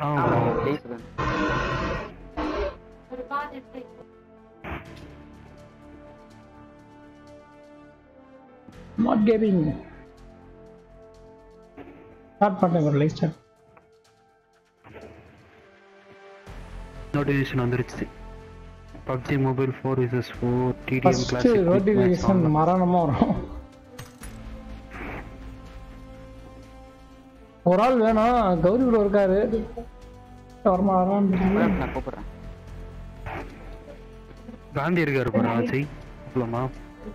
ஆமா bro. ஜெயிச்சுதான் smart gaming start பண்ணேன் ஒரு லைஃப் ஸ்டார்ட் நோட்டிஃபிகேஷன் வந்துருச்சு PUBG mobile four versus four TDM first classic notification மரணமா வரும் ஒரு ஆள் வேணும் கௌரி ப்ரோ இருக்காரு வரமா வரான்னு தெரியல. நான் கூப்பிடுறேன் காந்தி இருக்காரு பாரு அஜய் போலாமா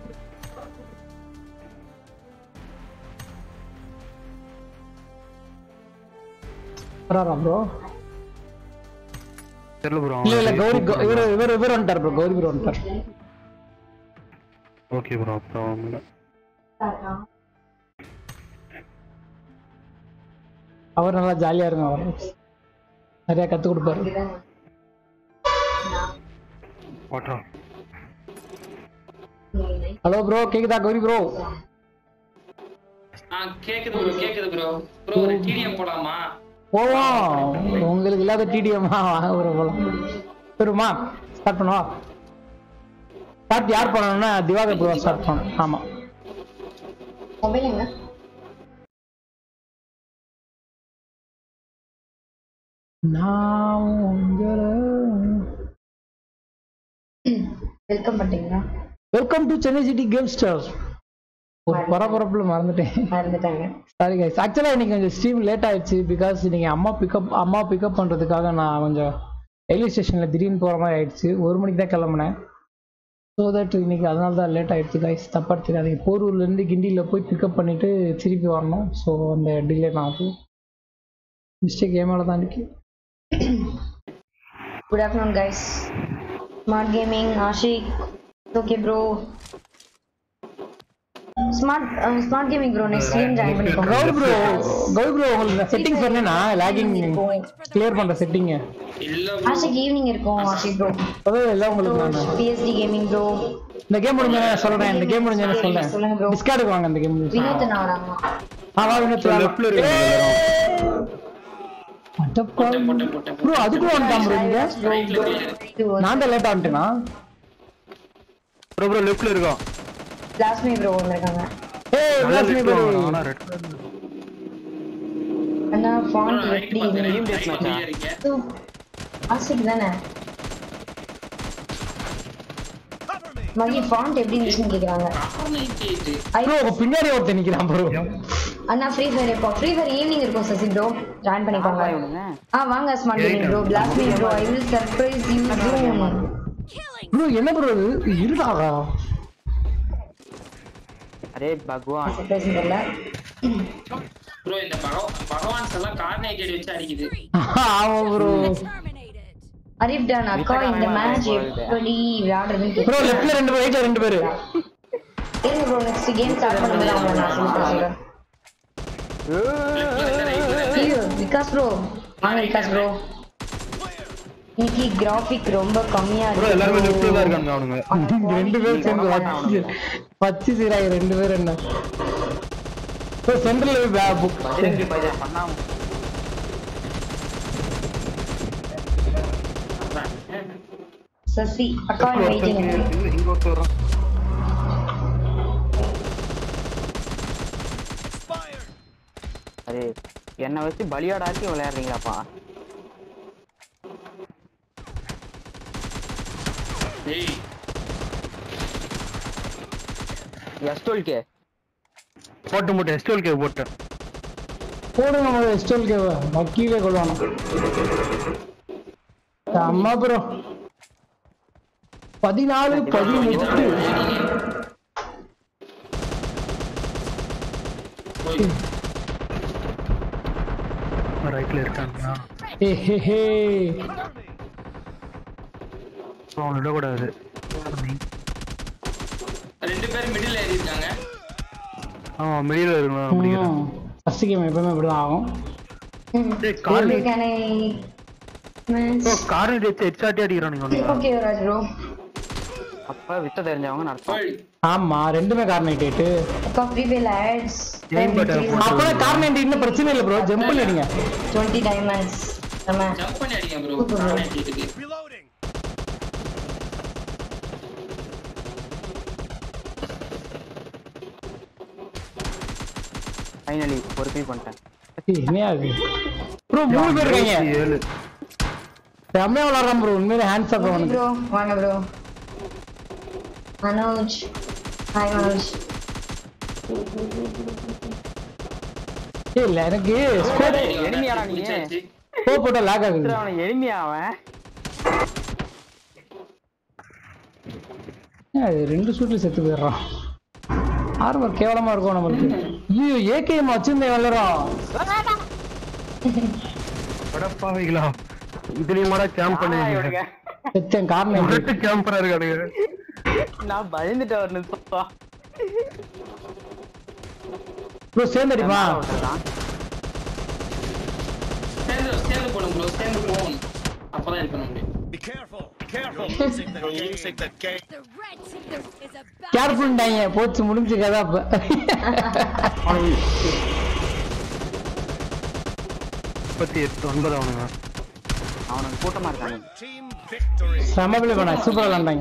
வராரா ப்ரோ தெரியல ப்ரோ இல்ல இல்ல கௌரி கௌ- இவரு இவர் இவர் வந்துட்டார் ப்ரோ கௌரி ப்ரோ வந்துட்டார் ஓகே ப்ரோ அப்புறம் இல்ல. அவர் நல்லா ஜாலியா இருக்கும் அவர் நிறைய கத்து கொடுப்பாரு வாட்டா ஹலோ ப்ரோ கேக்குதா கௌரி ப்ரோ ஆ கேக்குது ப்ரோ கேக்குது ப்ரோ ப்ரோ ஒரு டிடிஎம் போலாமா போவோம் உங்களுக்கு இல்லாத டிடிஎம்மா வாங்க ப்ரோ போலாம் பெருமா ஸ்டார்ட் பண்ணுவா ஸ்டார்ட் யார் பண்ணணும்னா திவாகர் ப்ரோ ஸ்டார்ட் பண்ணணும் ஆமா மொபைல் எங்க நான் வெல்கம் பண்ணிட்டீங்களா welcome to Chennai city game star ஒரு பரபரப்புல மறந்துட்டேன் மறந்துட்டாங்க சாரி கைஸ் ஆக்சுவலாக இன்னைக்கு கொஞ்சம் ஸ்ட்ரீம் லேட் ஆயிடுச்சு பிகாஸ் இன்னைக்கு அம்மா பிக்கப் அம்மா பிக்கப் பண்ணுறதுக்காக நான் கொஞ்சம் ரயில்வே ஸ்டேஷனில் திடீர்னு போகிற மாதிரி ஆயிடுச்சு ஒரு மணிக்கு தான் கிளம்புனேன் ஸோ தட் இன்னைக்கு அதனால தான் லேட் ஆயிடுச்சு கைஸ் தப்பா எடுத்துக்காதீங்க போரூர்லேருந்து கிண்டியில் போய் பிக்கப் பண்ணிட்டு திருப்பி வரணும் ஸோ அந்த டிலே தான் அது மிஸ்டேக் ஏன் மேலே தான் இருக்கு good afternoon guys smart gaming Ashiq okay bro smart smart gaming bro next stream join பண்ணிக்கோங்க கௌரி ப்ரோ கௌரி ப்ரோ உங்களுக்கு செட்டிங் சொன்னேன்னா லேகிங் கிளியர் பண்ணுற செட்டிங்கு இல்ல bro. ஆஷிக் ஈவினிங் இருக்கும் ஆஷிக் ப்ரோ அதாவது எல்லாம் உங்களுக்கு நான் பிஎஸ்டி கேமிங் ப்ரோ இந்த கேம் முடிஞ்ச சொல்றேன் இந்த கேம் முடிஞ்ச சொல்லுங்க சொல்றேன் bro. டிஸ்கார்டுக்கு வாங்க இந்த கேம் வினோத் நான் வராங்க ஆமா வினோத் லெஃப்ட்ல இருக்கு போட்டேன் போட்டேன் போட்டேன் ப்ரோ அதுக்கும் வந்துட்டான் ப்ரோ இங்க ரைட்ல clear. நான் தான் லேட்டா வந்துட்டேனா ப்ரோ ப்ரோ லெஃப்ட்ல இருக்கான் பிளாஸ்மி ப்ரோ வந்திருக்காங்க ஏய் விலாஸ்மி ப்ரோ ஆனா ரெட் அண்ணா bro, ஃபாண்ட் right எப்படி பார்த்தேன், right Team right deathmatch ஆ? clear இங்க. இது ஆஷிக் தானே மகி ஃபாண்ட் எப்படி இருந்துச்சுன்னு கேக்குறாங்க 498. ஐ ப்ரோ உங்க பின்னாடி ஒருத்தன் நிக்கிறான் ப்ரோ அண்ணா ஃப்ரீ ஃபயர் இப்போ ஃப்ரீ ஃபயர் ஈவினிங் இருக்கும் சசி ப்ரோ ஜாயின் பண்ணிக்கோங்க ஆமா, இவனுங்க. ஆ வாங்க ஸ்மார்ட் கேமிங் ப்ரோ பிளாஸ்மி bro I will surprise you soon bro என்ன ப்ரோ இது இருதாடா அரே பகவான் சர்ப்ரைஸ் தெரியல bro இந்த பகவ- பகவான்ஸ் எல்லாம் கார்னேஜ் வச்சு அடிக்குது ஆமா ப்ரோ அரிப் டான் அக்கா இந்த மேட்ச் எப்படி விளையாடுறதுன்னு ப்ரோ கேட்குறேன் லெஃப்ட்ல ரெண்டு பேர் ரைட்ல ரெண்டு பேர் இருங்க ப்ரோ நெக்ஸ்ட் கேம் ஸ்டார்ட் பண்ணும்போது அவங்க நான் சொல்லி சொல்றேன் ஐயோ விகாஸ் ப்ரோ வாங்க விகாஸ் ப்ரோ இன்னைக்கு கிராஃபிக் ரொம்ப கம்மியா ப்ரோ எல்லாரும் லெஃப்ட்ல தான் இருக்கு இருக்காங்க அவனுங்க ரெண்டு பேர் சேர்ந்து வச்சு வச்சு சீராய் ரெண்டு பேர் என்ன ப்ரோ சென்டர்ல புக் பஜரங்கி பைஜன் பண்ணாம சசி அக்கா வெயிட்டிங் இங்க ஒருத்தர் வரான் அரே என்னை வச்சு பலியாடாக்கி விளையாடுறீங்களாப்பா ஏய் எஸ்டோல்கே போட்டு போட்டு எஸ்டோல் கே போட்டேன் போடுங்க நம்ம எஸ்டோல் கேவ வக்கீலே கொள்வானா அம்மா ப்ரோ பதினாலு பதினெட்டு போய் ரைட்ல இருக்காங்க ஏ ஹே ஹே ஸோ அவனை விடக்கூடாது ரெண்டு பேரும் மிடில் ஏறி இருக்காங்க ஆமா மிடியில் இருக்கணும் அப்படிங்கிறேன் ஃபர்ஸ்ட் கேம் எப்பவுமே இப்படிதான் ஆகும் corner can I bro corner வச்சு ஹெட்ஷாட்டே அடிக்கிறானுங்க அவனுங்க ஓகே ராஜ் ப்ரோ அப்ப வித்த தெரிஞ்சவங்க நடத்தும் போய் ஆமா ரெண்டுமே கார்னேட் அக்கா free fire ads Aim button போட்டு. அப்பதான் கார்னேட் இன்னும் பிரச்சனை இல்லை ப்ரோ ஜம்ப் பண்ணிடுங்க 20 டைமண்ட்ஸ் நம்ம ஜம்ப் பண்ணி அடிங்க ப்ரோ கார்னேஜுக்கு ஃபைனலி ஒரு பீ பண்ணிட்டேன் ஏய், என்னையா அது ப்ரோ மூணு பேர் இருக்காங்க ஏழு செம்மையா விளாடுறான் ப்ரோ உண்மையிலே ஹேண்ட்ஸ் அப் அவனுக்கு ப்ரோ வாங்க ப்ரோ மனோஜ் ஹாய் மனோஜ் ஏய், இல்ல எனக்கு ஸ்கோர் எளிமையாடா நீ? முடிச்சாச்சு. ஸ்கோர் போட்டா லாக் ஆகுது அவனை எளிமையா அவன் ஏன் அது ரெண்டு ஷூட்ல செத்து போயிடுறான் ஆர்வர் கேவலமா இருக்கும் நம்மளுக்கு ஐயோ ஏகேஎம் வச்சிருந்தேன் விளையாடுறான் படப்பாவைகளா இதுலயும் மாடா கேம்ப் ஆனா பண்ணுவீங்க இவனுங்க செத்தேன் காரணம் இது. முரட்டு கேம்பரா இருக்கானுங்க நான் பயந்துட்டேன் ஒரு நிமிஷம் ப்ரோ சேர்ந்தடிப்பா ஒருத்தன் சேர்ந்து சேர்ந்து போடும் ப்ரோ சேர்ந்து போகணும் அப்பதான் இது பண்ண முடியும் Be careful. Careful using the using the game. The red team is about கேர்ஃபுல்டாங்க போச்சு முடிஞ்சு கதை அப்ப முப்பத்தி எட்டு ஒன்பது அவனுங்க அவனுக்கு கூட்டமா இருக்கானு Team victory. செம்ம பிள்ளை பண்ண சூப்பரா விளாண்டாங்க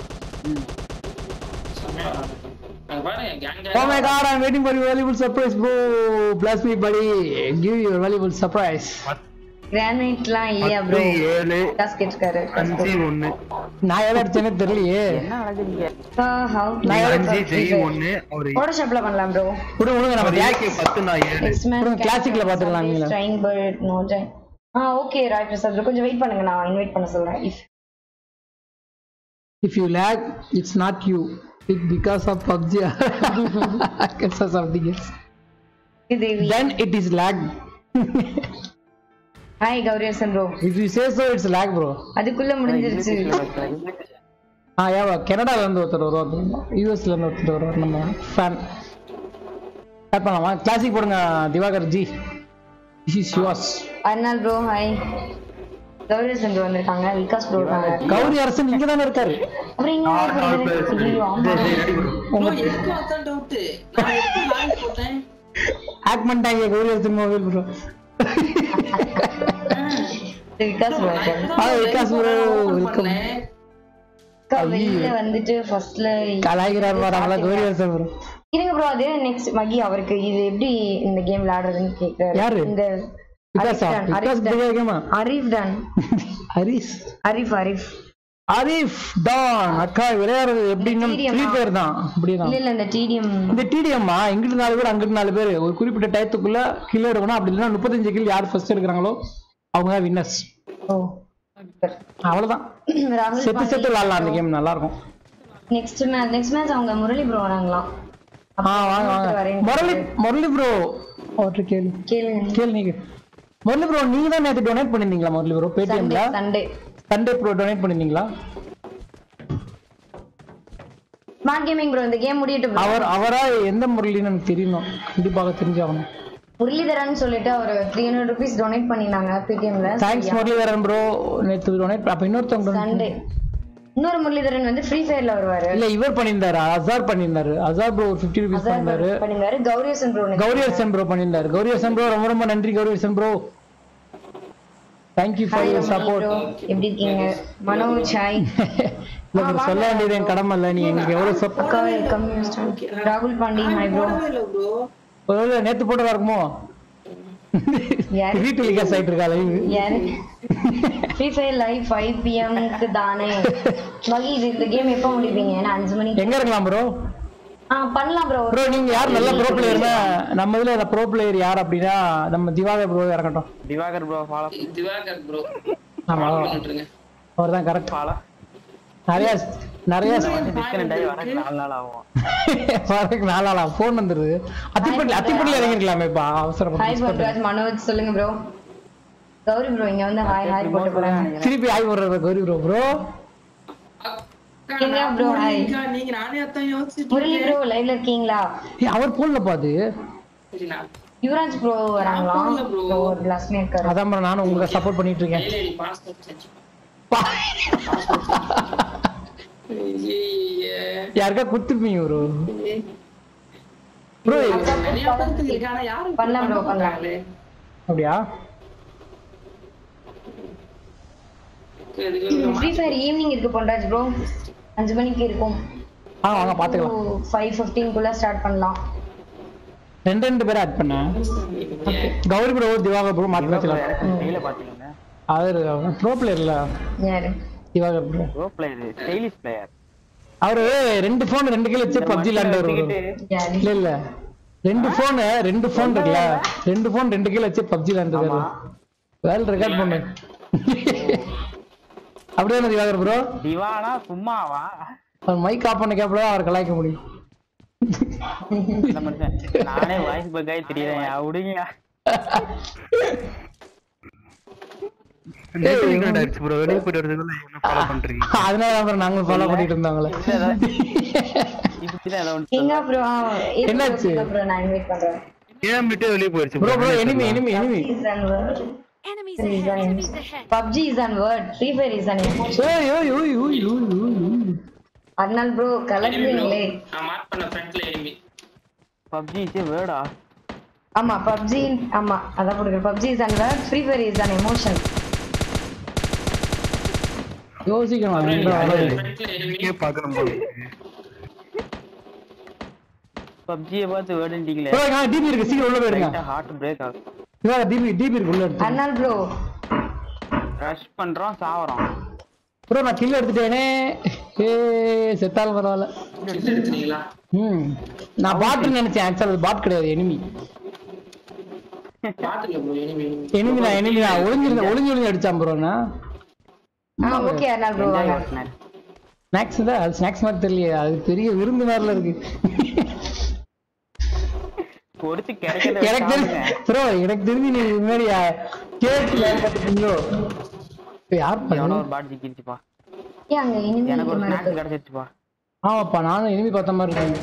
செம்மையா விளையாடுறோம். அங்க பாருங்க gang Oh my gang god, I'm waiting for your valuable surprise, bro. Bless me, buddy. Give your valuable surprise. கிரானைட்லாம் இல்லையா ப்ரோ பத்து ஏழு காசு கேட்டிருக்காரு அஞ்சு ஒண்ணு நான் எதை அடிச்சேனே தெரியலையே என்ன நடக்குதுங்க ஹவு நீங்க அஞ்சு ஜெய் ஒண்ணு ஒரு போட்டோஷாப்ல பண்ணலாம் ப்ரோ விடுங்க விடுங்க நம்ம ஒரு class- ஏகே பத்து நான் ஏழு நெக்ஸ்ட் மேட்ச் அப்புறம் classic ல பாத்துக்கலாம் நீங்களா? ட்ரைங் பர்ட் நோ ஜாய் ஆ ஓகே ராய் பிரசாத் bro. கொஞ்சம் வெயிட் பண்ணுங்க நான் இன்வைட் பண்ண சொல்றேன் if If you lag, it's not you. It's because of PUBG. because of something else. Devi Then it is lag. Hi Gowriyasan bro If you say so, it's lag, bro. அதுக்குள்ள முடிஞ்சிருச்சு ஆ ஏவா கனடால இருந்து ஒருத்தர் வருவார் யூஎஸ்ல இருந்து ஒருத்தர் வருவார் நம்ம ஃபேன் ஸ்டார்ட் பண்ணலாமா கிளாசிக் போடுங்க Diwakar ji this is yours அர்னால் ப்ரோ ஹாய் கௌரியசன் ப்ரோ வந்திருக்காங்க விகாஸ் ப்ரோ இருக்காங்க கௌரி அரசன் இங்க தானே இருக்காரு அப்புறம் இங்க யார் போறது? ஐயோ, ஆமா. ப்ரோ எனக்கும் அதான் டவுட் நான் எப்படி லாங் போட்டேன் ஆக்ட் பண்ணிட்டாங்க கௌரி அரசன் மொபைல் ப்ரோ இது விகாஸ் ப்ரோ இருக்காரு ஆ, விகாஸ் bro, welcome. அக்கா, வெளியில வந்துட்டு ஃபர்ஸ்ட்ல கலாய்கிறார் பாருங்களா கௌரி அரசன் ப்ரோ இருங்க ப்ரோ அது நெக்ஸ்ட் மகி அவருக்கு இது எப்படி இந்த கேம் விளையாடுறதுன்னு கேக்குறாரு யாரு? இந்த விகாஸா அரிஃப் டான், விகாஸ் அரிஃப் டான். கேமா அரிஃப் டான் ஹரிஸ் அரிஃப் அரிஃப் ஆரிஃப் டான் அக்கா விளையாடுறது எப்படின்னா TDM ஃப்ரீ ஆ? ஃபயர் தான் அப்படிதான் இல்ல இல்ல இந்த டிடிஎம் இந்த டிடிஎம்மா இங்கிட்டு நாலு பேர் அங்கிட்டு நாலு பேர் ஒரு குறிப்பிட்ட டயத்துக்குள்ள கில் எடுக்கணும் அப்படி இல்லைன்னா முப்பத்தஞ்சு கில் யார் ஃபர்ஸ்ட் எடுக்கிறாங்களோ அவங்க தான் வின்னர்ஸ் ஓ அவ்வளவுதான் ராகுல் செத்து செத்து விளாடலாம் அந்த கேம் நல்லா இருக்கும் நெக்ஸ்ட் மேட்ச் நெக்ஸ்ட் மேட்ச் அவங்க முரளி ப்ரோ வராங்களாம் ஆ வாங்க வாங்க வரேன். முரளி முரளி ப்ரோ அவர்கிட்ட கேளு கேளுங்க கேளு நீங்க முரளி ப்ரோ நீங்க தான் நேற்று டொனேட் பண்ணிருந்தீங்களா முரளி ப்ரோ பேடிஎம்ல Sunday Sunday Sunday bro donate பண்ணிருந்தீங்களா ஸ்மார்ட் கேமிங் ப்ரோ இந்த கேம் முடியட்டு bro. அவர் அவரா எந்த முரளின்னு எனக்கு தெரியணும் கண்டிப்பாக தெரிஞ்சாகணும் முரளிதரன் சொல்லிட்டு அவர் த்ரீ ஹண்ட்ரட் ருபீஸ் டொனேட் பண்ணிருந்தாங்க பேடிஎம்ல தேங்க்ஸ் முரளிதரன் ப்ரோ நேற்று டொனேட் அப்ப இன்னொருத்தவங்க donate சண்டே இன்னொரு முரளிதரன் வந்து ஃப்ரீ ஃபயர்ல வருவாரு இல்ல இவர் பண்ணியிருந்தாரு அசார் பண்ணியிருந்தாரு அசார் ப்ரோ ஒரு ஃபிஃப்டி ருபீஸ் அதான் பண்ணியிருந்தாரு பண்ணிருந்தாரு கௌரியசன் ப்ரோ கௌரி ஹர்சன் ப்ரோ பண்ணியிருந்தாரு கௌரி ஹர்சன் ப்ரோ ரொம்ப ரொம்ப நன்றி Gowri Harshan bro thank you for hi your support எப்படி இருக்கீங்க மனோஜ் ஹாய் இல்ல bro, சொல்ல வேண்டியது என் கடமை இல்ல நீ எங்களுக்கு எவ்வளவு சப்போர்ட் அக்கா வெல்கம் ராகுல் பாண்டி ஹாய் ப்ரோ ப்ரோ ஒருவேளை நேத்து போட்டதா இருக்குமோ யாரு? வீட்டு விகாஸ் ஆயிட்டு இருக்கா லைவ் யாரு ஃப்ரீ ஃபயர் லைவ் ஃபைவ் பிஎம்க்கு தானே மகி இது இந்த கேம் எப்போ முடிப்பீங்க ஏன்னா அஞ்சு மணிக்கு எங்க இருக்கலாம் ப்ரோ ஆ பண்ணலாம் ப்ரோ ப்ரோ நீங்க யார் நல்ல ப்ரோ பிளேயர்னா நம்ம இதுல ப்ரோ பிளேயர் யார் அப்படின்னா நம்ம திவாகர் ப்ரோ இறக்கட்டும் Diwakar bro follow Diwakar bro ஆமா பண்ணிட்டுருங்க அவர் தான் கரெக்ட் ஃபாலோ நிறைய நிறைய டிஸ்கனெக்ட் ஆகி வரக்கு நாலு நாள் ஆகும் வரக்கு நாளாலாம் ஃபோன் வந்துருது அத்திப்பட்டி அத்திப்பட்டியில் இறங்கிருக்கலாமே இப்போ ஹாய் அவசரப்பட்டு பண்ராஜ் மனோஜ் சொல்லுங்க ப்ரோ கௌரி ப்ரோ இங்க வந்து ஹாய் ஹாய் போட்டு போறாங்க திருப்பி ஆய் போடுற கௌரி ப்ரோ ப்ரோ எங்க bro? Hi. நீங்க நானே அதான் யோசிச்சுட்டு முரளி ப்ரோ லைவ்ல இருக்கீங்களா அவர் போன்ல பாது சரி, நான் யுவராஜ் ப்ரோ வராங்களா நான் போகல bro. bro, ஒரு பிளாஸ்மே இருக்காரு அதான் bro நானும் உங்களுக்கு சப்போர்ட் பண்ணிட்டு இருக்கேன் கையில எடி பாஸ்போர்ட் செஞ்சு யாருக்கா கொடுத்துருப்பீங்க ப்ரோ ப்ரோ நிறைய பேருக்கு இருக்கு ஆனா யாரும் பண்ணலாம் bro, பண்ணலாம். அப்படியா ஃப்ரீ ஃபயர் ஈவினிங் இருக்கு பொன்ராஜ் ப்ரோ அஞ்சு மணிக்கு இருக்கும் ஆ வாங்க பாத்துக்கலாம் ஃபைவ் ஃபிஃப்டீன்குள்ள ஸ்டார்ட் பண்ணலாம் ரெண்டு ரெண்டு பேரை ஆட் பண்ணேன் கௌரி ப்ரோ திவாகர் ப்ரோ மாத்தி வச்சுக்கலாம் ஸ்டைல பாத்தீங்கன்னா அவர் ப்ரோ பிளேயர்ல யாரு Diwakar bro bro player stylish player அவரு ரெண்டு போன் ரெண்டு கிலோ வச்சு பப்ஜி விளையாண்டு யாரு இல்ல இல்ல ரெண்டு போன் ரெண்டு போன் இருக்குல்ல ரெண்டு போன் ரெண்டு கிலோ வச்சு பப்ஜி விளையாண்டு வேல் ரெக்கார்ட் பண்ணு அப்படியே திவாகர் ப்ரோ திவானா சும்மாவா அவர் மைக் ஆஃப் பண்ண கேப்பல அவர் கலாய்க்க முடியும் இந்த மனுஷன் நானே வாய்ஸ் பக்காய் தெரியறேன் விடுங்க நேத்து weekend ஆயிடுச்சு ப்ரோ வெளியே போயிட்டு வரதுக்குள்ள என்ன ஃபாலோ பண்றீங்க அதனால தான் bro நாங்களும் ஃபாலோ பண்ணிட்டு இருந்தாங்களே இப்படிதான் ஏதோ ஒன்று கிங்கா ப்ரோ என்னாச்சு? ப்ரோ நான் இன்வைட் பண்றேன் ஏன் விட்டு வெளியே போயிடுச்சு bro bro enemy enemy enemy is an word Enemies is ahead. an Enemies ahead. PUBG is an word Free Fire is an emotion ஏய் ஓய் ஓய் ஓய் ஓய் ஓய் அதனால் ப்ரோ கலக்குறீங்களே நான் மார்க் பண்ண ஃப்ரண்ட்ல எனிமி பப்ஜி இஸ் வேர்டா ஆமா PUBG ஆமா அதான் போடுங்க PUBG is an word Free Fire is an emotion யோசிக்கணும் அது எங்க வளருது. ஃப்ரண்ட்ல எனிமி நீங்க பாக்கணும் போல இருக்கு. பப்ஜியை பார்த்து வேர்டுன்றீங்களே ப்ரோ நான் டிபி இருக்கு சீக்கிரம் உள்ள போயிடுங்க ஹார்ட் பிரேக் ஆகும் இதான் டிபி டிபி இருக்கு உள்ள எடுத்து அதனால் ப்ரோ ரஷ் பண்றோம் சாவறோம் ப்ரோ நான் கில் எடுத்துட்டேனே ஏ செத்தாலும் பரவாயில்ல கில் எடுத்துறீங்களா ம் நான் பாட்டுன்னு நினைச்சேன் ஆக்சுவல் அது பாட் கிடையாது எனிமி பாத்துக்கல ப்ரோ எனிமி எனிமி நான் எனிமி நான் ஒளிஞ்சிருந்த ஒளிஞ்சு ஒளிஞ்சு அடிச்சான் ப்ரோ நான் ஆ ஓகே அதனால் ப்ரோ என்ஜாய் வாங்க ஓட்டினார் ஸ்நாக்ஸ் தான் அது ஸ்நாக்ஸ் மாதிரி தெரியல அது பெரிய விருந்து மாதிரில இருக்கு பொறுத்து கிடைக்கிறத எனக்கு தெரிஞ்சு ப்ரோ எனக்கு தெரிஞ்சு நீ முன்னாடி கேக் விளையாண்டுட்டீங்களோ இப்ப யார் எவனோ பண்ணு ஒரு பாட் ஜிக்கிருச்சுப்பா ஏன் அங்க இனிமே எனக்கு ஒரு இருக்கு ஸ்நாக்ஸ் கிடைச்சிருச்சுப்பா ஆமாப்பா நானும் இனிமே பார்த்த மாதிரி இருக்கேன்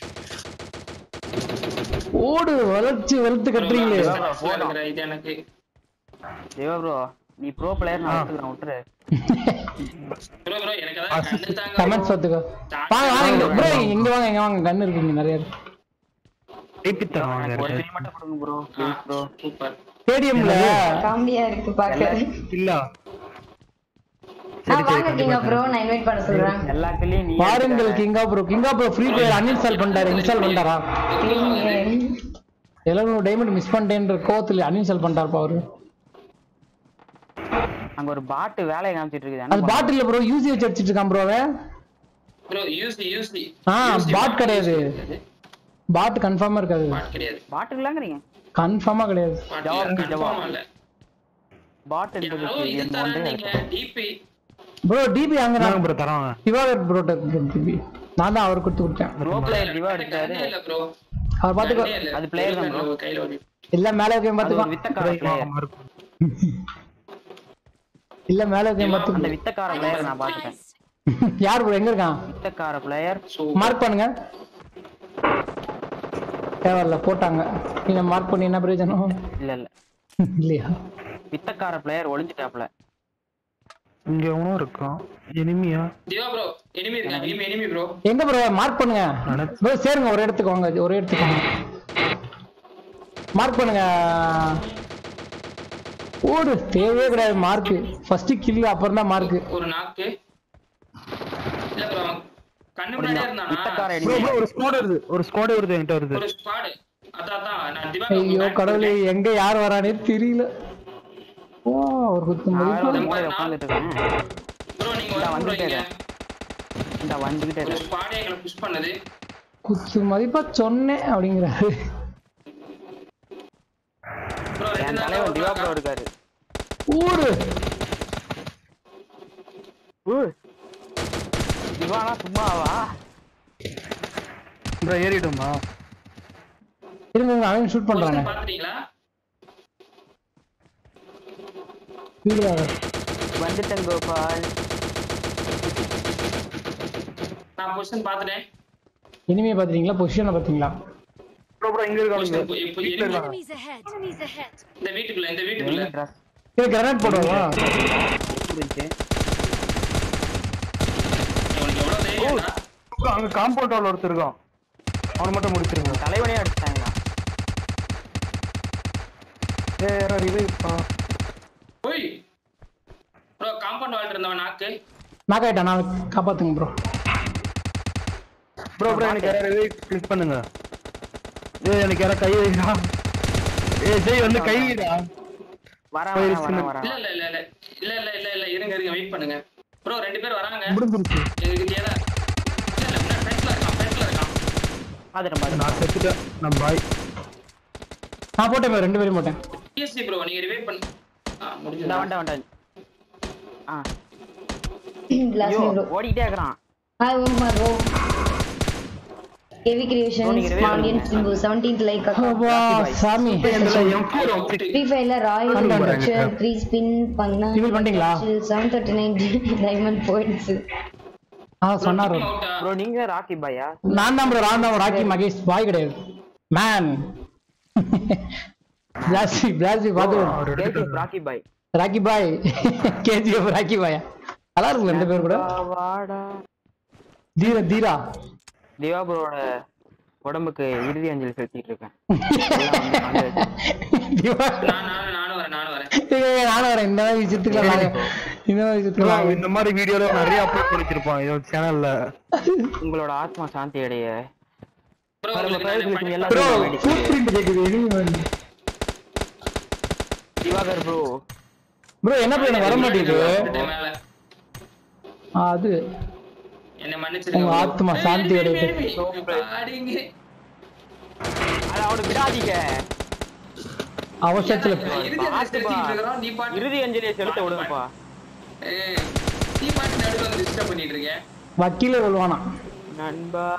ஓடு வளர்ச்சி வளர்த்து கட்டுறீங்களே போடுங்கிற இது எனக்கு தேவா ப்ரோ நீ ப்ரோ பிளேயர் நான் ஒத்துக்கிறேன் விட்டுரு ப்ரோ ப்ரோ எனக்கு அதான் கண்ணு தாங்க கமெண்ட்ஸ் பார்த்துக்கோ வாங்க வாங்க ப்ரோ இங்க வாங்க இங்க வாங்க கண்ணு இருக்குங்க நிறைய டிபி தருவாங்க ஒரு யாரு? கிலோ மட்டும் கொடுங்க ப்ரோ ப்ளீஸ் ப்ரோ சூப்பர் ஸ்டேடியம்ல காமெடியா இருக்கு பாக்க இல்ல ஆ வாங்க கிங்கா ப்ரோ நான் இன்வைட் பண்ண சொல்றேன் எல்லாத்துலயும் நீ பாருங்கள் கிங்கா ப்ரோ கிங்கா ப்ரோ ஃப்ரீ ஃபயர் அன்இன்ஸ்டால் பண்ணிட்டாரு இன்ஸ்டால் பண்ணிட்டாரா எழுநூறு டைமண்ட் மிஸ் பண்ணிட்டேன்ற கோவத்துல அன்இன்ஸ்டால் பண்ணிட்டாருப்பா அவரு அங்க ஒரு பாட்டு வேலையை காமிச்சிட்டு இருக்குது அது என்ன பாட் இல்ல ப்ரோ யூசி வச்சு அடிச்சிட்டு இருக்கான் ப்ரோ அவன் ப்ரோ யூஸ்லி யூஸ்லி ஆ பாட் கிடையாது பாட் கன்ஃபார்மா இருக்காது பாட் கிடையாது பாட்டுக்கலாங்கிறீங்க கன்ஃபார்மா கிடையாது பாட் ஜவாப் இல்ல ஜவாப். கன்ஃபார்ம் இல்ல பாட் யாரோ என்பது இது என் தரேன் ஒன்றே நீங்க டிபி ப்ரோ டிபி அங்க நாங்க நான் ப்ரோ தரோங்க திவாகர் ப்ரோ டிபி நான் தான் அவர் கொடுத்து கொடுத்தேன் ப்ரோ பிளேயர் திவா எடுத்தாரு இல்ல ப்ரோ அவர் பாத்துக்கோ அது player தான் bro. கையில ஓடி இல்ல மேல வைக்க அது ஒரு பாத்துக்கோ வித்தக்கார பிளேயர் இல்ல மேல வைக்க அந்த பாத்துக்கோ வித்தக்கார பிளேயர் நான் பாத்துட்டேன் யார் ப்ரோ எங்க இருக்கான் வித்தக்கார பிளேயர் மார்க் பண்ணுங்க தேவையில்ல போட்டாங்க நீங்க மார்க் பண்ணி என்ன பிரயோஜனம் இல்ல இல்ல இல்லையா வித்தக்கார பிளேயர் ஒளிஞ்சிட்டாப்ல இங்க எவனும் இருக்கான் எனிமியா திவா ப்ரோ எனிமி இருக்கா எனிமி எனிமி ப்ரோ எங்க ப்ரோ மார்க் பண்ணுங்க ப்ரோ சேருங்க ஒரு இடத்துக்கு வாங்க ஒரு இடத்துக்கு வாங்க மார்க் பண்ணுங்க ஓடு தேவையே கிடையாது மார்க் ஃபர்ஸ்ட் கில் அப்புறம் தான் மார்க் ஒரு நாக்கு இல்ல ப்ரோ கண்ணு முன்னாடியே இருந்தானா வித்தக்கார ப்ரோ எனிமி ப்ரோ ஒரு ஸ்குவாட் வருது ஒரு ஸ்குவாட் வருது என்கிட்ட வருது ஒரு ஸ்குவாட் அதான் அதான் நான் திவா ஐயோ கடவுளே எங்க யார் வரானே தெரியல ஓ ஒரு குத்து நான் வேற ஒரு மதிப்பு மூலையில உட்காந்துட்டு இருக்கேன் ப்ரோ நீங்க இந்தா வந்து வந்துட்டே இங்க இந்த வந்துகிட்டே ஒரு இருக்கு ஸ்குவாடே எங்களை புஷ் பண்ணுது குத்து மதிப்பா சொன்னேன் அப்படிங்கிறாரு ப்ரோ என் தலைவர் திவா ப்ரோ இருக்காரு ஊரு ஊ. திவானா சும்மாவா ப்ரோ ஏறிடுமா இருங்க இருங்க, அவன் ஷூட் பண்றாங்க பாத்துட்டீங்களா வீடுல வந்துட்டேன் கோபால் நான் பொசிஷன் பாத்துட்டேன் இனிமே பாத்தீங்களா பொசிஷனை பாத்தீங்களா ப்ரோ ப்ரோ இங்க இருக்கானுங்க பொசிஷன் இப்போ வீட்ல enemy- இருக்காங்க. Enemies ahead. Enemies ahead. இந்த வீட்டுக்குள்ள இந்த வீட்டுக்குள்ள ட்ரெஸ் இது கிரனேட் போடுவா இருந்துச்சு இவனுக்கு எவ்வளவு தைரியம்டா ப்ரோ அங்க காம்பவுண்ட் வால் ஒருத்தர் இருக்கான் அவனை மட்டும் முடிச்சிருங்க தலைவனே அடிச்சிட்டாங்களா ஏ யாரா ரிவைவ் ஓய் ப்ரோ காம்பவுண்ட் வால் இருந்தவன் நாக்கு நாக் ஆயிட்டான் நான் காப்பாத்துங்க ப்ரோ ப்ரோ ப்ரோ எனக்கு யாராவது கிளிக் பண்ணுங்க ஏய் எனக்கு யாரா கை வைடா ஏய் ஜெய் வந்து கை வைடா வரேன் வரேன் வரேன் வரேன் இல்ல இல்ல இல்ல இல்ல இல்ல இல்ல இல்ல இல்ல இருங்க இருங்க வெயிட் பண்ணுங்க ப்ரோ ரெண்டு பேர் வராங்க முடிஞ்சிருச்சு இதுக்கு ஏதா இல்ல இல்ல முன்னாடி ஃப்ரண்ட்ல இருக்கான் ஃப்ரண்ட்ல இருக்கான் பாத்துட்டேன் பாத்துட்டேன் நான் செத்துட்டேன் நான் பாய் நான் போட்டேன் bro, ரெண்டு பேரும் போட்டேன் டிஎஸ்சி ப்ரோ நீங்க ரிவைட் பண்ணு ஆ இந்த முடிஞ்சதா வந்துட்டேன் வந்துட்டேன் ஆ Last ஐயோ name bro. ஓடிட்டே இருக்கிறான் Hi, Omar bro. Heavy creations, நீங்க revive Mandian பண்ணுங்க. Simbu, 17th like அப்பா, சாமி Free Fire, Roy, Content. Butcher, Free Spin, Panna, Reveal பண்ணிட்டீங்களா? 739 diamond points. ஆ சொன்னாரு அவுட்டா ப்ரோ நீங்க ராக்கி பாயா நான் தான் ப்ரோ நான் தான் ராக்கி மகேஷ் பாய் கிடையாது மேன் பிளாஸ்டி பிளாஸ்டி பார்த்து ராக்கி பாய் ராக்கி பாய் கேஜிஎஃப் ராக்கி பாயா நல்லா இருக்கும் ரெண்டு பேர் கூட வாடா தீரா தீரா திவா ப்ரோட உடம்புக்கு இறுதி அஞ்சலி செலுத்திட்டு இருக்கேன் தீபா நான் நானும் நானும் வரேன் நானும் வரேன் ஏய், நானும் வரேன் இந்த மாதிரி விஷயத்துக்குலாம் நாங்க இந்த மாதிரி விஷயத்துக்குலாம் ப்ரோ நாங்க- இந்த மாதிரி வீடியோல நிறைய அப்லோட் பண்ணிச்சிருப்பான் இதோட சேனல்ல உங்களோட ஆத்மா சாந்தி அடைய ப்ரோ பாருங்க, உங்களுக்கு பாருங்க, நான் எல்லாம் ப்ரோ வேண்டிக் ஃபுட் பிரிண்ட் கேக்குது எனிமே திவாகர் ப்ரோ ப்ரோ என்ன ப்ரோ எனக்கு வர மாட்டேங்குது வந்துட்டேன் மேல ஆ, அது என்ன மன்னிச்சிருங்க உங்க bro. ஆத்மா ஏய், சாந்தி enemy, அடையட்டும். enemy, enemy. பாடிங்க. அது அவனை விடாதீங்க அவசரத்துல இறுதி அஞ்சலி செலுத்திட்டு இருக்கிறோம், நீ பாட்டு- இறுதி அஞ்சலியை செலுத்த விடுங்கப்பா ஏய், நீ பாட்டு நடுவுல வந்து disturb பண்ணிட்டு இருக்க. வக்கீல சொல்லுவானா நண்பா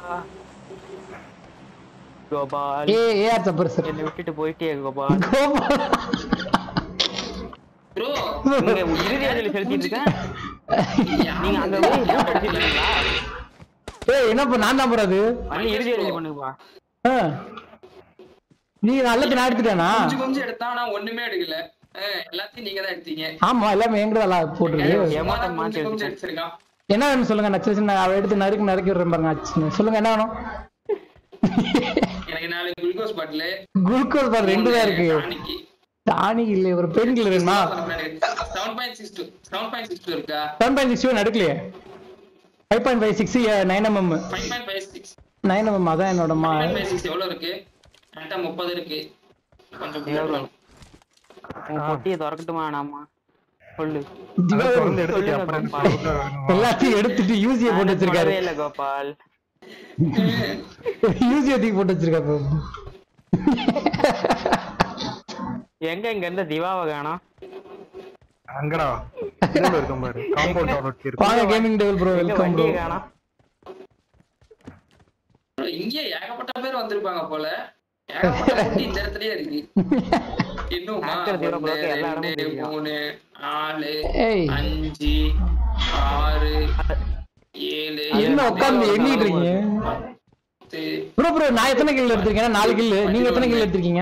கோபால் ஏ ஏஆர் சப்பர் சார் என்னை விட்டுட்டு போயிட்டே கோபால் கோபால் Bro, நீங்க இறுதி அஞ்சலி செலுத்திட்டு இருக்கேன் நீங்க அங்க போய் boot அடிச்சிருக்கீங்களா ஏய் என்னப்பா நான் தான் போறது வந்து இறுதி அஞ்சலி பண்ணுங்கப்பா ஆ. நீங்க நல்லது நான் எடுத்துட்டேனா கொஞ்சம் கொஞ்சம் எடுத்தா ஆனா ஒண்ணுமே எடுக்கல ஏய், எல்லாத்தையும் நீங்க தான் எடுத்தீங்க ஆமா எல்லாமே எங்க தான் போட்டுருக்கு ஏமாத்த சும்மா மாத்தி கொஞ்சம் கொஞ்சம் எடுத்துட்டேன். எடுத்திருக்கான் என்ன வேணும் சொல்லுங்க நான் சின்ன சின்ன அவ எடுத்து நறுக்கு நறுக்கி விடுறேன் பாருங்க அச்சு. சொல்லுங்க என்ன வேணும் எனக்கு நாலு குளுக்கோஸ் பாட்டில் குளுக்கோஸ் பார் ரெண்டு தான் இருக்கு டானிக் இல்ல ஒரு பெயின் கில்லர் வேணுமா seven point six two seven point six two இருக்கா செவன் பாயிண்ட் சிக்ஸ் ஒன் எடுக்கலையே five point five six nine mm five point five six nine mm அதான் என்னோட மா ஃபைவ் பாயிண்ட் ஃபைவ் சிக்ஸ் எவ்வளவு இருக்கு என்கிட்ட முப்பது இருக்கு கொஞ்சம் எவ்வளவு? உன் பொட்டியை திறக்கட்டுமா நாமா சொல்லு அதான் திறந்து எடுத்துட்டு சொல்லுங்க அப்புறம் கோபால். எல்லாத்தையும் எடுத்துட்டு யூசியை போட்டு வச்சிருக்காரு சொல்லவே இல்ல கோபால் யூசியை தூக்கி போட்டு வச்சிருக்காரு எங்க இங்க இருந்த திவாவை காணோம் அங்கடா இதுல இருக்கும் பாரு காம்பவுண்ட் டவுன்லோட் இருக்கு வாங்க கேமிங் டேபிள் ப்ரோ எங்க வெல்கம் ப்ரோ வண்டியை காணோம் இங்கே ஏகப்பட்ட பேர் வந்திருப்பாங்க போல ஏகப்பட்ட குட்டி இந்த இடத்துலயே இருக்கு இன்னுமா Hacker zero ஒண்ணு, block எல்லா இடமும் ரெண்டு, தெரியும். மூணு நாலு ஏய் அஞ்சு ஆறு ஏழு என்ன உட்கார்ந்து எண்ணிட்டு இருக்கீங்க பத்து, ப்ரோ ப்ரோ நான் எத்தனை கில் எடுத்திருக்கேன் நாலு கில்லு நீங்க எத்தனை கில் எடுத்திருக்கீங்க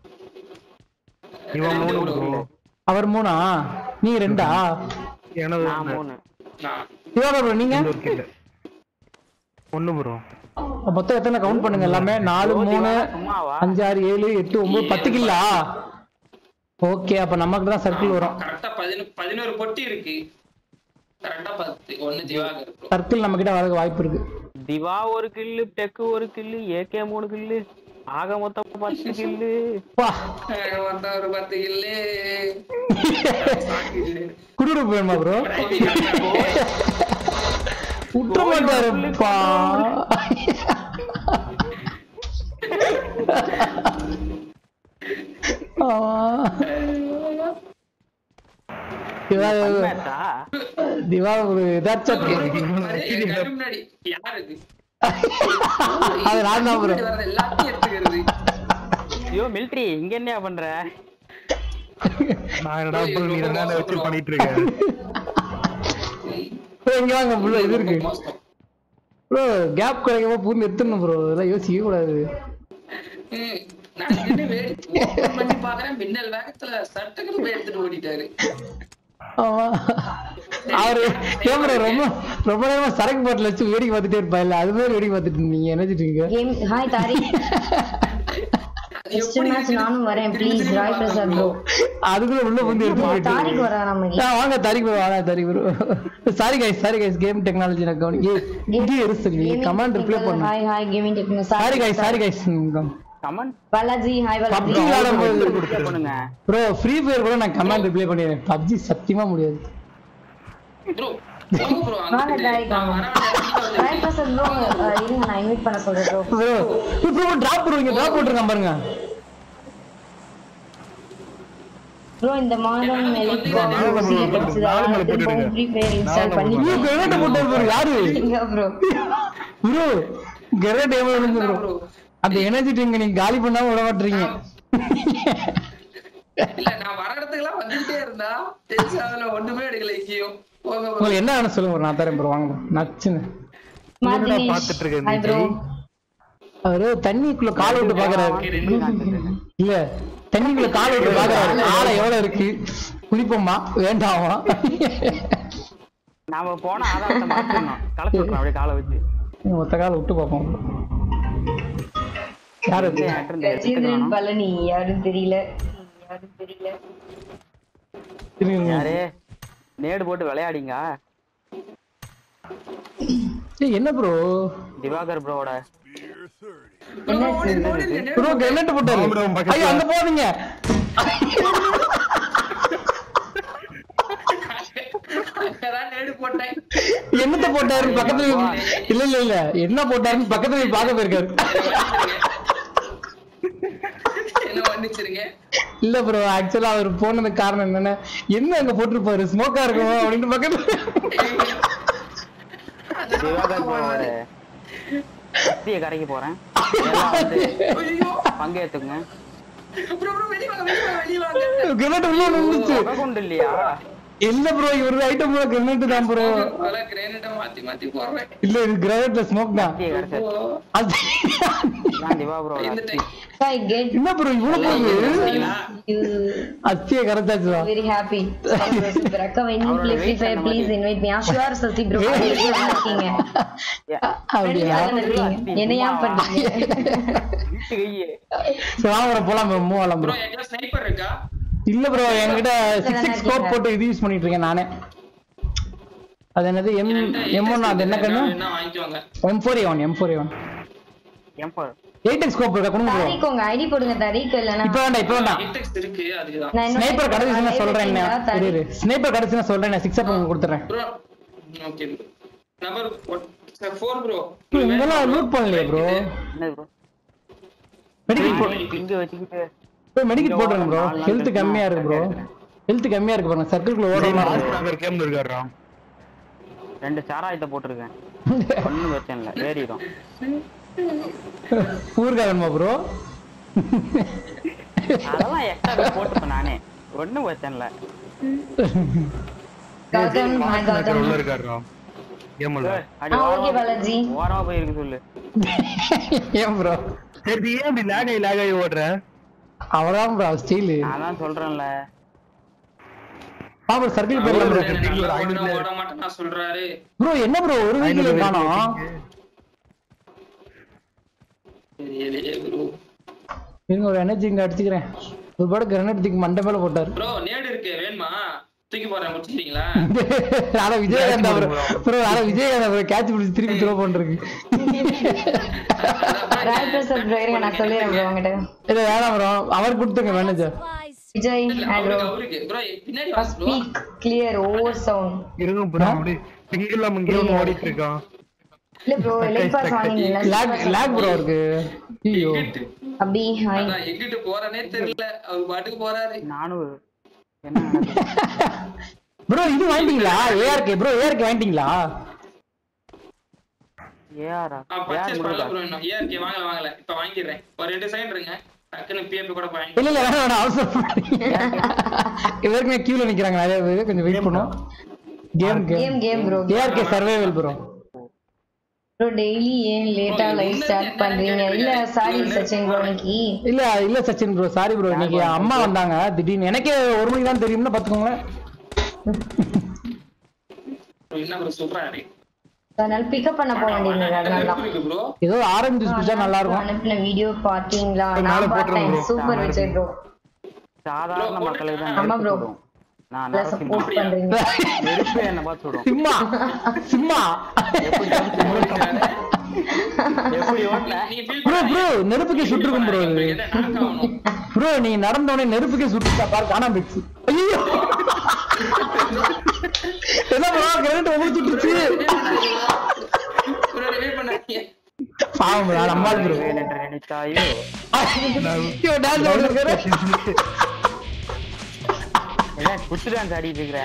இவன் மூணு bro. அவர் மூணா நீங்க ரெண்டா எனது நான் ஒண்ணு. மூணு நான் சிவாகா ப்ரோ நீங்க இந்த ஒரு kill. ஒண்ணு ப்ரோ மொத்தம் எத்தனை கவுண்ட் பண்ணுங்க எல்லாமே நாலு மூணு சும்மாவா அஞ்சு ஆறு ஏழு எட்டு ஒன்பது பத்து கில்லா ஓகே அப்ப நமக்கு தான் சர்க்கிள் வரும் கரெக்டா பதினொ பதினோரு பொட்டி இருக்கு கரெக்டா பத்து ஒண்ணு திவாகர் bro. சர்க்கிள் நம்ம கிட்ட வரதுக்கு வாய்ப்பு இருக்கு திவா ஒரு கில்லு டெக்கு ஒரு கில்லு ஏகே மூணு கில்லு ஆக மொத்தம் பத்து கில்லு வா ஆக மொத்தம் ஒரு பத்து கில்லு குடுடு போயிருமா ப்ரோ விட்டுற மாட்டாருப்பா மேத்தா திவா ஒரு ஏதாச்சும் கண்ணு முன்னாடி யார் இது அது நான் தான் ப்ரோ முன்னாடி வர்றது எல்லாத்தையும் எடுத்துக்கிறது ஐயோ மிலிட்ரி இங்க என்ன பண்ற நான் என்னடா bro நீ ரெண்டு நாளா வச்சு பண்ணிட்டு இருக்கேன் இங்க வாங்க ப்ரோ இது இருக்கு மோசம். ப்ரோ கேப் கிடைக்காம பூந்து எடுத்துடணும் ப்ரோ இதெல்லாம் யோசிக்கவே கூடாது ம், நான் நின்னு வேடி- open பண்ணி பார்க்கறேன், மின்னல் வேகத்துல சட்டுக்குன்னு போய் எடுத்துட்டு ஓடிட்டாரு ஆமா அவரு கேமரா ரொம்ப ரொம்ப நேரமா சரக்கு பாட்டில் வச்சு வேடிக்கை பார்த்துட்டே இருப்பா இல்ல அது மாதிரி வேடிக்கை பார்த்துட்டு இருந்தீங்க நினைச்சிட்டு இருக்கீங்க Game, hi Tariq. Next match நானும் வரேன் ப்ளீஸ் ராய் பிரசாத் ப்ரோ அதுக்குள்ள உள்ள வந்து எடுத்து போயிட்டு தாரிக் வரா நம்ம ஆ, வாங்க தாரிக் ப்ரோ வாங்க Tariq bro sorry guys sorry guys game technology நான் கவனி ஏ இங்கே இருக்கு நீ கமாண்ட் ரிப்ளை பண்ணு hi hi gaming technology sorry guys sorry guys comment Balaji hi Balaji PUBG விளையாடும்போது பண்ணுங்க ப்ரோ ஃப்ரீ ஃபயர் கூட நான் கமாண்ட் ரிப்ளை பண்ணிடுறேன் பப்ஜி சத்தியமா முடியாது ப்ரோ போங்க ப்ரோ வாங்க அங்க தாரிக் நான் வாங்க வரேன் ராய் பிரசாத் ப்ரோ இருங்க நான் இன்வைட் பண்ண சொல்றேன் ப்ரோ ப்ரோ இப்போ டிராப் பண்ணுவீங்க டிராப் போட்டுருக்கான் பாருங்க ப்ரோ இந்த மாடர்ன் மெலிட் திரும்பவும் ஃப்ரீ ஃபயர் இன்ஸ்டால் பண்ணி ஐயோ கிரனேட் போட்டாரு பாரு யாரு ப்ரோ ப்ரோ கிரனேட் ஏமா விழுந்து ப்ரோ அந்த எனர்ஜி ட்ரிங்க் நீங்க காலி பண்ணாம விட மாட்டீங்க இல்ல நான் வர இடத்துக்குலாம் வந்துட்டே இருந்தா டென்ஷன் ஆகல ஒண்ணுமே எடுக்கல எங்கேயும் போங்க bro. உங்களுக்கு என்ன வேணும் சொல்லுங்க bro. நான் தரேன் ப்ரோ வாங்க bro. நச்சுன்னு மார்டினேஷ் பார்த்துட்டு இருக்கேன் ஹாய் ப்ரோ அவரு தண்ணிக்குள்ள கால விட்டு பாக்குறாரு இல்ல தண்ணிக்குள்ள கால விட்டு பாக்குறாரு ஆளை எவ்வளவு இருக்கு குளிப்போமா வேண்டாமா நாம போன ஆதாரத்தை மாத்திரணும் கலச்சு விட்டுறோம் அப்படியே காலை வச்சு ஒத்த கால விட்டு பார்ப்போம் யாரு இது? என்கிட்ட இருந்து எடுத்துட்டு கஜேந்திரன் வேணும். பழனி யாரும் தெரியல யாரும் தெரியல இருங்க. யாரு நேடு போட்டு விளையாடிங்க ஏய், என்ன ப்ரோ திவாகர் ப்ரோவோட என்ன ஓடி, ஓடி, ஓடி, ப்ரோ கிரனேட் போட்டாரு ஆமா bro, பக்கத்துல. ஐயோ அங்க போவீங்க அங்கதான் நேடு போட்டேன் என்னத்த போட்டாரு பக்கத்துல இல்ல இல்ல இல்ல என்ன போட்டாருன்னு பக்கத்துல போய் பார்க்க போயிருக்காரு என்ன மன்னிச்சிருங்க இல்ல ப்ரோ ஆக்சுவலா அவர் போனதுக்கு காரணம் என்னன்னா என்ன அங்க போட்டிருப்பாரு ஸ்மோக்கா இருக்கும் அப்படின்னு பக்கத்துல திவாகர் ப்ரோவோட சக்தியை கரைக்கு போறேன் எல்லாம் வந்து ஐயோ பங்கேற்றுங்க ப்ரோ ப்ரோ வெளிய வாங்க வெளிய வாங்க வெளிய வாங்க கிரனேட் உள்ள நின்னுச்சு புகை கொண்டு இல்லையா இல்ல ப்ரோ இவரு ஐட்டம் ப்ரோ கிரனேட் தான் ப்ரோ பல கிரேனேட்டை மாத்தி மாத்தி போடுறேன் இல்ல இது கிரனேட்ல ஸ்மோக் தான் சக்தியை கரைச்சாச்சு அது நான் திவா ப்ரோவோட இந்த சக்தி டைம் I get என்ன ப்ரோ இவ்வளவு போகுது you அத்திய கரைச்சாச்சுதான் very happy. Super. அக்கா when you play Free Fire, please invite me. Ah, sure, Sasi bro. நல்லா இருக்கீங்க. அப்படியா நல்லா இருக்கீங்க. என்ன ஏன் பண்றீங்க? வீட்டு கையே சரி வாங்க bro, போலாம் bro, move ஆகலாம் ப்ரோ bro. எங்க ஸ்னைப்பர் இருக்கா இல்ல ப்ரோ என்கிட்ட சிக்ஸ் சிக்ஸ் ஸ்கோப் போட்டு இது யூஸ் பண்ணிட்டு இருக்கேன் நானே அது என்னது எம் எம் ஒன் அது என்ன கண்ணு என்ன வாங்கிக்கோங்க M four A one M four A one எம்பர் எயிட் எக்ஸ் ஸ்கோப் இருக்கா கொடுங்க ப்ரோ தாரிக் உங்க ஐடி போடுங்க தாரிக் இல்லைன்னா இப்போ வேண்டாம் இப்போ வேண்டாம் இன்டெக்ஸ் இருக்கு அதுக்குதான் நான் இன்னும் ஸ்னைப்பர் கடைசினா live சொல்றேன் இருக்கீங்களா, என்ன தாரிக்? இரு ஸ்னைப்பர் கடைசினா சொல்றேன் நான் சிக்ஸ் அப் உங்களுக்கு கொடுத்துறேன் bro okay number four bro Bro, இங்கெல்லாம் லூட் பண்ணலையே ப்ரோ என்ன ப்ரோ மெடிக்கல் போடு இங்க வச்சுக்கிட்டு ப்ரோ மெடிக்கல் போடுறேன் ப்ரோ நாலு நாள் ஹெல்த் கழிச்சு கம்மியா இருக்கு ப்ரோ ஹெல்த் கம்மியா இருக்கு பாருங்க சர்க்கிள்குள்ள ஓடணும் கேம்ல இருக்காரா ரெண்டு சாராயத்தை போட்டிருக்கேன் ஒண்ணும் பிரச்சனை இல்லை ஏறிடும் ஊருக்கா வேணுமா ப்ரோ அதெல்லாம் எக்ஸ்ட்ரா போட்டுப்பேன் நானே ஒண்ணும் பிரச்சனை இல்லை கௌதம் hi கௌதம் உள்ள இருக்காரா கேம்ல அடி ஆ, okay, ஓரமா பாலாஜி. ஓரமா போயிருக்கு சொல்லு ஏன் ப்ரோ சரி ஏன் இப்படி லேக் ஆகி லேக் ஆகி ஓடுற அவதான் ப்ரோ ஸ்டைல் நான் தான் சொல்றேன்ல ஆ ப்ரோ சர்க்கிள் போயிடலாம் ப்ரோ நல்லா ஓட ஓட மாட்டேன் நான் சொல்றாரு ப்ரோ என்ன ப்ரோ ஒரு வீக்கில் காணோம் தெரியலையே ப்ரோ இருங்க ஒரு எனர்ஜி இங்க அடிச்சுக்கிறேன் ஒரு பாடு கிரனேட் தூக்கி மண்டை மேல போட்டாரு ப்ரோ நேடு இருக்கு வேணுமா தூக்கி போறேன் முடிச்சிட்டீங்களா ஆனா விஜயகாந்தா ப்ரோ ப்ரோ ஆனா விஜயகாந்தா ப்ரோ கேட்ச் பிடிச்சி திருப்பி த்ரோ பண்றதுக்கு ராய் பிரசாத் bro, இருங்க நான் சொல்லிடுறேன் bro உங்ககிட்ட இல்ல வேணாம் ப்ரோ அவர் கொடுத்துங்க மேனேஜர் Supplies. விஜய் இல்ல, hi bro அவருக்கு அவருக்கு ப்ரோ பின்னாடி வா bro speak clear over sound இருங்க ப்ரோ அப்படி சிங்கிள் இங்கே ஓடிட்டு இருக்கான் இல்ல ப்ரோ எலைட் பாஸ் வாங்குனீங்களா லேக் லேக் ப்ரோ இருக்கு ஐயோ எங்கிட்டு அபி ஹாய் அதான் எங்கிட்டு போறேனே தெரியல அவர் பாட்டுக்கு போறாரு நானும் என்ன நடக்குது? ப்ரோ இது வாங்கிட்டீங்களா ஏஆர்கே ப்ரோ ஏஆர்கே வாங்கிட்டீங்களா ஏஆரா ஆ ஏஆர் பர்ச்சேஸ் பண்ணல முடியுதா ப்ரோ இன்னும் ஏஆர்கே வாங்கல வாங்கல இப்ப வாங்கிடுறேன் ஒரு ரெண்டு செகண்ட் இருங்க டக்குன்னு பிஎப்பி கூட வாங்கி இல்ல இல்ல வேணாம் வேணாம் அவசரம் இவருக்குமே கியூல நிக்கிறாங்க நிறைய பேர் கொஞ்சம் வெயிட் பண்ணுவோம் game game game game bro ARK survival bro bro daily ஏன் லேட்டா லைவ் ஸ்டார்ட் பண்றீங்க இல்ல சாரி சச்சின் ப்ரோ இன்னைக்கு இல்ல இல்ல சச்சின் ப்ரோ சாரி ப்ரோ இன்னைக்கு அம்மா வந்தாங்க திடீர்னு எனக்கே ஒரு மணிக்கு தான் தெரியும்னு பாத்துக்கோங்களேன் என்ன ப்ரோ சூப்பரா இருக்கு அதனால பிக்கப் பண்ண போக வேண்டியது அதனால தான் இருக்கு ப்ரோ ஏதோ ஆரஞ்சு ஜூஸ் குடிச்சா நல்லா இருக்கும் அனுப்பின வீடியோ பாத்தீங்களா மேல நான் போட்டுருங்க பார்த்தேன் bro. சூப்பர் விஜய் ப்ரோ சாதாரண மக்களுக்கு தான் ஆமா நெருப்பு bro. சுடும். நான் நல்லா நரசிம்மன். சப்போர்ட் பண்றீங்க நெருப்பு என்ன பார்த்து சுடும் சிம்மா சிம்மா எப்படி எப்படி ஓட்டல நீ feel ப்ரோ பண்ணாதீங்க. ப்ரோ நெருப்புக்கே சுட்டுருக்கும் ப்ரோ என்ன இது knock ஆகணும். ப்ரோ நீ நடந்த உடனே நெருப்புக்கே சுட்டுட்டா பாரு காணாம போயிடுச்சு ஐயோ என்ன ப்ரோ கிரேட் உங்களுக்கு சுட்டுச்சு bro, revive பண்ணாதீங்க. பாவம் bro, அது அம்மாள் ப்ரோ என்று நினைத்தாயோ ஐயோ டான்ஸ் ஆடுறாரு என்ன குத்து டான்ஸ் ஆடிட்டு இருக்கிற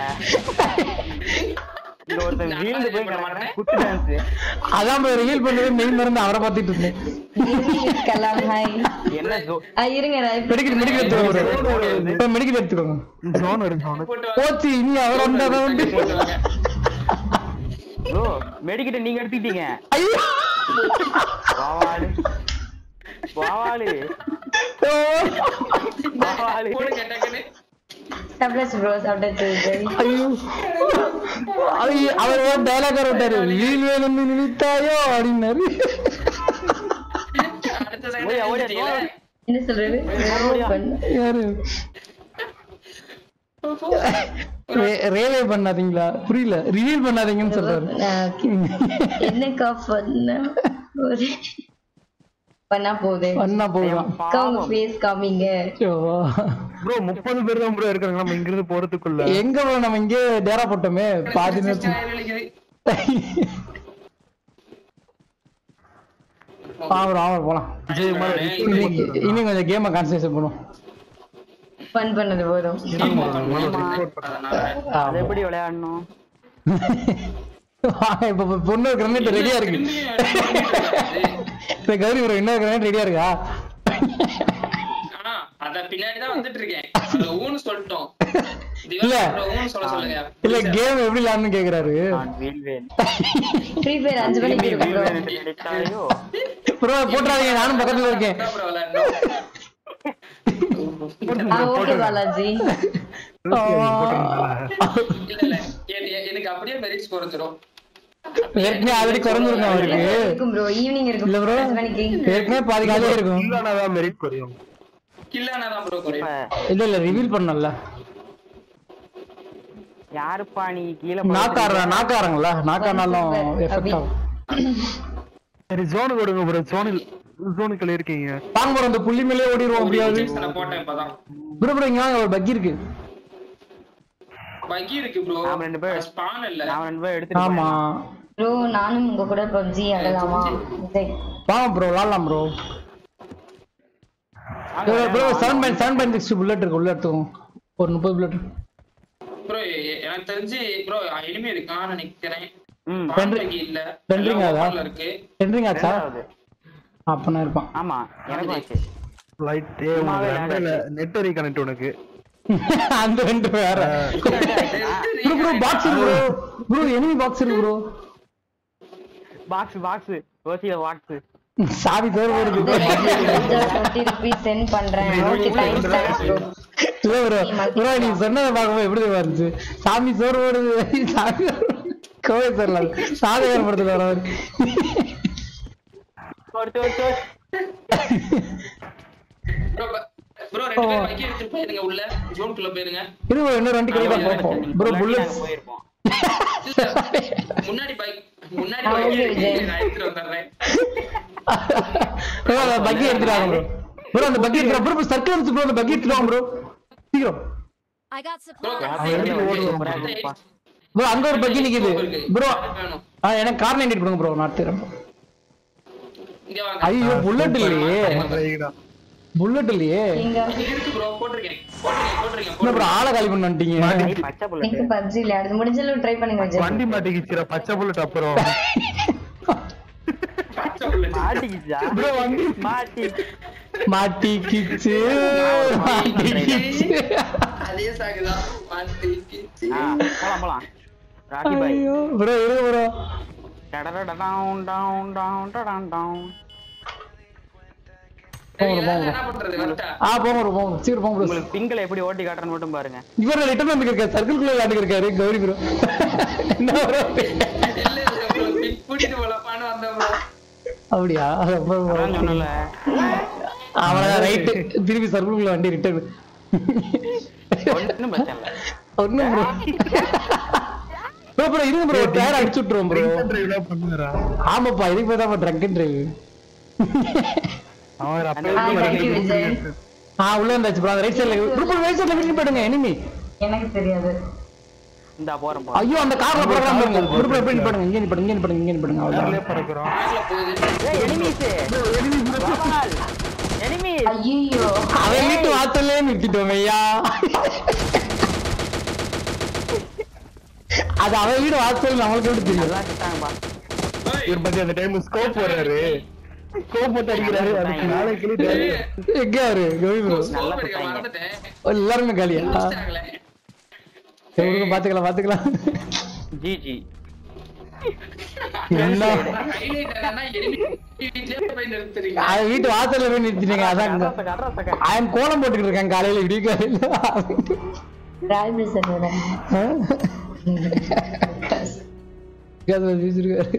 இங்க ஒருத்தன் வீழ்ந்து போய் கிடக்குறேன் குத்து டான்ஸ் அதான் ப்ரோ ரிவீல் பண்ணது மெயின் மருந்து அவரை பார்த்துட்டு இருந்தேன் கலாம் ஹாய் என்ன ஜோ இருங்க நான் இப்ப- மெடிக்கல் மெடிக்கல் எடுத்துக்கோங்க ப்ரோ இப்போ மெடிக்கல் எடுத்துக்கோங்க ஜோன் வரும் ஜோன் போட்டு வாங்க. போச்சு இனி அவர் வந்தாதான் வந்து போட்டு வாங்க. ப்ரோ மெடிக்கிட்ட நீங்க எடுத்துக்கிட்டீங்க ஐயோ வாவாலு வாவாலு வாவாலு போடுங்க டக்குன்னு. சாப்பிட்டாச்சு ப்ரோ சாப்பிட்டாச்சு விஜய் ஐயோ ஐயோ, அவர் ஒரு டைலாக் விட்டாரு வீல் வேணும்னு நினைத்தாயோ அப்படின்னாரு அடுத்த second ஓடியா, ஓடியா, எழுந்திட்டீங்களா? என்ன சொல்றது பண்ணு. யாரு ரே- ரேவே பண்ணாதீங்களா புரியல ரிவீல் பண்ணாதீங்கன்னு சொல்றாரு நான் என்னக்கா பண்ண ஒரு பண்ணா போகுது பண்ணா போதும் அக்கா உங்க ஃபேஸ் காமிங்க ப்ரோ முப்பது பேர் தான் ப்ரோ இருக்காங்க நம்ம இங்க இருந்து போறதுக்குள்ள எங்க bro நம்ம இங்கே டேரா போட்டோமே பாதி நேரத்துல ஆயிரம் வலிக்குது. ஆமா ஆமா போலாம் விஜய் மாதிரி இன்னைக்கு இன்னும் கொஞ்சம் கேமை கான்சன்ட்ரேட் பண்ணுவோம் ஃபன் பண்ணது போதும் அதனால அது எப்படி விளையாடணும் வாங்க, இப்ப இப்ப பொண்ணு கிரனேட் ரெடியா இருக்கு இப்ப கௌரி ப்ரோ இன்னொரு கிரனேட் ரெடியா இருக்கா ஆ, அத பின்னாடிதான் வந்துட்டு இருக்கேன் அத ஊன்னு சொல்லிட்டோம் இல்ல. திவாகர் bro, ஊன்னு சொல்ல சொல்லுங்க இல்ல கேம் எப்படி விளையாடணும்னு கேக்குறாரு நான் வீழ்வேன் ஃப்ரீ ஃபயர் அஞ்சு மணிக்கு இருக்கு ப்ரோ வீழ்வேன் என்று நினைத்தாயோ ப்ரோ போட்டுறாதீங்க நானும் பக்கத்துல இருக்கேன் அதான் bro விளையாடணும். ஓகே பாலாஜி இல்ல இல்ல எ- எ- எனக்கு அப்படியே மெரிட்ஸ் குறைஞ்சிரும் ஏற்கனவே ஆல்ரெடி குறைஞ்சிருக்கும் அவருக்கு இருக்கும் ப்ரோ ஈவினிங் இருக்கும் இல்ல bro. அஞ்சு மணிக்கு ஏற்கனவே பாதி காலியா இருக்கும் இல்லனாதான் மெரிட் குறையும் கில்லானாதான் ப்ரோ குறையும் இப்ப இல்ல இல்ல ரிவீல் பண்ணல யாருப்பா நீ கீழே நாக்காடுற நாக்காரங்களா நாக்கானாலும் எஃபெக்ட் ஆகும் சரி ஜோனுக்கு விடுங்க ப்ரோ ஜோனில் ஜோனுக்குள்ள இருக்கீங்க வாங்க ப்ரோ அந்த புள்ளி மேலே ஓடிடுவோம் அப்படியாவது Injection அ போட்டேன் இப்பதான் ப்ரோ ப்ரோ இங்க வாங்க, ஒரு பக்கி இருக்கு பகி இருக்கு ப்ரோ நாம ரெண்டு பேர் ஸ்பான் இல்ல நான் ரெண்டு பேரும் எடுத்துட்டு ஆமா ப்ரோ நானும் உங்க கூட பப்ஜி ஆடலாமா விஜய் வாங்க ப்ரோ விளாடலாம் bro bro seven point seven point six bullet இருக்கு உள்ள எடுத்துக்கோங்க ஒரு முப்பது புல்லட் ப்ரோ எனக்கு தெரிஞ்சு ப்ரோ இனிமே இருக்கான்னு நினைக்கிறேன் ம் பான் பகி இல்ல பண்றீங்க அதா? எல்லாம் இருக்கு சென்ட்ரிங் ஆச்சா ரெண்டாவது அப்பனா இருப்பான் ஆமா எனக்கும் ஆச்சு லைட் சும்மாவே lag நெட் ரீகனெக்ட் உனக்கு அந்த ரெண்டு வேற ப்ரோ ப்ரோ பாக்ஸ் இருக்கு ப்ரோ ப்ரோ எனிமி பாக்ஸ் இருக்கு ப்ரோ பாக்ஸ் பாக்ஸ் ஓசியில பாக்ஸ் சாவி தோறு வருது டுவெண்ட்டி ருபீஸ் சென்ட் பண்றேன் ஓகே தேங்க்ஸ் தேங்க்ஸ் ப்ரோ இல்ல ப்ரோ ப்ரோ நீ சொன்னதை பார்க்கும்போது எப்படி தெரியுமா இருந்துச்சு சாமி சோறு ஓடுது சாமி கோவை தெரியல சாதகர் படத்துல வர மாதிரி ஒருத்தர் ஒருத்தர் ப்ரோ ப்ரோ ரெண்டு பேரும் பகி எடுத்துட்டு போயிருங்க உள்ள ஜோனுக்குள்ள போயிருங்க இரு bro, இன்னொரு வண்டி கிடைக்க பார்ப்போம் ப்ரோ புல்லட்ஸ் போயிருப்போம் முன்னாடி பைக் முன்னாடி ஆ, பைக் okay, இருக்கு விஜய். நான் எடுத்துட்டு வந்துடுறேன் ப்ரோ அந்த பக்கி எடுத்துட்டு வாங்க ப்ரோ ப்ரோ அந்த பக்கி எடுத்துட்டு ப்ரோ சர்க்கிள் எடுத்து ப்ரோ அந்த பக்கி எடுத்துட்டு வாங்க ப்ரோ சீக்கிரம் I got bro supplies. Bro அங்க ஒரு பக்கி நிக்குது ப்ரோ வேணும் ஆ எனக்கு கார் நைன்டி கொடுங்க ப்ரோ நான் எடுத்துறேன் இங்க வாங்க ஐயோ புல்லட் இல்லையே புல்லட் இல்லையே நீங்க இங்க இருக்கு ப்ரோ போட்டிருக்கேன் போட்டிருக்கேன் போட்டிருக்கேன் என்ன ப்ரோ ஆளை காலி பண்ண வந்துட்டீங்க ஐய், பச்சை புல்லட் எனக்கு பப்ஜி விளையாடுது முடிஞ்ச அளவு ட்ரை பண்ணுங்க விஜய் வண்டி மாட்டிக்கிச்சுரா பச்சை புல்லட் அப்புறம் பச்சை bullet. மாட்டிக்கிச்சா ப்ரோ வண்டி மாட்டி மாட்டிக்கிச்சு மாட்டிக்கிச்சு அதே சாகுதான் மாத்திக்கிச்சு. ஆ, போலாம் போலாம் ராக்கி பாய் ஐயோ ப்ரோ இரு ப்ரோ டடடடடவுன் டவுன் டவுன் டடான் டவுன் சரி, எல்லாரும் என்ன பண்றது வரட்டா ஆ போங்க ப்ரோ போங்க சீக்கிரம் போங்க ப்ரோ உங்களுக்கு பிங்களை எப்படி ஓட்டி காட்டுறேன்னு மட்டும் பாருங்க இவர் ரிட்டர்ன் வந்து இருக்காரு சர்க்கிள்குள்ள விளையாண்டு இருக்காரு கௌரி ப்ரோ என்ன ப்ரோ இல்ல இல்ல bro, big கூட்டிட்டு போலாப்பான்னு வந்தேன் ப்ரோ அப்படியா அப்புறம் அதான் சொன்னல அவ்வளவுதான் ரைட்டு திருப்பி சர்க்குள்ள வண்டி ரிட்டர்ன் ஒன்றும் பிரச்சனை இல்லை ஒண்ணும் ப்ரோ ப்ரோ ப்ரோ இருங்க ப்ரோ டயர் அடிச்சு விட்டுருவோம் ப்ரோ டிரைவ்லாம் பண்ணுறா ஆமாப்பா இதுக்கு போய் தான் ட்ரங்க் அண்ட் டிரைவ் அவன் அந்த ஆ அப்பவே தேங்க்யூ விஜய் ஆ உள்ள வந்தாச்சு ப்ரோ ரைட் சைடுல ப்ரோ ரைட் சைடுல விட்டு போயிடுங்க எனிமி எனக்கு தெரியாது இந்தா போறேன் போ ஐயோ அந்த கார்ல போறலாம் பாருங்க ப்ரோ ப்ரோ போய் பாருங்க இங்க நிப்பாடுங்க இங்க நிப்பாடுங்க இங்க நிப்பாடுங்க அவ்வளவுதான் பறக்குறோம் பேக்ல போகுது ஏய் எனிமீஸ் எனிமீஸ் ஐயோ அவன் வீட்டு வாசல்லே நிறுத்திட்டோம் ஐயா அது அவன் வீடு வாசல் நம்மளுக்கு எப்படி தெரியும் நல்லா கிட்டாங்கப்பா இவர் பத்தி அந்த டைம் ஸ்கோப் போடுறாரு ஸ்கோப் போட்டு அடிக்கிறாரு அதுக்கு நாளைக்கு எங்க அவரு கோவி ப்ரோ நல்லா சோப்பு எடுக்க குத்தாங்க. மறந்துட்டேன் எல்லாருமே காலியா முடிச்சிட்டாங்களே. சரி, விடுங்க, பாத்துக்கலாம் பாத்துக்கலாம் ஜிஜி என்ன highlight என்னன்னா, enemy வீட்லயே போய் நிறுத்துறீங்க. அவன் வீட்டு வாசல்ல போய் நிறுத்திட்டீங்க அதான் அவன் கோலம் போட்டுக்கிட்டு இருக்கேன் காலையில விடிய காலையில ராய் பிரசரோட அது வச்சிருக்காரு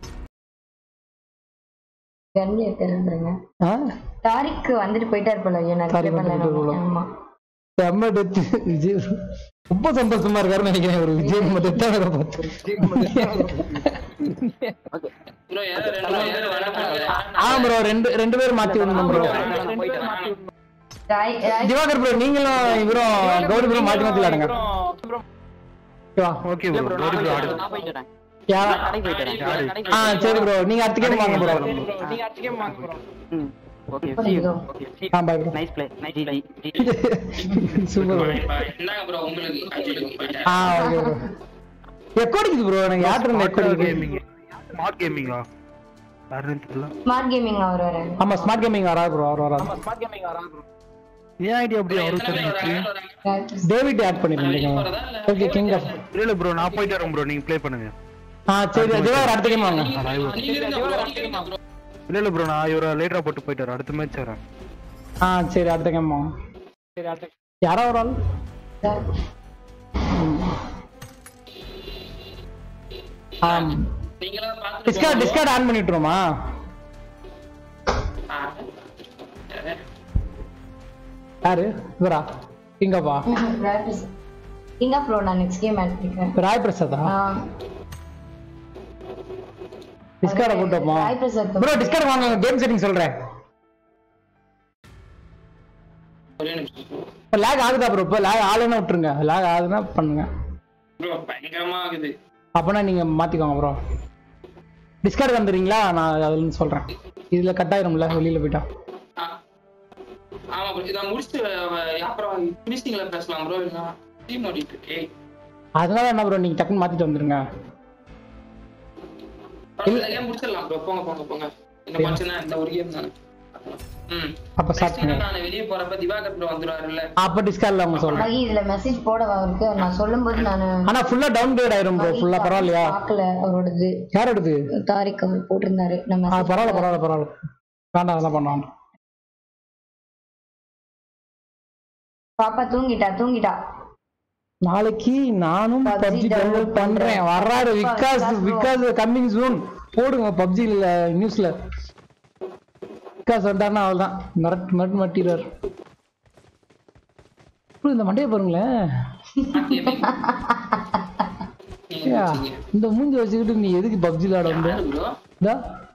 கன்ல எடுத்துருந்துருங்க ஆ? தாரிக்கு வந்துட்டு போயிட்டாரு போல ஐயோ நான் தாரிக் reply பண்ணல வந்துட்டு போல. ஆமா செம்ம டெத்து விஜய் ரொம்ப சந்தோஷமா இருக்காருன்னு நினைக்கிறேன் ஒரு விஜய் நம்ம டெத்தா வேற பார்த்து bro, யாரோ ரெண்டு மூணு பேர் வேணா பண்ணுங்க. ஆ ப்ரோ ரெண்டு ரெண்டு பேரும் மாத்தி விடணும் ப்ரோ ராய் ராய் திவாகர் ப்ரோ நீங்களும் இவரும் கௌரி ப்ரோ மாத்தி மாத்தி விளையாடுங்க வா. ஓகே ப்ரோ நான் போயிட்டு வரேன். நான் போயிட்டு வரேன். யா- நான் கடைக்கு போயிட்டு வரேன். கடைக்கு ஆ சரி ப்ரோ நீங்க அடுத்த கேம் வாங்க ப்ரோ ம். Okay, Super see you. bro. Okay, see you. ஆ bye bro Nice play. Nice play. Super bro Bye. இந்தாங்க bro, உங்களுக்கு அஜித்துக்கு போயிட்டேன். ஆ ஓகே ப்ரோ எக்கோ அடிக்குது ப்ரோ எனக்கு யார்ட்ட இருந்து எக்கோ அடிக்குது கேமிங் ஸ்மார்ட் கேமிங்கா யாருன்னு தெரியல ஸ்மார்ட் கேமிங் அவர் வர ஆமா ஸ்மார்ட் கேமிங் வராது ப்ரோ அவர் வராது ஏன் ஐடியா அப்படி அவருக்கு எத்தனை பேர் தெரிஞ்சிச்சு வராங்க? வராங்க? டேவிட் ஆட் பண்ணிருந்தீங்க வெளிய போறதா இல்ல? ஓகே கிங் ஆஃப் இல்ல ப்ரோ நான் போயிட்டு வரேன் ப்ரோ நீங்க ப்ளே பண்ணுங்க ஆ சரி திவாகர் அடுத்த கேம் வாங்க நீங்க இருங்க bro, நீங்க இருங்க bro. இல்ல இல்ல ப்ரோ நான் இவரை லேட்டரா போட்டு போயிட்டு வரேன் அடுத்த மேட்ச் வரேன் ஆ சரி அடுத்த கேம் வாங்க யாரோ ஒரு ஆள் ஆம் நீங்களா பார்த்துட்டு டிஸ்கார்ட் போங்க bro. டிஸ்கார்ட் ஆன் பண்ணி விட்டுருமா ஆ. யாரு இவரா கிங்கப்பா Rai Prasad king of bro நான் நெக்ஸ்ட் கேம் ஆட் பண்ணிக்கிறேன் ராய் பிரசாதா ஆ, டிஸ்கார்ட போட்டோமா ராய் பிரசாத் ப்ரோ டிஸ்கார்ட் வாங்க கேம் செட்டிங் சொல்றேன் ஒரே நிமிஷம் இப்போ லேக் ஆகுதா ப்ரோ இப்போ லேக் ஆளுன்னா விட்டுருங்க லேக் ஆகுதுன்னா பண்ணுங்க bro, பயங்கரமா ஆகுது அப்போனா நீங்க மாத்திக்கோங்க ப்ரோ டிஸ்கார்ட் வந்துடுறீங்களா நான் அதுல சொல்றேன் இதுல கட் ஆயிரும்ல வெளியில போயிட்டா ஆ. ஆமா bro, இதை முடிச்சுட்டு அஹ், அப்புறம் finishingல பேசலாம் ப்ரோ இல்லைன்னா டீம் ஓடிட்டு இருக்கு அதனால என்ன ப்ரோ நீங்க டக்குன்னு மாத்திட்டு வந்துருங்க பரவாயில்ல, கேம் முடிச்சிடலாம் ப்ரோ போங்க போங்க போங்க இந்த கொஞ்சம் தான் இந்த ஒரு கேம் தானே ம் அப்ப start Next பண்ணுங்க. நான் வெளிய போறப்ப திவாகர் ப்ரோ வந்துருவாருல்ல அப்ப டிஸ்கார்ட்ல அவங்க சொல்றேன் மகி இதுல மெசேஜ் போட அவருக்கு நான் சொல்லும்போது நானு ஆனா ஃபுல்லா டவுன் கிரேட் ஆயிரும் ப்ரோ ஃபுல்லா பரவாயில்லையா பார்க்கல அவரோடது யார் எடுத்து தாரிக் அவர் போட்டிருந்தாரு நான் ஆ message பரவாயில்ல பரவாயில்ல பரவாயில்ல வேண்டாம் அதெல்லாம் பண்ண வேண்டாம் பாப்பா தூங்கிட்டா தூங்கிட்டா நாளைக்கு நானும் PUBG பப்ஜி download டவுன்லோட் பண்றேன் பண்றேன். வர்றாரு Vikas Vikas bro. Vikas coming soon போடுங்க பப்ஜில நியூஸ்ல விகாஸ் வந்தாருன்னா அவள்தான் மிரட் மிரட் மாட்டிடுவார் bro, இந்த மண்டையை பாருங்களேன் ஏ, இந்த மூஞ்சி வச்சுக்கிட்டு நீ எதுக்கு பப்ஜி விளையாட வந்த ப்ரோ இதா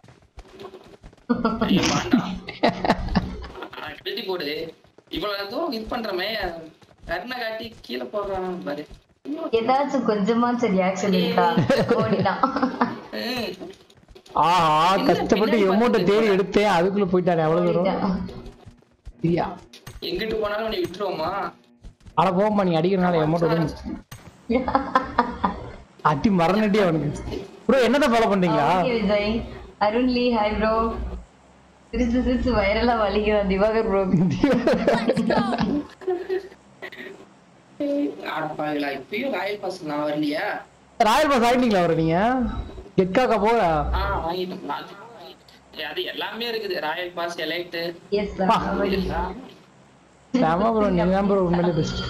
ஐயோ வேண்டாம் எழுதி போடு இவ்வளவு தூரம் இது பண்றமே கருணை காட்டி கீழே போடுறான் பாரு ஏதாச்சும் கொஞ்சமாச்சும் ரியாக்ஷன் இருக்கா ஓடிட்டான் ம். ஆஹா கஷ்டப்பட்டு எமௌண்ட்டை தேடி எடுத்தேன் அதுக்குள்ள போயிட்டாரு அவ்வளவு தூரம் ஓடிட்டான். சரியா எங்கிட்டு போனாலும் நீ விட்டுருவோமா அட போமா நீ அடிக்கிறனால எமௌண்ட் வரும் அடி மரணடி அவனுக்கு ப்ரோ என்னதான் ஃபாலோ பண்றீங்களா Okay, விஜய் அருண்லி ஹாய் ப்ரோ சிரிச்சு சிரிச்சு வைரலா வலிக்கிறான் திவாகர் ப்ரோ அடப்பாவிகளா இப்பயும் ராயல் பாஸ் நான் வரலையா ராயல் பாஸ் ஆயிட்டீங்களா அவரை நீங்க எக்காக்கா போக ஆ வாங்கிட்டேன் நான் வாங்கிட்டேன். அது எல்லாமே இருக்குது ராயல் பாஸ் எலைட் எஸ் செம ப்ரோ நீங்க தான் ப்ரோ உண்மையிலே பெஸ்ட்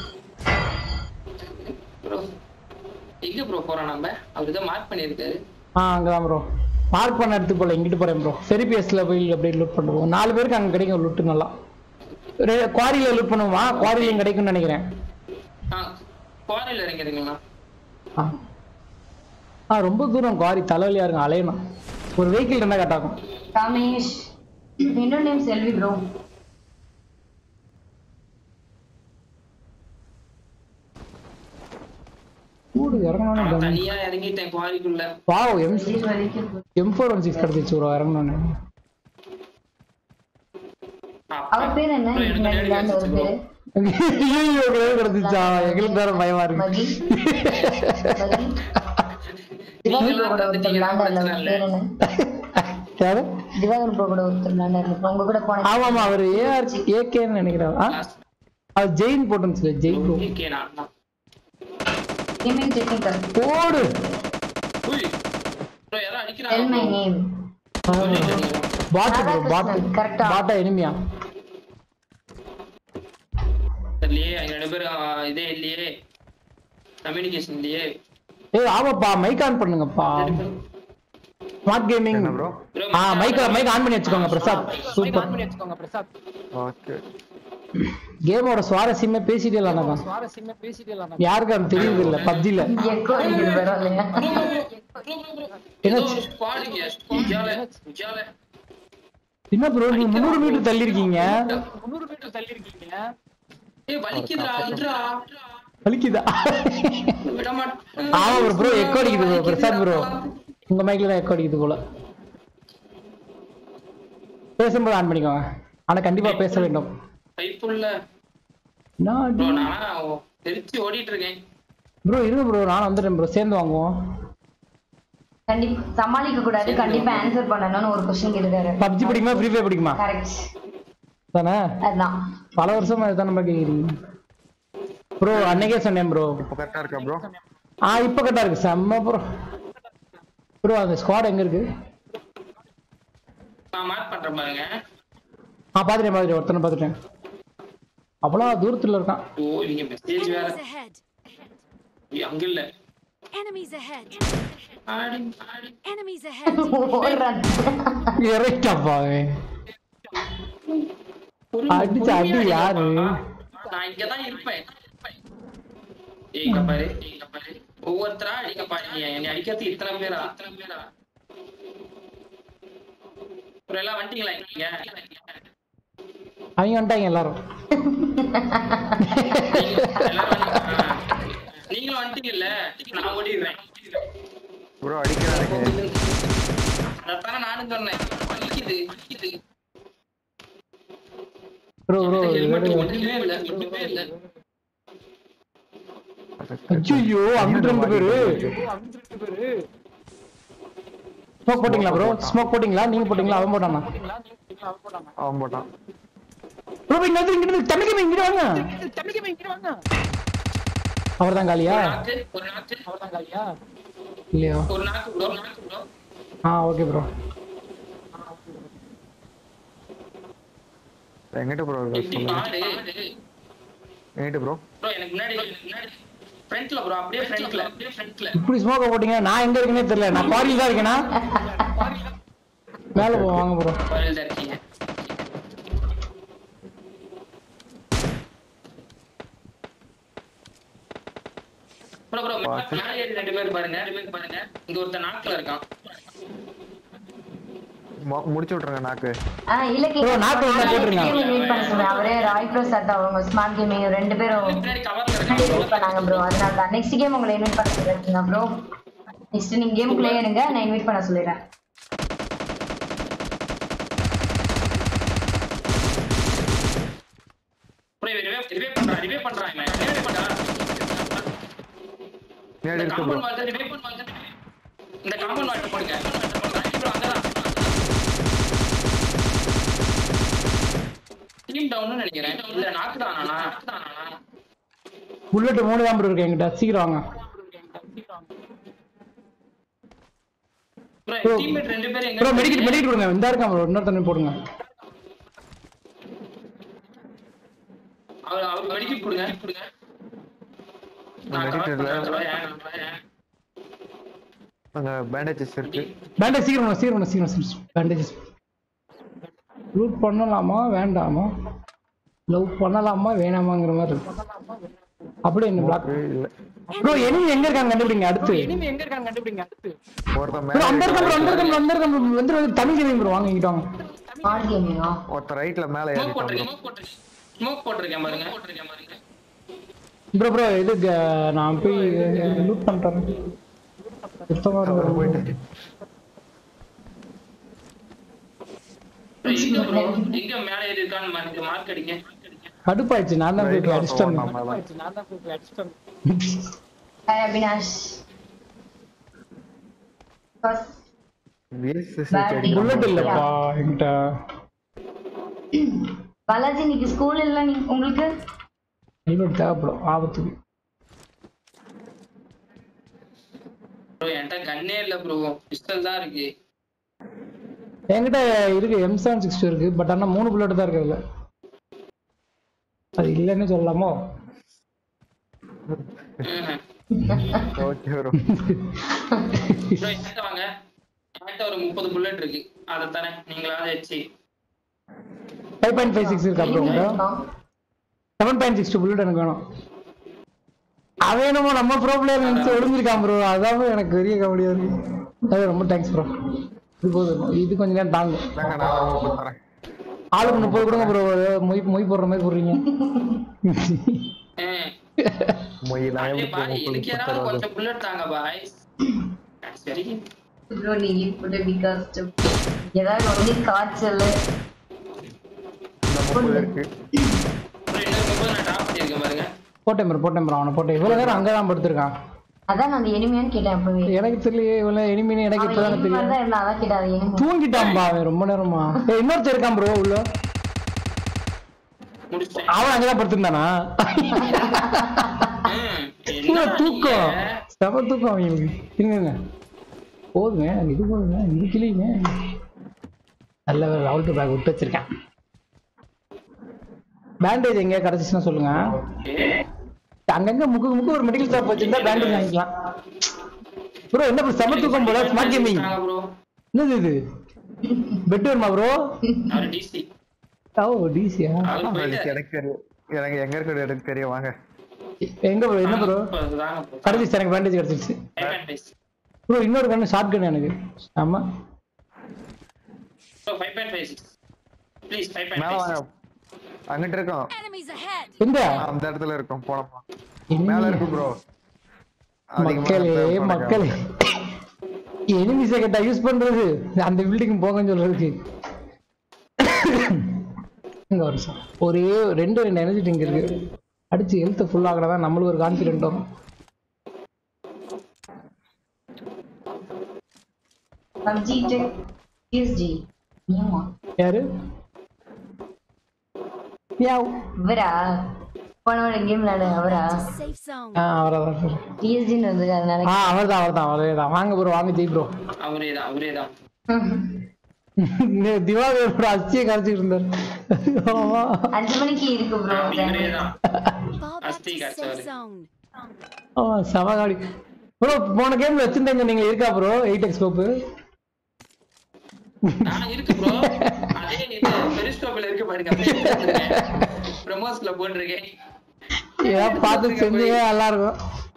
ப்ரோ எங்க ப்ரோ போறோம் நம்ம அவர் இதை மார்க் பண்ணியிருக்காரு ஆ அங்கதான் ப்ரோ பார்க் பண்ண இடத்துக்கு போல இங்கிட்டு போறேன் ப்ரோ சரி பேஸ்ல போய் அப்படியே லூட் பண்ணுவோம் நாலு பேருக்கு அங்க கிடைக்கும் லூட் நல்லா குவாரியில லூட் பண்ணுவோமா குவாரிலையும் கிடைக்கும்னு நினைக்கிறேன் ஆ குவாரியில் இறங்கிறீங்களா ஆ. ஆ ரொம்ப தூரம் குவாரி தலைவலியா இருங்க அலையணும் ஒரு வெஹிக்கிள் இருந்தா கரெக்ட் ஆகும் ரமேஷ் இன்னொரு நேம் செல்வி ப்ரோ கூடு இறங்கணும் நான் தனியா இறங்கிட்டேன் குவாரிக்குள்ள வாவ் எம் இது வரைக்கும் எம் ஃபோர் ஒன் சிக்ஸ் கிடைச்சிச்சு ப்ரோ இறங்கணும்னு அவர் பேர் என்ன bro, எனக்கு முன்னாடி நேரடி ஒரு பேரு ஐயோ கிடைச்சிச்சா எங்களுக்கு வேற பயமா இருக்கு மகி மகி திவாகர் ப்ரோ கூட ஒருத்தர் விளாண்டார்ல அவர் பேர் என்ன யாரு திவாகர் ப்ரோ கூட ஒருத்தர் விளாண்டார்ல உங்க கூட போன ஆமா ஆமா அவர் ஏஆர் ஏகேன்னு நினைக்கிறேன் ஆ? அவர் ஜெயின் போட்டுருந்துச்சு ஜெயின் ப்ரோ ஓகே நான் கேமிங் டெக்னிக்கல் போடு உய் ப்ரோ யாரோ டெல் மை அடிக்கிறாங்க நேம் பாட்டு ப்ரோ பாட்டு ராதாகிருஷ்ணன், correct ஆ? பாட்டா எனிமியா தெரியலையே அங்க ரெண்டு பேரும் ஆ, இதே இல்லையே கம்யூனிகேஷன் இல்லையே ஏய் ஆமாப்பா மைக் ஆன் பண்ணுங்கப்பா ஸ்மார்ட் கேமிங் என்ன ப்ரோ ஆ மைக் மைக் ஆன் பண்ணி வச்சுக்கோங்க பிரசாத் சூப்பர் வச்சுக்கோங்க பிரசாத் ஓகே கேமோட சுவாரஸ்யமே பேசிட்டே இல்லாம சுவாரஸ்யமா பேசிட்டே இல்லாம யாருக்கு அது தெரியுது இல்ல பப்ஜில எக்கோ அடிக்குது பரவாயில்லையா ஏதோ ஒரு ஸ்குவாடுங்க உஜால உஜால என்ன ப்ரோ நீங்க முந்நூறு மீட்டர் தள்ளி இருக்கீங்க முந்நூறு மீட்டர் தள்ளி இருக்கீங்க ஏய் வலிக்குதுடா விட்றா வலிக்குதா விட மாட்டேன் ஆமா ப்ரோ ப்ரோ எக்கோ அடிக்குது ப்ரோ பிரசாத் ப்ரோ உங்க மைக்ல தான் எக்கோ அடிக்குது போல பேசும்போது ஆன் பண்ணிக்கோங்க ஆனா கண்டிப்பா பேச வேண்டும் கைப்புள்ள நான் ப்ரோ நானா தெரிச்சு ஓடிட்டு இருக்கேன் ப்ரோ இருங்க ப்ரோ நான் வந்துட்டேன் ப்ரோ சேர்ந்து வாங்குவோம் கண்டிப்பா சமாளிக்க கூடாது கண்டிப்பா ஆன்சர் பண்ணணும்னு ஒரு கொஸ்டின் கேட்டுக்காரு பப்ஜி பிடிக்குமா ஃப்ரீ ஃபயர் பிடிக்குமா கரெக்ட் தானே அதுதான் பல வருஷமா இதான் நம்ம கேக்குறீங்க ப்ரோ அன்னைக்கே சொன்னேன் ப்ரோ இப்போ கரெக்டா இருக்கா ப்ரோ ஆ இப்போ கரெக்டா இருக்கு செம்ம ப்ரோ ப்ரோ அந்த ஸ்குவாட் எங்க இருக்கு நான் மார்க் பண்றேன் பாருங்க ஆ பாத்துட்டேன் பாத்துட்டேன் ஒருத்தனை பாத்துட்டேன் அவ்வளோ தூரத்துல இருக்கான் ஓ இங்க மெசேஜ் வேற Enemies ahead. ஐயோ, அங்க இல்ல Enemies ahead. ஆடி ஆடி Enemies ahead. ஓடுறான் இறக்கிட்டாப்பா அவன் அடிச்ச அடி யாரு நான் இங்க தான் இருப்பேன் ஏய் இங்க பாரு ஏய், இங்க பாரு ஒவ்வொருத்தரா அடிக்க பாருங்க என்னை அடிக்கிறதுக்கு இத்தனை பேரா இத்தனை பேரா அப்புறம் எல்லாம் வந்துட்டீங்களா இங்க அவங்க வந்துட்டாங்க எல்லாரும் நீங்க- எல்லாரும் வந்துட்டீங்களா? நீங்களும் வந்துட்டீங்கல்ல நான் ஓடிடுறேன் ப்ரோ அடிக்கிறானுங்க அதானே நானும் சொன்னேன் வலிக்குது வலிக்குது ப்ரோ ப்ரோ ஹெல்மெட் ஒண்ணுமே இல்ல ஒண்ணுமே இல்ல ஐயோ அங்கிட்டு ரெண்டு பேரு ஸ்மோக் போட்டீங்களா ப்ரோ ஸ்மோக் போட்டீங்களா நீங்க போட்டீங்களா அவன் போட்டானா அவன் போட்டான் ப்ரோ இங்க வந்து இங்க இருந்து தம்பிக்கு இங்க வாங்க தம்பிக்கு இங்க வாங்க அவர் தான் காலியா ஒரு நாக்கு ஒரு நாக்கு அவ்வளவுதான் காலியா இல்லையா ஒரு நாக்கு ப்ரோ நாக்கு ப்ரோ ஆ ஓகே ப்ரோ எங்கிட்ட ப்ரோ இப்படி பாடு எங்கிட்ட ப்ரோ ப்ரோ எனக்கு முன்னாடி எனக்கு முன்னாடி ஃப்ரண்ட்ல ப்ரோ அப்படியே ஃப்ரண்ட்ல அப்படியே ஃப்ரண்ட்ல இப்படி ஸ்மோக்க போட்டீங்க நான் எங்க இருக்கேனே தெரியல நான் பாரியில் தான் இருக்கேனா மேல போ வாங்க ப்ரோ பாருங்க தான் இருக்கீங்க ப்ரோ ப்ரோ மேலே ஏறி ரெண்டு பேர் பாருங்க ரெண்டு பேர் பாருங்க இங்க ஒருத்தன் நாக்குல இருக்கான் மு- முடிச்சு விட்ருங்க நாக்கு ஆ இல்ல Bro, நாக்கு வந்தா போட்டுருங்க. மீட் பண்ண சொல்றேன் அவரே ராய் ப்ரோ சார் அவங்க ஸ்மார்ட் கேமிங் ரெண்டு பேரும் பின்னாடி கவர்ல முன்னாடி இருக்கான் இன்வைட் பண்ணாங்க ப்ரோ அதனால தான் நெக்ஸ்ட் கேம் உங்களை இன்வைட் பண்ண சொல்லிருக்கீங்க ப்ரோ நெக்ஸ்ட் நீங்க கேமுக்குள்ளே இருங்க நான் இன்வைட் பண்ண சொல்லிடுறேன் ப்ரோ ரிவே ரிவே பண்றான் ரிவே பண்றான் இவன் ரிவே பண்றான் நேடு இந்த இருக்கு ப்ரோ காம்பவுண்ட் வால் ரிவே பண்ணுவாங்க இந்த காம்பவுண்ட் வால் போடுங்க ப்ரோ அங்கதான் டீம் டவுன்னு நினைக்கிறேன் இல்ல நாக்கு தானா நாக்கு தானா புல்லட் மூணு தான் ப்ரோ இருக்கு என்கிட்ட சீக்கிரம் வாங்க ப்ரோ டீம்மேட் ரெண்டு பேரும் எங்க ப்ரோ மெடிக்கெட் மெடிக்கெட் கொடுங்க இந்த இருக்கான் ப்ரோ இன்னொருத்தனை போடுங்க அவர் அவர் மெடிக்கெட் கொடுங்க கொடுங்க நான் Medikit cover இல்ல. பண்றேன். வரேன், வரேன். அங்க பேண்டேஜஸ் இருக்கு பேண்டேஜ் சீக்கிரம் சீக்கிரம் சீக்கிரம் சீக்கிரம் பேண்டேஜஸ் லூட் பண்ணலாமா வேண்டாமா லவ் பண்ணலாமா வேணாமாங்கிற மாதிரி இருக்கு அப்படியே என்ன பிளாக் இல்ல ப்ரோ enemy எங்க இருக்காங்க கண்டுபிடிங்க அடுத்து ஒருத்தன் ப்ரோ அந்த மேல இருக்கான் ப்ரோ அந்த இருக்கான் அந்த இருக்கான் bro. வந்து வந்து தமிழ் கேமிங் ப்ரோ வாங்க இங்கிட்ட வாங்க ஆர் கேமிங்கா ஒருத்தன் ரைட்ல மேல ஸ்மோக் ஏறிட்டான் போட்டிருக்கேன் ஸ்மோக் போட்டிருக்கேன் பாருங்க போட்டிருக்கேன் பாருங்க ப்ரோ ப்ரோ இது க- நான் போய் லூட் பண்ணிட்டேன் சுத்தமா bro. இருக்கு போயிட்டு எங்க ப்ரோ எங்க மேல ஏறி இருக்கான்னு எனக்கு மார்க் அடிங்க கடுப்பாயிடுச்சு நான் தான் போய் ரைட்ல அடிச்சிட்டேன் ஒருத்தன் hi Abinash first VSS Bad அடிக்கிறான். புல்லட் இல்லப்பா என்கிட்ட பாலாஜி இன்னைக்கு ஸ்கூல் இல்ல நீ உங்களுக்கு ஹெல்மெட் தேவைப்படும் ஆபத்துக்கு ப்ரோ என்கிட்ட கண்ணே இல்ல ப்ரோ பிஸ்டல் தான் இருக்கு என்கிட்ட இருக்கு எம் செவன் சிக்ஸ்டி இருக்கு பட் ஆனா மூணு புல்லட் தான் இருக்கு அதுல அது இல்லைன்னு சொல்லலாமோ ம்ஹும். ஓகே ப்ரோ ப்ரோ என்கிட்ட வாங்க என்கிட்ட ஒரு முப்பது புல்லட் இருக்கு அதை தரேன் நீங்களாவது வச்சு ஃபைவ் பாயிண்ட் ஃபைவ் சிக்ஸ் இருக்கு அப்புறம் உங்கள்கிட்ட செவன் பாயிண்ட் சிக்ஸ் புல்லட் எனக்கு வேணும் அவன் என்னமோ நம்ம ப்ரோ பிளேயர் நினைச்சு ஒளிஞ்சிருக்கான் ப்ரோ அதான் bro எனக்கு பெரிய கபடியா இருக்கு அது ரொம்ப தேங்க்ஸ் ப்ரோ இது போதும் இது கொஞ்ச நேரம் தாங்கும் நாங்க நான் ஒரு முப்பது தரேன் ஆளுக்கு முப்பது கொடுங்க ப்ரோ மொய் மொய் போடுற மாதிரி போடுறீங்க ம். மொய்லாம் அப்படியே எப்படி பாய் முப்பது எனக்கு யாராவது முப்பது கொஞ்சம் புல்லட் தாங்க பாய் சரி ப்ரோ நீ இப்படி பிகாஸ் ஏதாவது வந்து காய்ச்சல் இந்த முப்பது இருக்கு ப்ரோ இன்னொரு முப்பது நான் டாப் பண்ணியிருக்கேன் பாருங்க போட்டேன் ப்ரோ போட்டேன் ப்ரோ அவனை போட்டேன் இவ்வளவு நேரம் அங்கே தான் படுத்திருக்கான் அதான் நான் அந்த எனிமையான்னு கேட்டேன் அப்பவே எனக்கு தெரியலையே இவ்வளவு எனிமின்னு எனக்கு அவன் இப்பதான் enemy மாதிரி தெரியும் தான் இருந்தான் அதான் கேட்டேன் அது enemy. தூங்கிட்டான்பா அவன் ரொம்ப நேரமா ஏய், இன்னொருத்தன் இருக்கான் ப்ரோ உள்ள முடிச்சிட்டேன் அவன் அங்கதான் படுத்திருந்தானா ம். என்ன என்னடா தூக்கம் நீங்க? செம தூக்கம் அவங்களுக்கு இருங்க போதுங்க இது போதுங்க இது கிளியுங்க நல்ல ரவுல் டு பேக் விட்டு வச்சிருக்கேன் பேண்டேஜ் எங்க கிடைச்சிச்சுன்னா சொல்லுங்க அங்கங்க முக்கு முக்கு ஒரு மெடிக்கல் ஷாப் வச்சிருந்தா பேண்டேஜ் வாங்கிக்கலாம் ப்ரோ என்ன ப்ரோ செம தூக்கம் போல ஸ்மார்ட் கேமிங் தாங்க ப்ரோ என்னது இது பெட் வருமா ப்ரோ அவரு டிசி ஓ டிசியா அவரு எனக்கு போயிட்டு எனக்கு தெரியும் எனக்கு எங்க இருக்கிறது எனக்கு தெரியும் வாங்க எங்க ப்ரோ என்ன ப்ரோ தாங்க ப்ரோ கிடைச்சிச்சு எனக்கு பேண்டேஜ் கிடைச்சிருச்சு ஃபைவ் பாயிண்ட் ஃபைவ் ப்ரோ இன்னொரு கண்ணு ஷார்ட் கன் எனக்கு ஆமா bro five point five six please five மேல பாயிண்ட் வாங்க ஃபைவ் அங்கிட்டு இருக்கோம் Enemies ahead! எங்க அந்த இடத்துல இருக்கும் போனோமா என்ன? மேல இருக்கு ப்ரோ மக்களே மக்களே எனிமிஸை கேட்டா யூஸ் பண்றது அந்த பில்டிங் போங்கன்னு சொல்றதுக்கு இங்க ஒரு நிமிஷம். ஒரே ரெண்டு ரெண்டு எனர்ஜி ட்ரிங்க் இருக்கு அடிச்சு ஹெல்த் ஃபுல் ஆகிறதா நம்மளுக்கு ஒரு கான்ஃபிடென்ட் வரும் PUBG Tech PSG. ஏமா யாரு யாவ். இவரா போன ஒரு கேம் விளையாடு அவரா Safe zone. ஆ அவரதான் பிஎஸ்டின்னு வந்து அதனால ஆ அவர்தான் அவர்தான் அவரே தான் வாங்க ப்ரோ வாங்க ஜெய் ப்ரோ அவரே தான் அவரே தான் திவாகர் ப்ரோ அச்சியை கரைச்சிட்டு இருந்தார் ஆமா. அஞ்சு மணிக்கு இருக்கு ப்ரோ இவரே தான் Fall back Asti to got safe sorry. zone. ஆமா சவகாடி ப்ரோ போன கேம்ல வச்சிருந்தீங்க நீங்க இருக்கா ப்ரோ எயிட் எக்ஸ் ஸ்கோப்பு நான் இருக்கு ப்ரோ அதே இது பெரிஸ்கோப்ல இருக்கு பாருங்க ப்ரமோஸ்ல போட்டிருக்கேன் ஏதாவது பார்த்து செஞ்சீங்க நல்லா இருக்கும்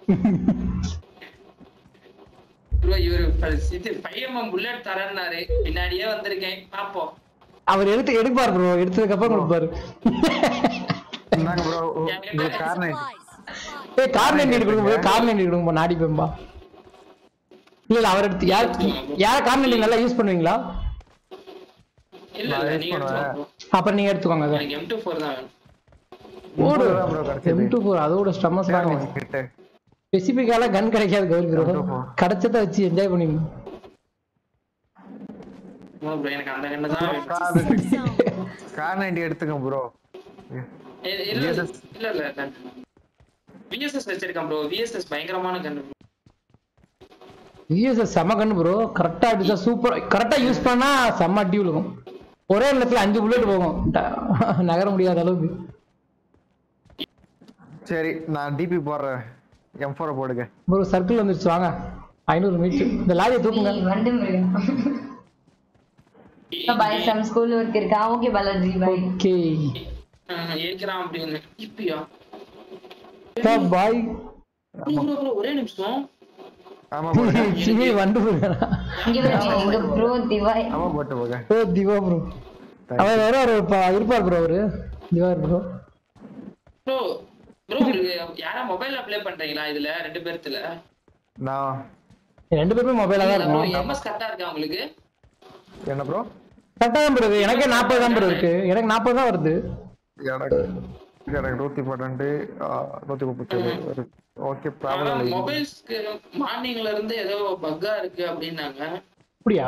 ப்ரோ இவரு இது ஃபைவ் எம்எம் புல்லட் தரேன்னாரு பின்னாடியே வந்திருக்கேன் பாப்போம் அவர் எடுத்து எடுப்பார் ப்ரோ எடுத்ததுக்கு அப்புறம் கொடுப்பாரு இந்தாங்க ப்ரோ உங்களுக்கு கார் நைட் Supplies. ஏய் கார் நைன்டி கொடுங்க bro, கார் நைன்டி கொடுங்க bro, நாடி பெம்பா இல்ல இல்ல அவர் எடுத்து யார் யார் கார் நைன்டி நல்லா யூஸ் பண்ணுவீங்களா இல்ல இல்ல நான் நீங்க use பண்ணுவேன். எடுத்துக்கோங்க bro. அப்புறம் நீங்க எடுத்துக்கோங்க அதை எனக்கு எம் டூ ஃபோர் தான் வேணும் ஓடு ப்ரோ கிடைச்சது எம் டூ ஃபோர் அதோட ஸ்டம்மஸ் தான் கிட்ட ஸ்பெசிபிக்கால கன் கிடைக்காது கவர் ப்ரோ M24. கிடைச்சதை வச்சு என்ஜாய் பண்ணிக்கணும் ப்ரோ எனக்கு அந்த கண்ணு தான் வேணும் Kar Safe zone. Kar ninety எடுத்துங்க ப்ரோ இல்ல இல்ல VSS. இல்ல இல்ல விஎஸ்எஸ் வச்சிருக்கேன் ப்ரோ விஎஸ்எஸ் பயங்கரமான கண்ணு விஎஸ்எஸ் செம கண்ணு ப்ரோ கரெக்டா அடிச்சா சூப்பர் கரெக்டா யூஸ் பண்ணா செம்ம அடி விழுகும் ஒரே நேரத்துல அஞ்சு புல்லட் போகும் ட- நகர முடியாத அளவுக்கு சரி நான் டிபி போடுறேன் எம் ஃபோரை போடுங்க ப்ரோ சர்க்கிள் வந்துருச்சு வாங்க ஐநூறு மீட்டர் இந்த லாரியை தூக்குங்க வந்து பாய் சம் ஸ்கூல் ஒர்க் இருக்கா ஓகே பாலாஜி பாய் ஓகே ஆஹ் ஏற்கிறான் அப்படின்னு இப்பயா பாய் bro, bro, bro, ஒரே நிமிஷம் ஆமா போங்க சிவி வண்டு போகிறா இங்க பாருங்க எங்க ப்ரோ திவாய் ஆமா போட்டு போங்க ஓ திவா ப்ரோ அவர் வேற ஒரு ப- இருப்பார் ப்ரோ அவரு திவார் ப்ரோ ப்ரோ ப்ரோ உங்களுக்கு யாரா மொபைல்ல ப்ளே பண்றீங்களா இதுல ரெண்டு பேர்த்துல நான் ரெண்டு பேருமே மொபைலா தான் ப்ரோ இருக்கும் எம்எஸ் கரெக்டா இருக்கா உங்களுக்கு என்ன ப்ரோ கரெக்டா தான் ப்ரோ இருக்கு எனக்கே நாற்பது தான் ப்ரோ இருக்கு எனக்கு நாற்பது தான் வருது எனக்கு எனக்கு நூத்தி பன்னெண்டு ஆ, நூத்தி முப்பத்தேழு ஓகே ப்ராப்ளம் இல்லை மொபைல்ஸ்க்கு மார்னிங்ல இருந்து ஏதோ பக்கா இருக்கு அப்படின்னாங்க அப்படியா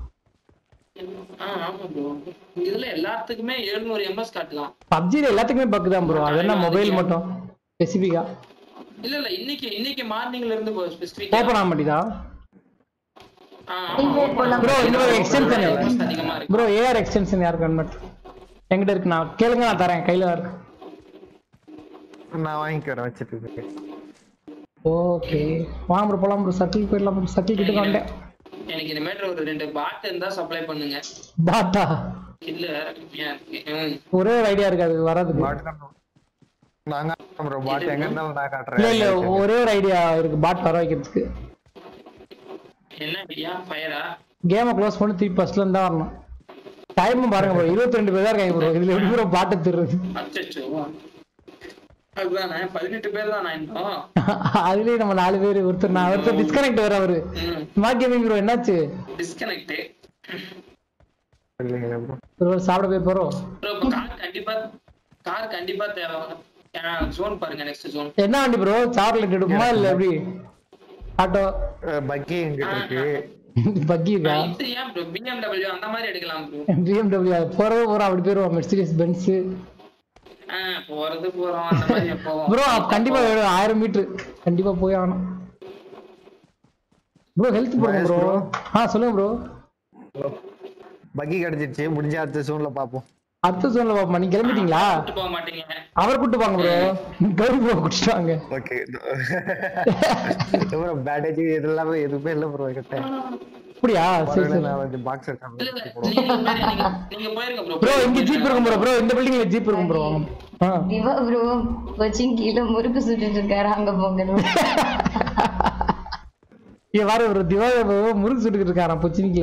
ஆ ஆமா ப்ரோ இதுல எல்லாத்துக்குமே 700 எம்எஸ் காட்டலாம் பப்ஜில எல்லாத்துக்குமே பக்கு தான் ப்ரோ அது என்ன மொபைல் மட்டும் ஸ்பெசிஃபிக்கா இல்ல இல்ல இன்னைக்கு இன்னைக்கு மார்னிங்ல இருந்து ஸ்பெசிபிக் ஓப்பன் ஆக மாட்டேதா Invite பண்ணலாம். ப்ரோ இன்னொரு எக்ஸ்டென்ஷன் அதிகமா இருக்கு ப்ரோ ஏஆர் எக்ஸ்டென்ஷன் யாருக்கு கன்வெர்ட் என்கிட்ட இருக்கு நான் கேளுங்க நான் தரேன் கையில தான் இருக்கு நான் வாங்கிக்கிறேன் வச்சுட்டு இருக்கேன் ஓகே வாங்க ப்ரோ போலாம் ப்ரோ சர்க்கிள் போயிடலாம் ப்ரோ சர்க்கிள் கிட்ட வந்துட்டேன் எனக்கு இனிமேட்டு ஒரு ரெண்டு பாட் இருந்தா சப்ளை பண்ணுங்க பாட்டா இல்ல வேற கம்மியா இருக்கு ம். ஒரே ஒரு ஐடியா இருக்கு அது வராதுக்கு பாட்டு தான் நாங்க ப்ரோ பாட்டு எங்க இருந்தாலும் நான் இல்ல இல்ல காட்டுறேன் ஒரே ஒரு ஐடியா இருக்கு பாட் வர வைக்கிறதுக்கு என்ன ஐடியா ஃபயரா கேமை க்ளோஸ் பண்ணி திருப்பி ஃபர்ஸ்ட்ல இருந்து தான் வரணும் டைமும் பாருங்க ப்ரோ இருபத்தி ரெண்டு பேர் தான் இருக்காங்க ப்ரோ இதுல எப்படி ப்ரோ பாட்டு திருறது அச்சோ அதுதானே பதினெட்டு பேர் தான் நான் இன்னும் அதுலயே நம்ம நாலு பேர் ஒருத்தர் நான் ஒருத்தர் டிஸ்கனெக்ட் வர அவரு ஸ்மார்ட் கேமிங் ப்ரோ என்னாச்சு டிஸ்கனெக்ட் இல்லைங்க ப்ரோ ப்ரோ சாப்பிட போய் போறோம் ப்ரோ இப்போ கார் கண்டிப்பா கார் கண்டிப்பா தேவை ஜோன் பாருங்க நெக்ஸ்ட் ஜோன் என்ன வண்டி ப்ரோ சாக்லேட் எடுக்குமா இல்ல எப்படி ஆட்டோ பக்கி எங்கிட்ட இருக்கு பக்கி இருக்கா இது ஏன் ப்ரோ பிஎம்டபிள்யூ அந்த மாதிரி எடுக்கலாம் ப்ரோ பிஎம்டபிள்யூ போறவே போறோம் அப்படி போயிருவோம் மெர்சிடிஸ் பென்ஸ் போறது போறோம் அந்த மாதிரி போவோம் ப்ரோ கண்டிப்பா வேணும் ஆயிரம் மீட்டர் கண்டிப்பா போய் ஆகணும் ப்ரோ ஹெல்த் போடுங்க ப்ரோ ஆ சொல்லுங்க ப்ரோ பக்கி கிடைச்சிருச்சு முடிஞ்ச அடுத்த சூன்ல பாப்போம் அடுத்த சோன்ல பாப்பா நீங்க கிளம்பிட்டீங்களா கூட்டு போக மாட்டீங்க அவர் கூட்டு வாங்க ப்ரோ கௌரி ப்ரோ கூட்டிட்டு வாங்க ஓகே ப்ரோ பேண்டேஜ் இது எல்லாமே எதுவுமே இல்லை ப்ரோ கிட்ட அப்படியா சரி சரி நான் வந்து பாக்ஸ் இல்ல இல்ல நீங்க முன்னாடி நீங்க- நீங்க போயிருங்க ப்ரோ ப்ரோ இங்க ஜீப் இருக்கும் ப்ரோ ப்ரோ இந்த பில்டிங்ல ஜீப் இருக்கும் ப்ரோ ஆ திவா ப்ரோ கோச்சிங் கீழே முறுக்கு சுட்டுட்டு இருக்காரு அங்க போகணும் இங்க வாரு ப்ரோ திவாகர் ப்ரோ முறுக்கு சுட்டுக்கிட்டு இருக்காராம் பொச்சினிக்கல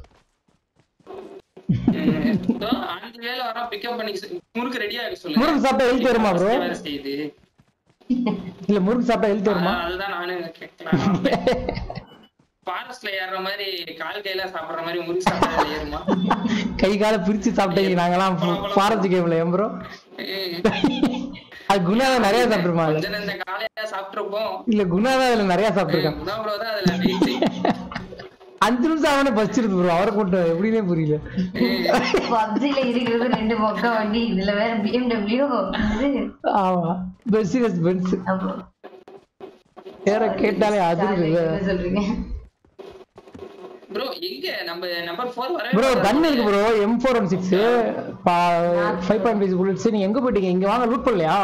அஞ்சு வேலை வர பிக்கப் பண்ணி முறுக்கு ரெடியா இருக்கு சொல்லுங்க முறுக்கு சாப்பிட்டா ஹெல்த் வருமா ப்ரோ வேலை செய்யுது இல்ல முறுக்கு சாப்பிட்டா ஹெல்த் வருமா அதான் அதுதான் நானும் கேட்கலாம் ஃபாரஸ்ட்ல ஏறுற மாதிரி கால் கையில சாப்பிடுற மாதிரி முறுக்கு சாப்பிட்டா ஏறுமா கை காலை பிரிச்சு சாப்பிட்டீங்க நாங்கெல்லாம் ஃபாரஸ்ட் கேம்ல ஏன் ப்ரோ ஏய், அது குணா தான் நிறைய சாப்பிட்டுருமா அதுல கொஞ்சம் இந்த காலையா சாப்பிட்டுருப்போம் இல்ல குணா தான் அதுல நிறைய சாப்பிட்டுருக்கான் குணா ப்ரோ தான் அதுல வெயிட் அஞ்சு நிமிஷம் அவனே பசிச்சிருது ப்ரோ அவரை கூட்டு எப்படின்னே புரியல பப்ஜில இருக்கிறது ரெண்டு மொக்க வண்டி இதுல வேற பிஎம்டபிள்யூ ஆமா பெர்சிடஸ் பென்ஸ் அப்புறம் பேர கேட்டாலே அதிர்வு என்ன சொல்றீங்க ப்ரோ எங்க நம்ம நம்பர் ஃபோர் வரவே ப்ரோ வராது. கன் இருக்கு bro M four one six five point five bullets நீங்க எங்க போயிட்டீங்க இங்க வாங்க லூட் பண்ணலையா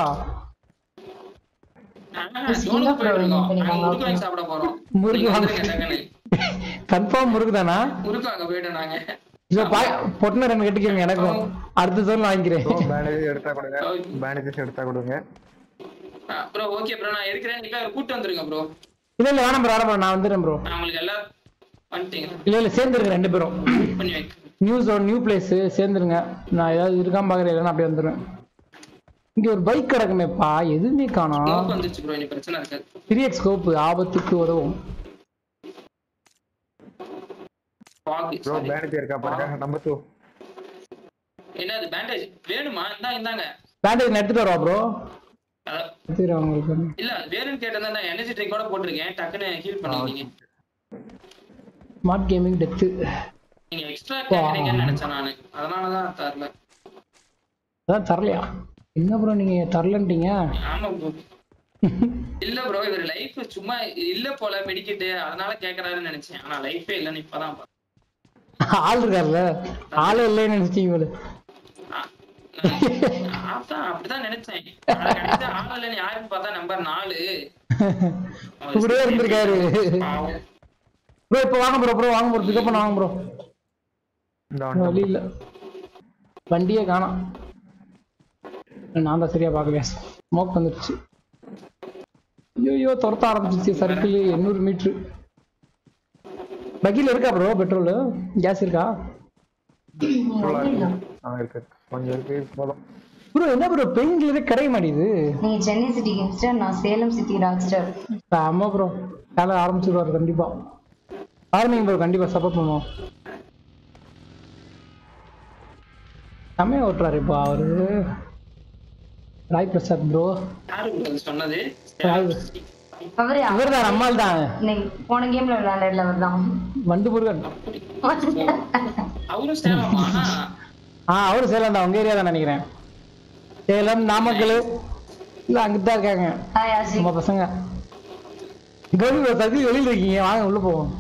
நாங்க ஜோனுக்கு போயிருக்கோம் நாங்க முறுக்கு வாங்கி சாப்பிட போறோம் முறுக்கு நீங்க வாங்க. வந்துருங்க டக்குனு. கன்ஃபார்ம் முறுக்கு தானா முறுக்கு வாங்க போயிட்டோம் நாங்க இல்ல பா பொட்டின ரெண்டு கட்டிக்கோங்க எனக்கும் அடுத்த சோன் வாங்கிக்கிறேன் பேண்டேஜ் எடுத்தா கொடுங்க பேண்டேஜஸ் எடுத்தா கொடுங்க ப்ரோ ஓகே ப்ரோ நான் இருக்கிறேன் நீங்க கூட்டு வந்துருங்க ப்ரோ இல்ல இல்ல வேணாம் ப்ரோ வேணாம் bro, நான் வந்துடுறேன் ப்ரோ நான் உங்களுக்கு எல்லாம் வந்துட்டீங்க இல்ல இல்ல சேர்ந்துருங்க ரெண்டு பேரும் பண்ணி வைக்க நியூ ஜோன் நியூ பிளேஸ் சேர்ந்துருங்க நான் ஏதாவது இருக்காம பாக்குறேன் இல்லைன்னா அப்படியே வந்துடுறேன் இங்க ஒரு பைக் கிடக்குமேப்பா எதுவுமே காணோம் ஸ்மோக் வந்துருச்சு ப்ரோ இனி பிரச்சனை இருக்காது த்ரீ எக்ஸ் ஸ்கோப் ஆபத்துக்கு உதவும் ஃபாக் ப்ரோ பேண்டேஜ் இருக்கா பாருங்க நம்பர் டூ என்னது பேண்டேஜ் வேணுமா இந்தாங்க இந்தாங்க பேண்டேஜ் எடுத்துட்டு வரவா ப்ரோ அதான், எடுத்துட்டு வரேன் உங்களுக்கு இல்ல வேணும்னு கேட்டதா நான் எனர்ஜி ட்ரிங்க் கூட போட்டிருக்கேன் டக்குன்னு ஹீல் பண்ணிக்கிங்க ஸ்மார்ட் கேமிங் டெத்து நீங்க எக்ஸ்ட்ரா கேக்குறீங்கன்னு நினைச்சேன் நானு அதனாலதான் தரல அதான் தரலையா என்ன ப்ரோ நீங்க தரலன்ட்டீங்க ஆமா ப்ரோ இல்ல ப்ரோ இவர் லைஃப் சும்மா இல்ல போல மெடிக்கிட்டு அதனால கேக்குறாருன்னு நினைச்சேன் ஆனா லைஃபே இல்லன்னு இப்பதான் பார்த்தேன். ஆள் இருக்கார்ல ஆளே இல்லைன்னு நினைச்சீங்க போல ஆ, நான் அதான் அப்படிதான் நினைச்சேன் ஆனா கடைசியா ஆள் இல்லைன்னு யாருன்னு பார்த்தா நம்பர் நாலு கூடவே இருந்திருக்காரு பாவம். ப்ரோ இப்போ வாங்க ப்ரோ ப்ரோ வாங்க ப்ரோ பிக்கப் பண்ண வாங்க ப்ரோ இந்த வழி இல்ல வண்டியே காணோம் நான் தான் சரியா பார்க்கலையா ஸ்மோக் வந்துருச்சு ஐயோ துரத்த ஆரம்பிச்சிச்சு சர்க்கிள் எண்ணூறு மீட்ரு பக்கில இருக்கா ப்ரோ பெட்ரோல் கேஸ் இருக்கா ஆ இருக்கு கொஞ்சம் இருக்கு போதும் ப்ரோ என்ன ப்ரோ பெயிண்ட்ல கிடைக்க மாட்டேங்குது நீங்க சென்னை சிட்டி கிங்ஸ்டர் நான் சேலம் சிட்டி ராக்ஸ்டர் ஆமா ப்ரோ வேலை ஆரம்பிச்சிருவாரு கண்டிப்பா ஆரம்பிங்க ப்ரோ கண்டிப்பா சப்போர்ட் பண்ணுவோம் செம்மையா ஓட்டுறாரு இப்போ அவரு ராய் பிரசாத் ப்ரோ யாரு bro அது சொன்னது அவரு இவர் தான் நம்மால் தான் இன்னைக்கு போன கேம்ல விளையாண்டதுல அவர் தான் வண்டு முருகன் அவரும் சேலமா ஆ அவரு சேலம் தான் உங்க ஏரியா தான் நினைக்கிறேன் சேலம் நாமக்கல் இல்ல அங்கிட்டு தான் இருக்காங்க ஹாய் ஆஷிக் நம்ம பசங்க கௌரி சதி வெளியில இருக்கீங்க வாங்க உள்ள போவோம்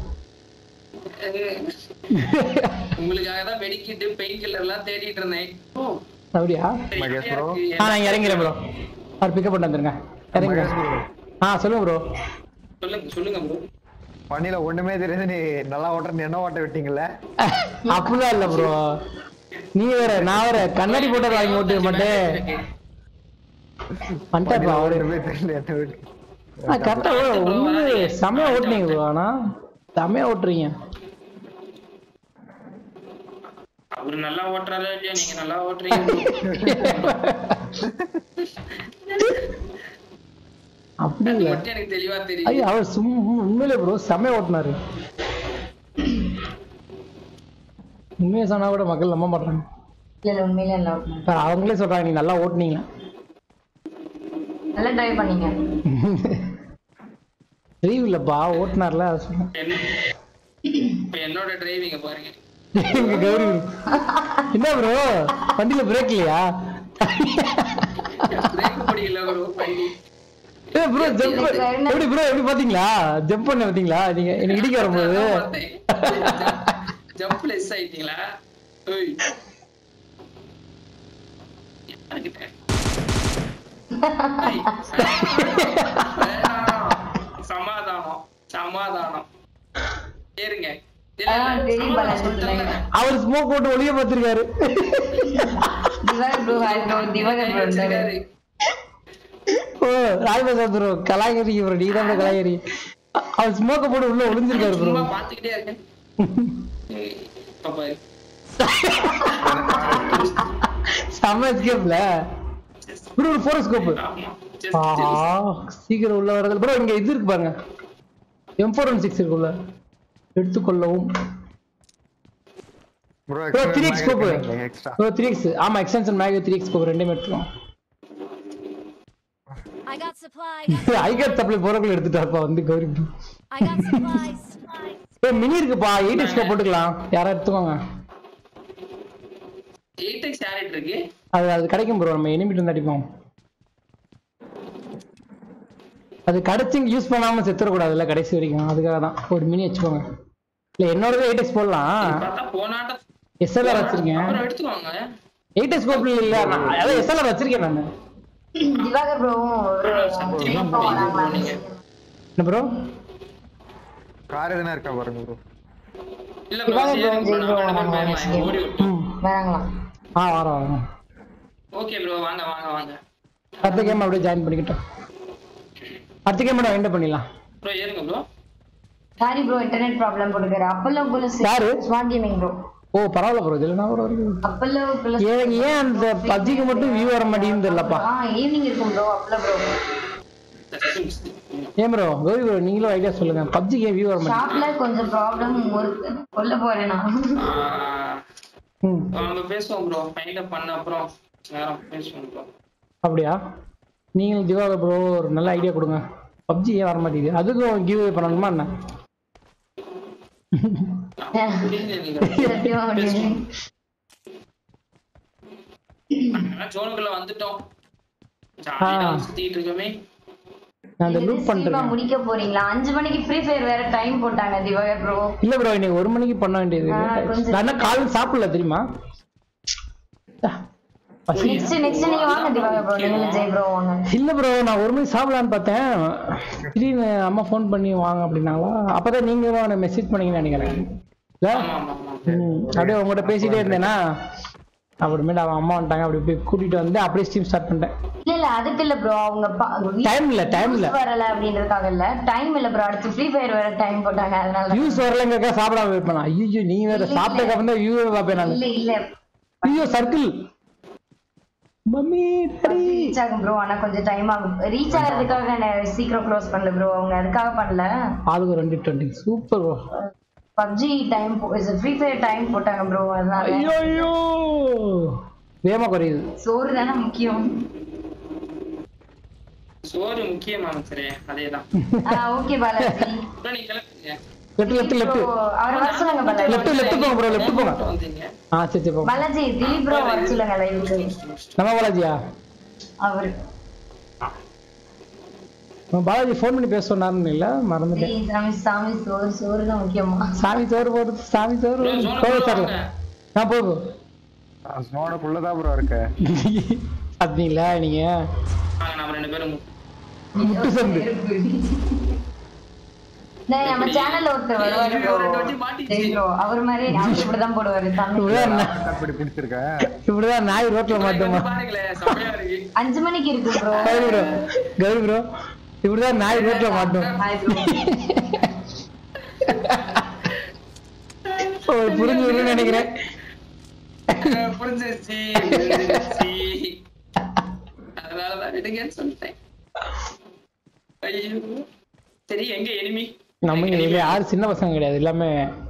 உங்களுக்காக தான் மெடிக்கிட்டு பெயின் கில்லர் எல்லாம் தேடிட்டு இருந்தேன் ஓ, அப்படியா சரி, மகேஷ் யாரையா bro. இருக்கு? ஆ நான் இறங்கிறேன் ப்ரோ அவர் பிக்கப் பண்ணி வந்துருங்க இறங்குங்க ஆ சொல்லுங்க ப்ரோ சொல்லுங்க சொல்லுங்க ப்ரோ பண்ணில ஒண்ணுமே தெரியாது நீ நல்லா ஓட்டுற என்ன ஓட்ட விட்டீங்கல்ல அப்படிலாம் இல்ல ப்ரோ நீ வேற நான் வேற கண்ணாடி போட்டு வாங்கி ஓட்டு மாட்டேன் வந்துட்டாப்பா அவரு ஒண்ணுமே தெரியல என்ன விட்டு கரெக்டா ஒண்ணு செமையா ஓட்டுனீங்க ப்ரோ ஆனா செமையா ஓட்டுறீங்க அவரு நல்லா ஓட்டுறாரோ இல்லையா நீங்க நல்லா ஓட்டுறீங்க அப்படி அது இல்ல மட்டும் எனக்கு தெளிவா தெரியும் ஐயா அவர் சும்மா உண்மையிலே ப்ரோ செமையா ஓட்டுனாரு உண்மையை சொன்னா கூட மக்கள் நம்ப மாட்டாங்க இல்ல இல்ல உண்மையிலே நல்லா ஓட்டுனாங்க. இப்ப அவங்களே சொல்றாங்க நீ நல்லா ஓட்டுனீங்க நல்லா டிரைவ் பண்ணீங்க டிரைவ் இல்லப்பா ஓட்டுனார்ல அது சொன்னேன் என்ன- இப்ப என்னோட டிரைவிங்க பாருங்க எங்க கௌரி bro. என்ன ப்ரோ வண்டியில பிரேக் இல்லையா பிரேக் பிடிக்கல ப்ரோ வண்டி ஏ ப்ரோ ஜம்ப் எப்படி ப்ரோ எப்படி பாத்தீங்களா ஜம்ப் பண்ண பாத்தீங்களா நீங்க எனக்கு இடிக்க வரும்போது ஜம்ப் லெஸ் ஆயிட்டீங்களா ஓய் யாருக்கிட்ட? ஏய், வேணாம். சமாதானம் சமாதானம் ஏறுங்க இல்ல, ஆ, இல்ல, தெரியும் சமாதானம் பாலாஜி சொல்லிட்டேன்ல. அவர் ஸ்மோக் போட்டு ஒளிய பார்த்திருக்காரு Divakar bro hi bro Divakar bro வச்சிருக்காரு. ஓ ராஜபிரசாத் ப்ரோ கலாகரி ப்ரோ நீ தான் கலாகரி அவர் ஸ்மோக்க போட்டு உள்ள ஒளிஞ்சிருக்காரு ப்ரோ சும்மா பாத்துக்கிட்டே இருக்கேன் ஏய், இப்ப பாரு. செம்ம எஸ்கேப்ல ப்ரோ ஒரு ஃபோர் ஸ்கோப் ஆமா. Just ஆஹா சீக்கிரம் உள்ள வரது ப்ரோ இங்க இது இருக்கு பாருங்க எம் ஃபோர் ஒன் சிக்ஸ் இருக்குல்ல எடுத்துக்கொள்ளவும் bro bro three X scope extra bro three X ஆமா extension mag three X scope ரெண்டுமே எடுத்துக்கலாம் I got supplies. ஐகர் சப்ளை போறக்குள்ள எடுத்துட்டாப்பா வந்து Gowri bro. I got supplies. ஏ மினி இருக்குப்பா எயிட் எக்ஸ்ல போட்டுக்கலாம் யாரா எடுத்துக்கோங்க 8x யார்கிட்ட இருக்கு அது அது கிடைக்கும் ப்ரோ நம்ம எனிமிட்டு வந்து அடிப்போம் அது கிடைச்சு யூஸ் பண்ணாம செத்துறக்கூடாதுல்ல கடைசி வரைக்கும் அதுக்காக தான் ஒரு மினி வச்சுக்கோங்க இல்ல என்னோடது எயிட் எக்ஸ் போடலாம் பார்த்தா போனாட்ட எஸ்எல்ஆர் வச்சிருக்கேன் அப்புறம் எடுத்துக்கோங்க எயிட் எக்ஸ் கோப்ல இல்ல நான் அதான் எஸ்எல்ஆர் வச்சிருக்கேன் நான் திவாகர் ப்ரோவும் ஒரு சத்தியமா இப்போ வராங்களா நீங்க என்ன ப்ரோ கார் எதுனா இருக்கா பாருங்க ப்ரோ இல்ல bro, திவாகர் சரி bro, bro, ஜெய் bro நான் வராங்க, போயிடலாம், next game. ஓடி விட்டோம். வராங்களா ஆ வரோம் வரோம் ஓகே ப்ரோ வாங்க வாங்க வாங்க அடுத்த கேம் அப்படியே ஜாயின் பண்ணிக்கிட்டோம் அடுத்த கேம் நம்ம எண்ட் பண்ணிடலாம் ப்ரோ ஏறுங்க bro sorry bro internet problem போட்டுக்காரு அப்பல்லோ குலஸ் யாரு? ஸ்மார்ட் கேமிங் ப்ரோ ஓ பரவாயில்ல ப்ரோ இதுல நான் ஒரு அப்பல்லோ குலஸ் ஏன் ஏன் அந்த பப்ஜிக்கு மட்டும் வியூ வர மாட்டேங்குது தெரியலப்பா ஆ ஈவினிங் இருக்கும் ப்ரோ அப்பல்லோ ப்ரோ ஏன் ப்ரோ கௌரி ப்ரோ நீங்களும் ஐடியா சொல்லுங்க பப்ஜிக்கு ஏன் வியூ வர மாட்டேங்குது ஷாப்ல கொஞ்சம் ப்ராப்ளம் ஒரு கொல்ல போறேன் நான் ம் நம்ம பேசுவோம் ப்ரோ ஃபைண்ட் அப் பண்ண அப்புறம் நேரம் பேசுவோம் ப்ரோ அப்படியா நீங்களும் திவாகர் ப்ரோ ஒரு நல்ல ஐடியா கொடுங்க பப்ஜி ஏன் வர மாட்டேங்குது அதுக்கும் கிவ் பண்ணணுமா என்ன சத்தியமா முடியாது ஜோனுக்குள்ள வந்துட்டோம் ஜாலியா ஆ. சுத்திட்டு இருக்கோமே நான் அந்த இது லூப் சீக்கிரமா பண்ணிருக்கேன் முடிக்க போறீங்களா அஞ்சு மணிக்கு ஃப்ரீ ஃபயர் வேற டைம் போட்டாங்க திவாகர் ப்ரோ இல்ல ப்ரோ இன்னைக்கு ஒரு மணிக்கு பண்ண வேண்டியது ஆ, கொஞ்சம் நான் என்ன காலையில் சாப்பிடல தெரியுமா நெக்ஸ்ட் நெக்ஸ்ட் நீங்க வாங்க திவாகர் ப்ரோ நீங்க ஜெய் ப்ரோ வாங்க இல்ல ப்ரோ நான் ஒரு மணி சாப்பிடலான்னு பார்த்தேன் திடீர்னு அம்மா ஃபோன் பண்ணி வாங்க அப்படின்னாங்களா அப்பதான் நீங்க மெசேஜ் பண்ணீங்கன்னு நினைக்கிறேன் இல்ல ஆமா ஆமா ஆமா ம், அப்படியே உங்கள்கிட்ட பேசிட்டே இருந்தேனா அப்புறமேட்டு அவன் அம்மா வந்துட்டாங்க அப்படி போய் கூட்டிட்டு வந்து அப்படியே ஸ்டீம் ஸ்டார்ட் பண்ணிட்டேன் இல்ல இல்ல அதுக்கு இல்ல ப்ரோ அவங்க பா- டைம் இல்ல டைம் இல்ல வரல அப்படின்றதுக்காக இல்ல டைம் இல்ல ப்ரோ அடுத்து ஃப்ரீ ஃபயர் வேற டைம் போட்டாங்க அதனால வியூஸ் வரலங்கக்கா சாப்பிடாம இருப்பேன் ஐயோ நீங்க வேற இல்ல, சாப்பிட்டதுக்கு அப்புறம் தான் வியூ பார்ப்பேன் நான் இல்ல இல்ல ஐயோ சர்க்கிள் மம்மி டாடி ரீச் ஆகும் ப்ரோ ஆனா கொஞ்சம் டைம் ஆகும் ரீச் ஆகிறதுக்காக நான் சீக்கிரம் க்ளோஸ் பண்ணல ப்ரோ அவங்க அதுக்காக பண்ணல ஆளுக்கு ரெண்டு twenty super bro PUBG time free fire time போட்டாங்க ப்ரோ அதனால ஐயோ ஐயோ வேகமா குறையுது சோறு தானே முக்கியம் சோறு முக்கியமான சரி அதேதான் ஓகே பாலாஜி அப்புறம் நீங்க கிளம்புங்க லெஃப்ட் லெஃப்ட் லெஃப்ட் ப்ரோ அவரை வர சொல்லுங்க பாலாஜி லெஃப்ட் லெஃப்ட் போங்க ப்ரோ லெஃப்ட் போங்க மட்டும் வந்தீங்க ஆ சரி சரி போங்க பாலாஜி திலீப் ப்ரோ வர சொல்லுங்க லைவுக்கு நம்ம பாலாஜியா அவரு நம்ம பாலாஜி ஃபோன் பண்ணி பேச சொன்னாருன்னு இல்ல மறந்துட்டேன் ஏய், சாமி சாமி சோறு சோறு தான் முக்கியமா சாமி சோறு போடுது சாமி சோறு bro, zone போக குள்ள தரல வாங்க. நான் போகும் ஸ்னோடக்குள்ளதான் ப்ரோ இருக்க அப்படிங்களா நீங்க வாங்க நம்ம ரெண்டு பேரும் முட்டு சந்து டேய், நம்ம சேனல்ல ஒருத்தர் வருவாரு ஐயோ, ரெண்டு வாட்டி மாட்டிக்கிச்சு. சரி ப்ரோ அவர் மாதிரி அவர் இப்படிதான் போடுவாரு தமிழ் இப்படிதான் நா- அப்படி பிடிச்சிருக்க இப்படிதான் நாய் ரோட்ல மாட்டோமா பாருங்களேன் செம்மையா இருக்கு அஞ்சு மணிக்கு இருக்கு bro Gowri bro Gowri bro இப்படிதான் நாய் ரோட்ல மாட்டோம் ஹாய் ப்ரோ ஓ, புரிஞ்சுதுன்னு நினைக்கிறேன் அஹ் புரிஞ்சிருச்சு புரிஞ்சிருச்சு அதனாலதான் விடுங்கன்னு சொல்லிட்டேன் ஐயோ சரி எங்க எனிமி நம்ம இங்க யாரும் சின்ன பசங்க கிடையாது எல்லாமே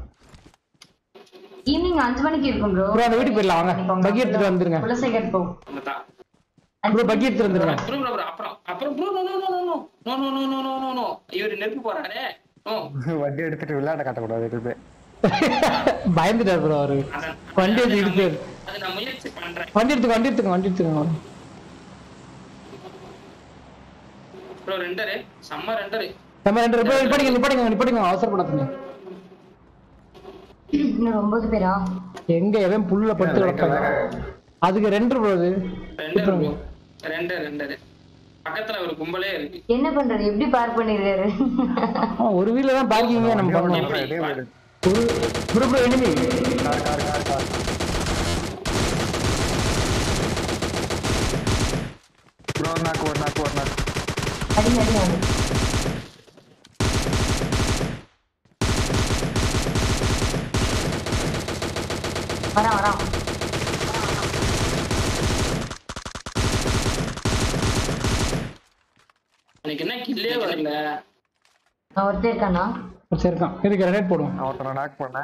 ஈவினிங் அஞ்சு மணிக்கு இருக்கும் ப்ரோ ப்ரோ அந்த வீட்டுக்கு போயிடலாம் வாங்க பக்கி எடுத்துட்டு வந்துருங்க குலசேகர் ப்ரோ நம்ம தான் ப்ரோ பக்கி எடுத்துட்டு வந்துருங்க ப்ரோ ப்ரோ ப்ரோ அப்புறம் அப்புறம் bro no no no no no no no no no no no இவர் நெருப்பு போறானே நோ வண்டி எடுத்துட்டு விளையாட காட்டக்கூடாது எதுவுமே பயந்துட்டார் ப்ரோ அவரு அதான் வண்டி எடுத்து இடிச்சு அது நான் முயற்சி பண்றேன் வண்டி எடுத்துக்க வண்டி எடுத்துக்க வண்டி எடுத்துக்கோங்க ப்ரோ ரெண்டரு செம்ம ரெண்டரு நம்ம ரெண்டு பேர் நிப்பாடிங்க நிப்பாடிங்க நிப்பாடிங்க அவசரப்படாதீங்க இன்னும் ஒன்பது பேரா எங்க எவன் புல்ல படுத்து கிடப்பாங்க அதுக்கு ரெண்டு ப்ரோ அது ரெண்டரு ப்ரோ ரெண்டு ரெண்டரு பக்கத்துல ஒரு கும்பலே இருக்கு என்ன பண்றது எப்படி பார்க் பண்ணிருக்காரு ஆமா, ஒரு வீல தான் பார்க்கிங்க நம்ம பண்ணோம் ரெடியே போயிடு ஒரு bro bro enemy car car car car bro நாக்கு ஒரு நாக்கு ஒரு நாக்கு அடி அடி வாங்க வரான் வரான் எனக்கு என்ன கில்லே வரல நான் ஒருத்தர் இருக்கானா சரி இருக்கான் இதுக்கு ரெனேட் போடுவோம் நான் ஒருத்தனை நாக் பண்ணேன்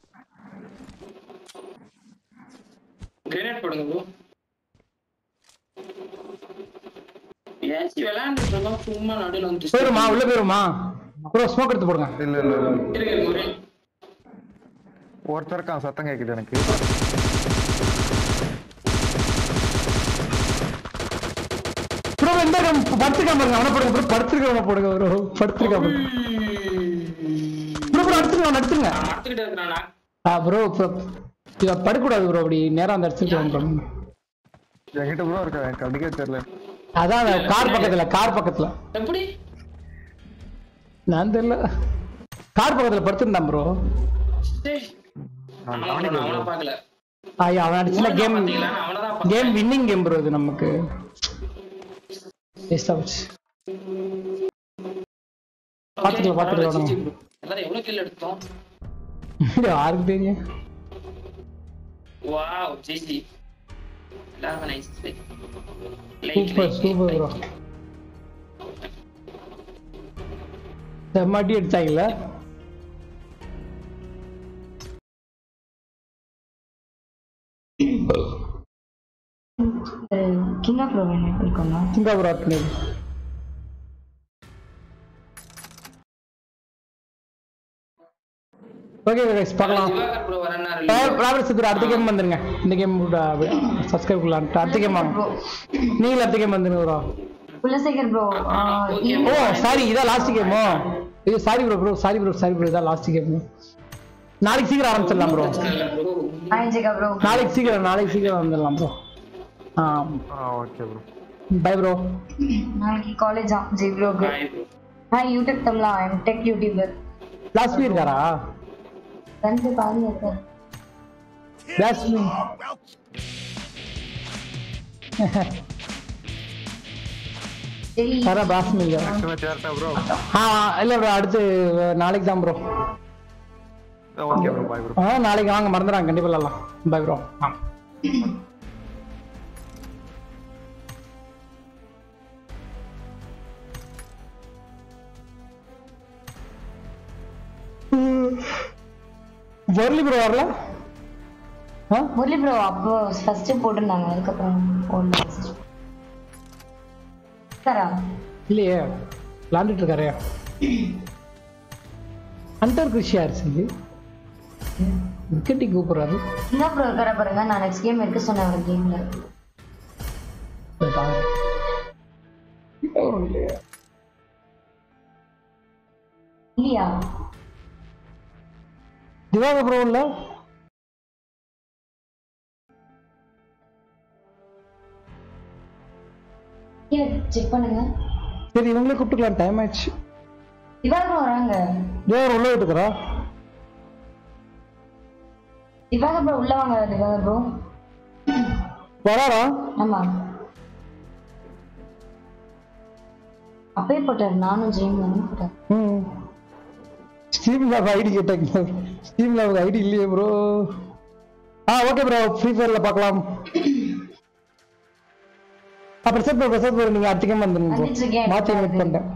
கிரேனேட் போடுங்க ப்ரோ ஏசி விளையாண்டுட்டு இருக்கோம் சும்மா நடுவில் வந்து போயிருமா உள்ள போயிருமா ப்ரோ ஸ்மோக் எடுத்து போடுங்க இல்ல இல்ல இல்ல இருக்கு இருக்கு ஒரே ஒருத்தர் இருக்கான் சத்தம் கேக்குது எனக்கு ப்ரோ இந்த படுத்துக்காம பாருங்க அவனை போடுங்க ப்ரோ படுத்துருக்காம போடுங்க ப்ரோ படுத்துருக்காம ப்ரோ ப்ரோ அடிச்சிருங்க அடிச்சிருங்க மறந்துக்கிட்டே இருக்கிறானா ஆ ப்ரோ இதை படுக்கூடாது ப்ரோ அப்படி நேரா அந்த அடிச்சுட்டு வந்து என்கிட்ட ப்ரோ இருக்கா எனக்கு அப்படிக்கே தெரியல அதான் அந்த கார் பக்கத்துல கார் பக்கத்துல எப்படி நான் தெரியல கார் பக்கத்துல படுத்திருந்தான் ப்ரோ டேய், நான் அவனை கவனிக்கல அவனை bro. பார்க்கல ஐயா அவன் அடிச்சுல கேம் பாத்தீங்களா? நான் அவனை தான் கேம் வின்னிங் கேம் ப்ரோ இது நமக்கு Waste ஆச்சு பாத்துக்கலாம், பாத்துக்கலாம். GG bro. எல்லாரும் எவ்வளவு கில் எடுத்தோம் யாருக்கு தெரியும் வாவ் ஜிஜி எல்லாரும் நைஸ் சூப்பர் சூப்பர் ப்ரோ செம்மாட்டி அடிச்சாங்கல்ல கிங் ஆஃப் ப்ரோ என்ன இருக்கோம்னா சிங்கா ப்ரோ பண்ணி ஓகே கைஸ் பார்க்கலாம் திவாகர் ப்ரோ வரனாரு ராபர்ட் சித்தர் அடுத்த கேம் வந்துருங்க இந்த கேம் சப்ஸ்கிரைப் பண்ணலாம் அடுத்த கேம் வாங்க நீங்களும் அடுத்த கேம் வந்துருங்க ப்ரோ குலசேகர் ப்ரோ okay. ஓ சாரி இதான் லாஸ்ட் கேமோ இது sorry bro bro sorry bro sorry bro இதான் லாஸ்ட் கேம் நாளைக்கு சீக்கிரம் ஆரம்பிச்சிடலாம் bro bro hi Jega bro நாளைக்கு சீக்கிரம் நாளைக்கு சீக்கிரம் வந்துடலாம் ப்ரோ ஆ ஆ ஓகே ப்ரோ பை ப்ரோ நாளைக்கு காலேஜா ஜி ப்ரோக்கு ஹாய் யூடியூப் தமிழா I'm tech YouTuber last week இருக்காரா ரெண்டு பாருங்க இருக்கார் லாஸ்ட் வீக் டெய்லி வர பாஸ் நீங்க சேரட்டா ப்ரோ ஆ இல்ல ப்ரோ அடுத்து நாளைக்கு தான் bro okay bro bye bro ஆ நாளைக்கு வாங்க மறந்துடாங்க கண்டிப்பா விளாடலாம் பை ப்ரோ ஆ வரலி ப்ரோ வரல ஆ முரளி ப்ரோ அப்போ ஃபர்ஸ்ட் போட்டிருந்தாங்க அதுக்கப்புறம் போடல சாரா இல்லையே விளாண்டுட்டு இருக்காரு ஹண்டர் கிருஷி யார் சொல்லி விக்கெட்டி கூப்பிடுறாரு என்ன ப்ரோ இருக்கார பாருங்க நான் நெக்ஸ்ட் கேம் இருக்க சொன்னேன் ஒரு கேம்ல சரி, பாருங்க. இல்லையா திவாக ப்ரோ இல்ல செக் பண்ணுங்க சரி இவங்களே கூப்பிட்டுக்கலாம் டைம் ஆயிடுச்சு திவாகர் வராங்க திவாகர் உள்ள விட்டுக்கிறா திவாகர் ப்ரோ உள்ள வாங்க திவாகர் ப்ரோ வராரா ஆமா அப்பயே போட்டார் நானும் ஜெயிமும் போட்டார் ம் ஸ்டீம் லேப் ஐடி கேட்டாங்க ஸ்டீம் லேப் ஐடி இல்லையே ப்ரோ ஆ ஓகே ப்ரோ ஃப்ரீ ஃபயர்ல பார்க்கலாம் ஆ பிரசாத் ப்ரோ பிரசாத் ப்ரோ நீங்க அடுத்த கேம் வந்துருங்க வந்துட்டு ப்ரோ இருக்கேன். மாத்தி வெயிட் பண்ணிட்டேன்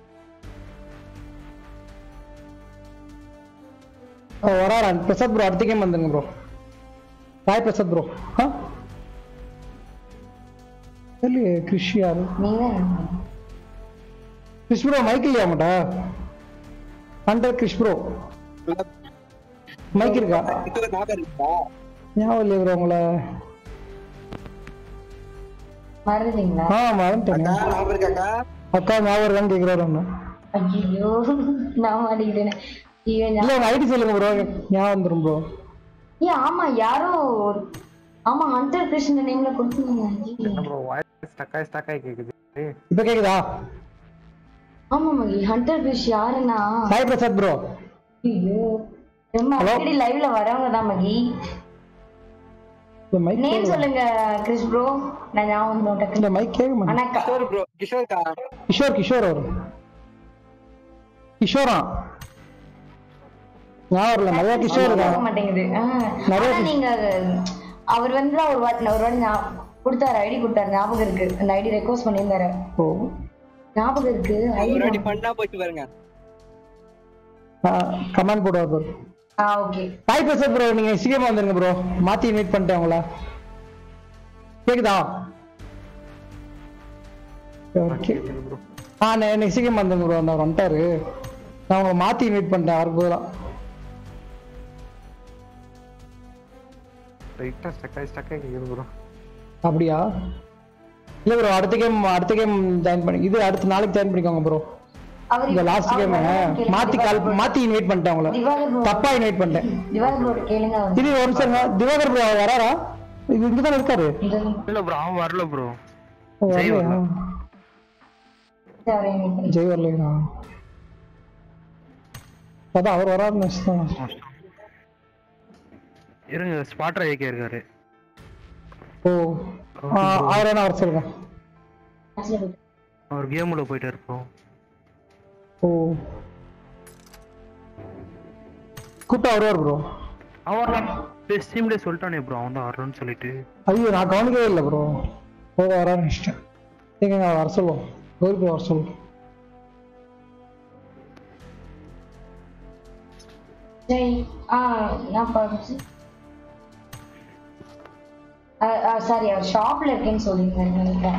ஓ வராரா பிரசாத் ப்ரோ அடுத்த கேம் வந்துருங்க ப்ரோ பாய் பிரசாத் ப்ரோ ஆ இல்லையே கிருஷ் யாரு நீங்க கிருஷ் ப்ரோ மைக் இல்லையா மாட்டா ஹண்டர் கிருஷ் ப்ரோ மைக் இருக்கா ஞாபகம் இல்லையா ப்ரோ உங்களை மறந்துட்டீங்களா ஆ மறந்துட்டேன் அக்கா ஞாபகம் இருக்கான்னு கேட்குறாரு ஒன்று ஐயோ நான் மாட்டிக்கிட்டேன் ஐயோ இல்லை ஞா- உங்க ஐடி சொல்லுங்க ப்ரோ ஞாபகம் வந்துடும் ப்ரோ ஏ ஆமா யாரோ ஒரு- ஆமா ஹண்டர் கிருஷ்ண நேம்ல கொடுத்துருந்தாங்க ப்ரோ வாய்ஸ் ஸ்டக் ஆகி ஸ்டக் ஆகி கேக்குது இப்போ கேக்குதா ஆமா மகி ஹண்டர் கிருஷ் யாருன்னா சாய் பிரசாத் ப்ரோ ஐயோ ரொம்ப Hello? அடிக்கடி லைவ்ல வரவங்க தான் மகி இந்த மைக் நேம் சொல்லுங்க கிருஷ் ப்ரோ நான் ஞாபகம் இந்த டக்கு மைக் கேட்க மாட்டேன் ஆனா க- கிஷோர் கிஷோர் அவர் கிஷோரா ஞாபகம் இல்லை நிறைய கிஷோர் கேட்க இருக்கான் மாட்டேங்குது ஆ. நிறைய ஆனா நீங்க அவர் வந்து ஒரு வாட்டி ஒரு வாட்டி ஞா- கொடுத்தாரு ஐடி கொடுத்தாரு ஞாபகம் இருக்கு அந்த ஐடி ரெக்வஸ்ட் பண்ணியிருந்தாரு ஓ ஞாபகம் இருக்கு ஐடி கமெண்ட் போடுவார் ப்ரோ ஆ ஓகே சாய் பிரசாத் ப்ரோ நீங்க சீக்கிரமா வந்துருங்க ப்ரோ மாத்தி இன்வைட் பண்ணிட்டேன் உங்கள கேக்குதா ஓகே ப்ரோ ஆ நான் எனக்கு சீக்கிரமா வந்துருங்க ப்ரோ அந்த வந்துட்டாரு நான் உங்களை மாத்தி இன்வைட் பண்ணிட்டேன் அவருக்கு பதிலா ரைட்டா ஸ்டக் ஆகி ஸ்டக் ஆகி கேக்குது ப்ரோ அப்படியா இல்ல ப்ரோ அடுத்த கேம் அடுத்த கேம் ஜாயின் பண்ணி இது அடுத்த நாளைக்கு ஜாயின் பண்ணிக்கோங்க ப்ரோ அவர் இந்த லாஸ்ட் அவர் கேம் வரணும்னு கேளுங்க. மாத்தி கால் திவாகர் bro. மாத்தி இன்வைட் பண்ணிட்டேன் உங்களை திவாகர் bro. தப்பா இன்வைட் பண்ணிட்டேன் திவாகர் bro கேளுங்க அவர் இது ஒரு நிமிஷம் இருங்க. திவாகர் ப்ரோ வராரா இது இங்க தானே இருக்காரு இந்த இல்ல ப்ரோ அவன் வரல ப்ரோ ஓ, ஜெய் வரலையா? வரல. அவரை invite பண்ணி. ஜெய் வரலையா அதான் அவர் வராருன்னு நினைச்சுதான் இருங்க ஸ்பாட்டர் ஏகே இருக்காரு ஓ ஆ, அவர் என்ன வர சொல்லுங்க Actually, போயிட்டு. அவர் கேமுல போயிட்டு இருப்போம் ஓ கூப்பிட்டா வருவார் ப்ரோ அவன் ஸ்ட்ரீம்லேயே சொல்லிட்டானே ப்ரோ அவன் தான் வரணும்னு சொல்லிட்டு ஐயோ நான் கவனிக்கவே இல்லை ப்ரோ போக வரான்னு நினைச்சிட்டேன் ஏங்க நான் வர சொல்லுவோம் கௌரி ப்ரோ வர சொல்லுவோம் ஜெய் ஆ நான் பார்த்து சாரி அவர் ஷாப்ல இருக்கேன்னு சொல்லியிருந்தாரு நினைக்கிறேன்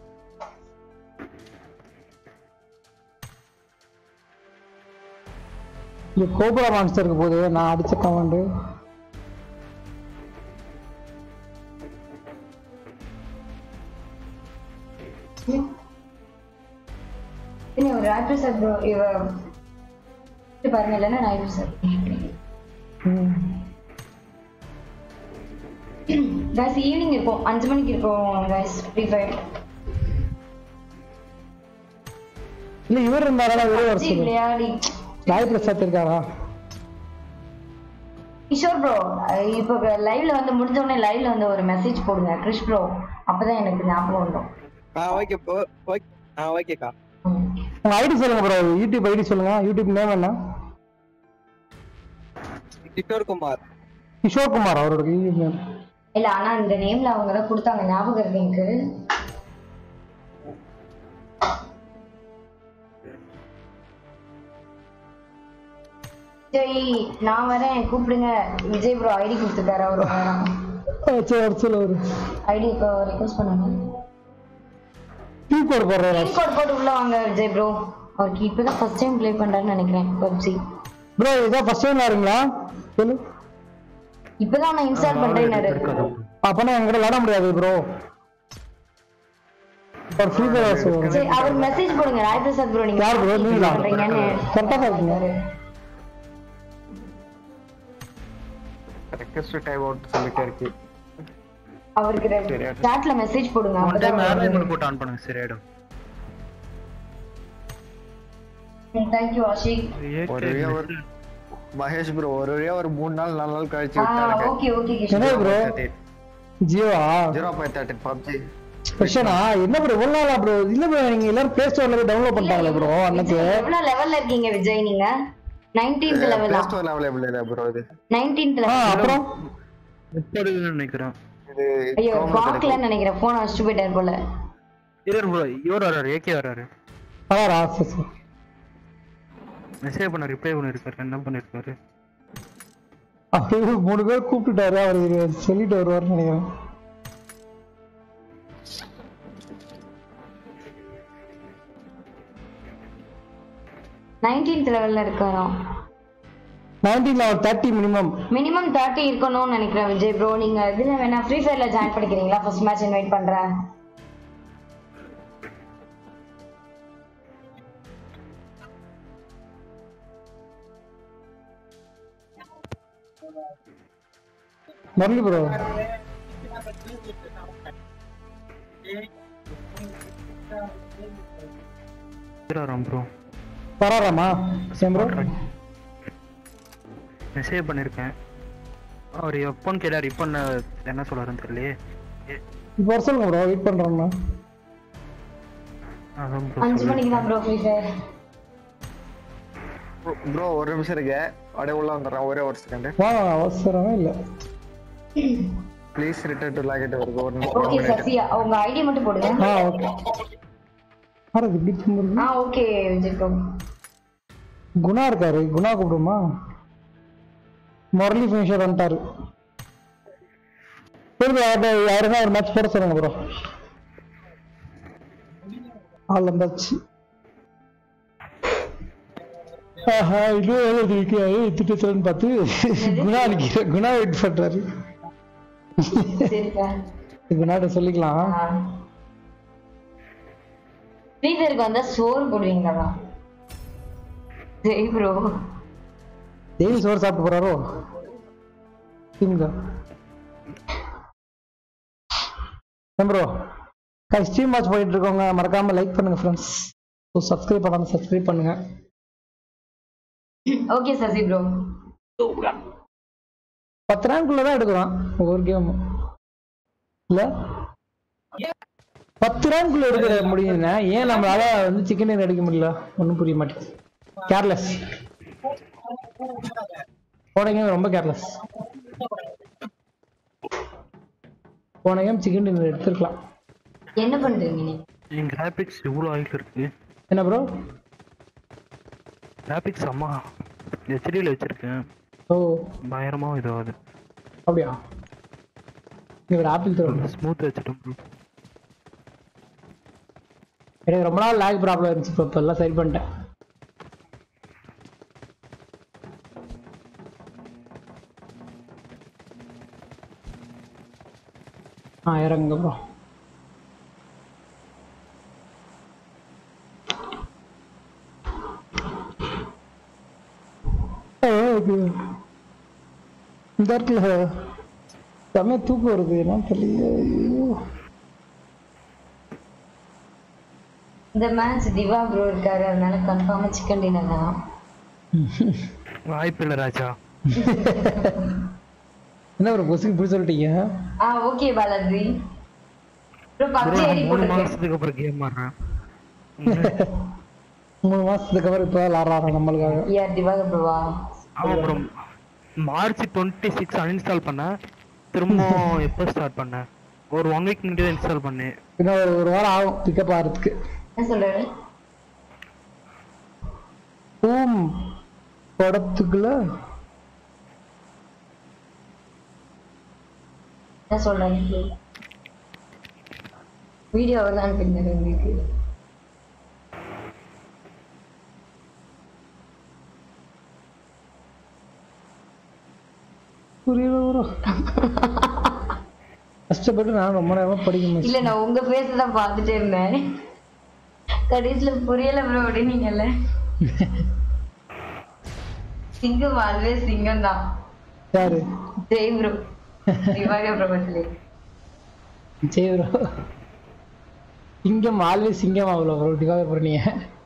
இந்த கோபுரா மான்ஸ்டருக்கு போகுது நான் அடிச்ச கமாண்டு இனி ஒரு ராஜு சார் ப்ரோ இவ இது பாருங்க இல்லைன்னா ராஜு சார் guys ஈவினிங் இருக்கும் அஞ்சு மணிக்கு இருக்கும் guys ஃப்ரீ ஃபயர் இல்ல இவர் இருந்தாரா ஒரே வருஷம் விளையாடி ராய் பிரசாத் இருக்காரா கிஷோர் ப்ரோ இப்போ லைவ்ல வந்து முடிஞ்ச உடனே லைவ்ல வந்து ஒரு மெசேஜ் போடுங்க கிறிஷ் ப்ரோ அப்பதான் எனக்கு ஞாபகம் வரும் ஆ ஓகே ஓகே ஆ ஓகேக்கா ம். உங்க ஐடி சொல்லுங்க ப்ரோ யூடியூப் ஐடி சொல்லுங்க யூடியூப் நேம் என்ன கிஷோர் குமார் கிஷோர் குமார் அவரோட யூடியூப் நேம் இல்ல ஆனா இந்த நேம்ல அவங்க தான் கொடுத்தாங்க ஞாபகம் இருக்கு எனக்கு விஜய் நான் வரேன் கூப்பிடுங்க விஜய் ப்ரோ ஐடி கொடுத்துட்டாரு அவரு வேணாம் சரி ஒரு சொல்ல ஒரு ஐடி இப்போ ரிக்வஸ்ட் பண்ணுங்க டீ கோட் போடுறாரு பின் கோட் போட்டு உள்ள வாங்க விஜய் ப்ரோ அவருக்கு இப்பதான் ஃபர்ஸ்ட் டைம் ப்ளே பண்றாருன்னு நினைக்கிறேன் பப்ஜி ப்ரோ இதான் ஃபர்ஸ்ட் டைம் வரீங்களா சொல்லு இப்பதான் நான் இன்ஸ்டால் பண்றேன்னாரு அப்பனா என்கிட்ட விளாட முடியாது ப்ரோ ஒரு ஃப்ரீ ஃபயர் சொல்லுங்க சரி அவர் மெசேஜ் போடுங்க ராய் பிரசாத் ப்ரோ நீங்க யார் bro? நீங்களா? பண்றீங்கன்னு கரெக்டா தான் இருக்கீங்க ரெக்வஸ்ட் டைம் அவுட் சொல்லிட்டே இருக்கு அவருக்கு சாட்ல மெசேஜ் போடுங்க ஒன் டைம் அப்பதான் ஏர்லைன் போட்டு ஆன் பண்ணுங்க சரியாயிடும் தேங்க்யூ ஆஷிக் ஒரு வழியா ஒரு மகேஷ் ப்ரோ ஒரு வழியா ஒரு மூணு நாள் நாலு நாள் கழிச்சு ஆ விட்டாருங்க ஓகே ஓகே என்ன கிஷோர் ப்ரோ ஜியோவா ஜீரோ ஃபைவ் தேர்ட்டின் பப்ஜி ஸ்பெஷனா என்ன ப்ரோ ஒரு நாளா ப்ரோ இல்ல ப்ரோ நீங்க எல்லாரும் பிளே ஸ்டோர்ல போய் டவுன்லோட் பண்ணிட்டாங்களே ப்ரோ அன்னைக்கு விஜய், எவ்வளவு லெவல்ல இருக்கீங்க விஜய் நீங்க 19th லெவலா பிளே ஸ்டோர்ல அவைலபிள் இல்ல ப்ரோ இது 19th ஆ லெவல் அப்புறம் முப்பதுன்னு நினைக்கிறேன் இது ஐயோ Chrome ல கிடைக்கும். பாக்கலன்னு நினைக்கிறேன் போன் வச்சுட்டு போயிட்டாரு போல இவர் bro இவர் வராரு ஏகே வராரு அதாரா சரி சரி மெசேஜ் பண்ண ரிப்ளை பண்ணிருக்காரு என்ன பண்ணிருக்காரு அவரு மூணு பேர் கூப்பிட்டுட்டாரு அவர் சொல்லிட்டு வருவார்னு நினைக்கிறேன் நைன்டீன்த் லெவல்ல இருக்காராம் நைன்டீன்ல ஒரு தேர்ட்டி மினிமம் மினிமம் தேர்ட்டி இருக்கணும்னு நினைக்கிறேன் விஜய் ப்ரோ நீங்க இதுல வேணா ஃப்ரீ ஃபயர்ல ஜாயின் பண்ணிக்கிறீங்களா ஃபர்ஸ்ட் மேட்ச் இன்வைட் பண்றேன் முரளி ப்ரோ வராராம் ப்ரோ வராராமா சேம் ப்ரோ மெசேஜ் பண்ணிருக்கேன் அவர் எப்போன்னு கேட்டார் இப்போ என்ன சொல்றாருன்னு தெரியலையே இப்போ வர சொல்லுங்க ப்ரோ வெயிட் பண்றோம்னா அதான் அஞ்சு ப்ரோ மணிக்கு தான் ப்ரோ ஃப்ரீ ஃபயர் ப்ரோ ஒரு நிமிஷம் இருக்கு அப்படியே உள்ள வந்துடுறேன் ஒரே ஒரு செகண்ட் வா அவசரமே இல்ல ப்ளீஸ் ரிட்டர்ன் டு லாகெட் வருது ஒரு ஓகே நிமிஷம் சசியா உங்க ஐடி மட்டும் போடுங்க ஆ ஓகே ஆறு இப்படி திரும்புறது ஆ ஓகே விஜய் ப்ரோ குணா இருக்காரு குணா கூப்பிடுமா முரளி ஃபினிஷர் வந்துட்டாரு சரி யாரு யாருன்னா ஒரு மேட்ச் போட சொல்லுங்க ப்ரோ ஆள் வந்தாச்சு ஆஹா இன்னும் எவ்வளவு இருக்கு திட்டத்துலன்னு பார்த்து குணா நிக்கிற குணா வெயிட் பண்றாரு சரிக்கா குணாட்ட சொல்லிக்கலாம் ஃப்ரீ ஃபயருக்கு வந்தா சோறு போடுவீங்களா சரி ப்ரோ டெய்லி சோறு சாப்பிட்டு போறாரோ திமுக ப்ரோ ஸ்ட்ரீம் வாட்ச் போயிட்டு இருக்கோங்க மறக்காம லைக் பண்ணுங்க ஃப்ரெண்ட்ஸ் சப்ஸ்கிரைப் பண்ணாம சப்ஸ்கிரைப் பண்ணுங்க ஓகே சசி ப்ரோ பத்து ரேங்க்குள்ள தான் எடுக்கலாம் ஒவ்வொரு கேம் இல்ல பத்து ரேங்க்குள்ள எடுக்க முடியுதுங்க ஏன் நம்மளால வந்து சிக்கன் எடுக்க முடியல ஒன்றும் புரிய மாட்டேங்குது கேர்லெஸ் போன கேம் ரொம்ப கேர்லெஸ் போன கேம் சிக்கன் டின்னர் எடுத்துருக்கலாம் என்ன பண்றீங்க நீங்க என் கிராபிக்ஸ் இவ்வளோ ஆயில் இருக்கு என்ன ப்ரோ கிராபிக்ஸ் அம்மா ஹெச்டியில் வச்சிருக்கேன் ஓ பயங்கரமா இதாகுது அப்படியா இவர் ஆப்பிள் தரும் ஸ்மூத் வச்சுட்டேன் bro. எனக்கு ரொம்ப நாள் லேக் ப்ராப்ளம் இருந்துச்சு இப்போ இப்போ எல்லாம் சரி பண்ணிட்டேன் ஆ இறங்குங்க ப்ரோ இந்த இடத்துல செம்ம தூக்கம் வருது என்ன தெரியல ஐயோ. இந்த மேட்ச் திவா ப்ரோ இருக்காரு அதனால கன்ஃபார்மா சிக்கன் டின்னர் தான் வாய்ப்பு இல்லை ராஜா என்ன ஒரு பொசுக்கு இப்படி சொல்லிட்டீங்க ஆ okay Balaji bro bro, PUBG நான் ஐடி மூணு போட்டுருக்கேன் மாசத்துக்கு அப்புறம் கேம் ஆடுறேன் மூணு மாசத்துக்கு அப்புறம் இப்போ விளாட்றாங்க நம்மளுக்காக யார் திவா ப்ரோவா ஆமா bro March twenty six uninstall பண்ணேன் திரும்பவும் எப்போ ஸ்டார்ட் பண்ணேன் ஒரு ஒன் வீக் முன்னாடி தான் இன்ஸ்டால் பண்ணேன் இன்னும் ஒரு ஒரு வாரம் ஆகும் பிக்கப் ஆகிறதுக்கு என்ன சொல்றாரு பூம் படத்துக்குள்ள என்ன சொல்றாரு வீடியோ அவர் தான் அனுப்பியிருந்தாரு உங்களுக்கு புரியல ப்ரோ கஷ்டப்பட்டு நான் ரொம்ப நேரமா படிக்க இல்ல முடியும் நான் உங்க ஃபேஸ் தான் பார்த்துட்டே இருந்தேன் கடைசியில புரியல ப்ரோ அப்படின்னீங்கல்ல சிங்கம் ஆல்வேஸ் சிங்கம் தான் யாரு ஜெய் ப்ரோ திவாக பிரபத்திலே சரி ப்ரோ சிங்கம் ஆல்வேஸ் சிங்கம் ஆகல ப்ரோ டிவாக பண்ணீங்க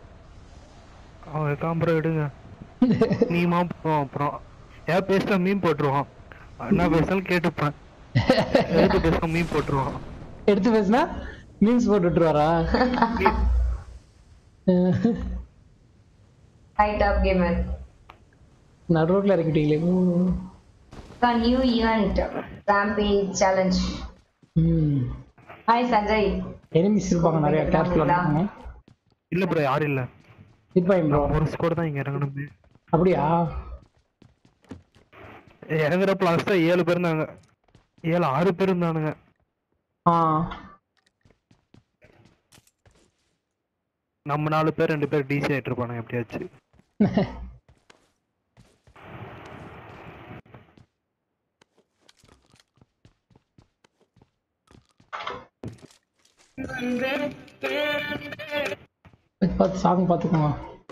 அவன் காம்பரை விடுங்க மீமா போவோம் அப்புறம் ஏன் பேசினா மீன் போட்டுருவான் என்ன பேசினாலும் கேட்டுப்பேன் எதுக்கு பேசினா மீன் போட்டுருவான் எடுத்து பேசுனா மீன்ஸ் போட்டு விட்டுருவாரா ஹை டாப் கேமர் நடுரோட்ல இறக்கிட்டீங்களே நியூ ஈவெண்ட் ராம்பேஜ் சேலஞ்ச் ம் ஹாய் சஞ்சய் எனிமிஸ் இருப்பாங்க நிறைய கேர்ஃபுல்லாக இருப்பாங்க இல்ல ப்ரோ யாரும் இல்ல இருப்பாங்க ப்ரோ ஒரு ஸ்கோர் தான் இங்க இறங்கணுமே அப்படியா இறங்குறப்ப லாஸ்டா ஏழு பேர் இருந்தாங்க ஏழு ஆறு பேர் இருந்தானுங்க ஆ நம்ம நாலு பேர் ரெண்டு பேர் டிசி ஆயிட்டு இருப்பானுங்க எப்படியாச்சு பார்த்து சாங் பார்த்துக்கோங்க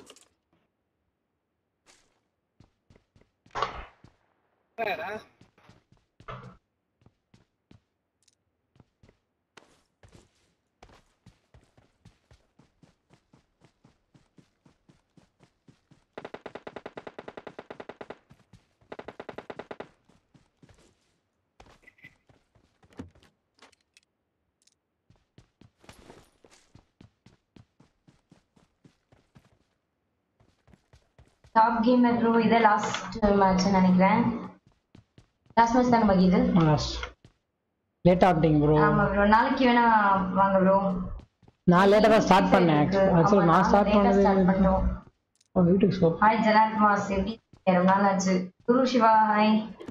டாப் கேமர் ப்ரோ இதை லாஸ்ட் மேட்ச் நினைக்கிறேன் லாஸ்ட் மேட்ச் தானே மகி இது லேட்டாக வந்துட்டீங்க ப்ரோ ஆமா ப்ரோ நாளைக்கு வேணா வாங்க ப்ரோ நான் லேட்டாக தான் ஸ்டார்ட் பண்ணேன் ஆக்சுவலாக நான் ஸ்டார்ட் ஸ்டார்ட் பண்ணது பண்ணோம் ஓ, வீட்டுக்கு ஸ்டாப் ஹாய் ஜனாத் மாஸ் எப்படி இருக்கீங்க? ரொம்ப நாள் ஆச்சு குரு சிவா ஹாய்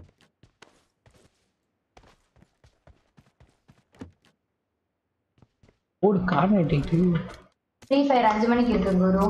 ஓடு காரணம் ஆயிட்டு ஃப்ரீ ஃபயர் அஞ்சு மணிக்கு இருக்கு குரு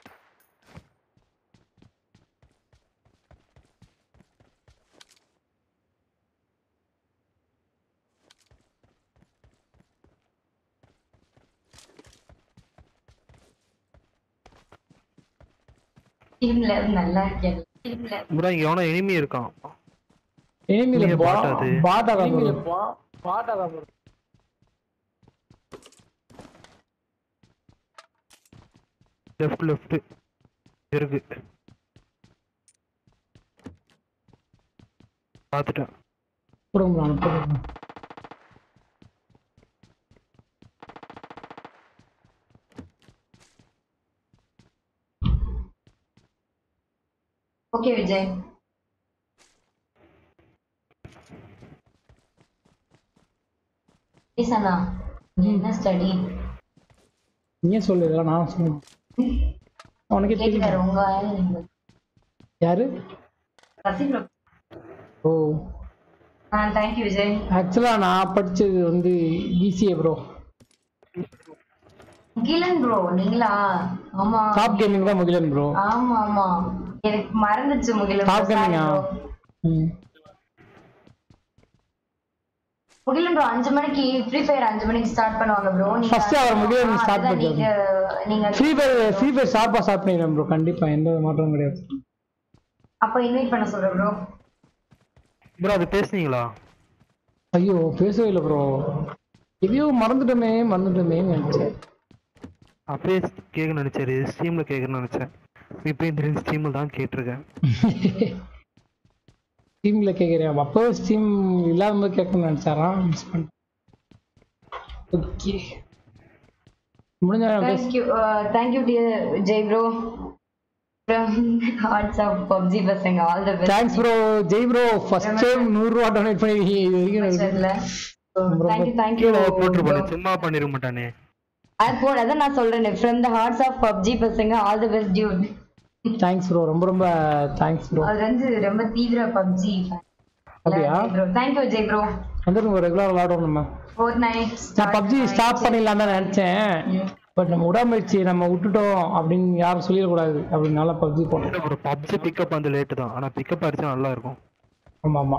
டீம்ல நல்லா இருக்கேன் டீம்ல ப்ரோ இங்க எவனோ எனிமி இருக்கான் எனிமியில் நீங்க bot அது. பாட்டா தான் ப்ரோ பாட்டா தான் ப்ரோ லெஃப்ட் லெஃப்ட் இருக்கு பார்த்துட்டேன் கொடுங்க ப்ரோ அனுப்புறேன் ஓகே விஜய் ஈசனா நீ என்ன ஸ்டடி நீயே சொல்லு இதெல்லாம் நான் சொல்லுவேன் உனக்கே கேட்கிறாரு தெரியும் உங்க ஆளு நீங்க. யாரு ரசிகர் ஓ ஆ தேங்க்யூ விஜய் ஆக்சுவலாக நான் படிச்சது வந்து பிசிஏ ப்ரோ முகிலன் ப்ரோ நீங்களா ஆமா டாப் கேமிங் தான் முகிலன் ப்ரோ ஆமா ஆமா எனக்கு மறந்துச்சு முகிலன் டாப் bro. Sorry கேமிங்கா bro. ம் முகிலன் ப்ரோ அஞ்சு மணிக்கு ஃப்ரீ ஃபயர் அஞ்சு மணிக்கு ஸ்டார்ட் பண்ணுவாங்க bro First hour Mugilan start நீங்க நீங்க ஃப்ரீ ஃபயர் ஃப்ரீ ஃபயர் ஷார்ப்பாக ஸ்டார்ட் பண்ணிடுறேன் ப்ரோ கண்டிப்பாக எந்த மாற்றமும் கிடையாது அப்ப இன்வைட் பண்ண சொல்றேன் ப்ரோ ப்ரோ அது பேசுனீங்களா ஐயோ பேசவே இல்லை ப்ரோ எதையோ மறந்துட்டோமே மறந்துட்டோமே நினைச்சேன் அப்பயே கேட்கணும்னு நினைச்சாரு ஸ்ட்ரீம்ல கேட்கணும்னு நினைச்சேன் இப்போ இந்த ஸ்ட்ரீம்ல தான் கேட்டிருக்கேன் ஸ்டீம்ல கேட்குறேன் அப்போ ஸ்டீம் இல்லாத போது கேட்கணும்னு நினைச்சாரா மிஸ் பண்ணிட்டேன் ஓகே முடிஞ்ச Thank you, uh, thank you, dear Jay bro. From Hearts of PUBG பசங்க all the best. Thanks bro Jai bro first time நூறுரூவா டொனேட் பண்ணிருக்கீங்க இது வரைக்கும் எனக்கு தெரியல. So, thank you, thank you. கீழே போட்டுருப்பானே சும்மா பண்ணிருக்க மாட்டானே அது போல அதான் நான் சொல்றேனே from the hearts of PUBG பசங்க all the best dude. Thanks bro ரொம்ப ரொம்ப தேங்க்ஸ் ப்ரோ அது வந்து ரொம்ப தீவிர PUBG fan. அப்படியா bro. Thank you, Jay bro. வந்துருங்க ரெகுலர் விளாடுவோம் நம்ம Fortnite. நான் பப்ஜி ஸ்டாப் பண்ணிடலாம் தான் நினைச்சேன் பட் நம்ம உடாமுயற்சி நம்ம விட்டுட்டோம் அப்படின்னு யாரும் சொல்லிடக்கூடாது அப்படின்னால பப்ஜி போட்டேன் ஒரு பப்ஜி பிக்கப் வந்து லேட்டு தான் ஆனா பிக்கப் அடிச்சா நல்லா இருக்கும் ஆமா ஆமா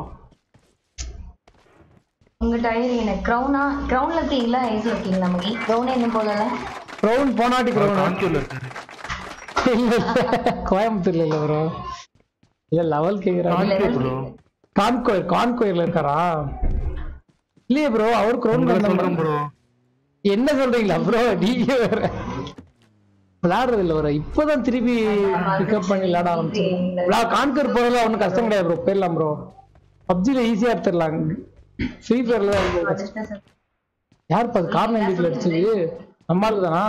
உங்க டயர் என்ன கிரவுனா கிரவுன்ல இருக்கீங்களா ஏஸ்ல இருக்கீங்களா மகி கிரவுன் என்ன போலல க்ரௌன் போனாட்டி க்ரௌன் கான்கியூர்ல இருக்காரு இல்ல இல்ல கோயம்புத்தூர்ல இல்ல ப்ரோ இல்ல லெவல் கேக்குறாங்க கான்கியூர் ப்ரோ கான்கோயர் கான்கோயர்ல இருக்காரா இல்லையே ப்ரோ அவர் க்ரௌன் உங்களை சொல்றேன் பண்ண ப்ரோ என்ன சொல்றீங்களா ப்ரோ நீங்க வேற விளையாடுறது இல்ல ப்ரோ இப்பதான் திருப்பி பிக்கப் பண்ணி விளையாட ஆரம்பிச்சேன் கான்கர் போறதுல ஒன்றும் கஷ்டம் கிடையாது ப்ரோ போயிடலாம் ப்ரோ பப்ஜில ஈஸியா எடுத்துடலாம் ஃப்ரீ ஃபயர்ல தான் ரொம்ப கஷ்டம். யார் பாது கார் நம்பிக்கையில் அடிச்சது நம்ம ஆளு தானா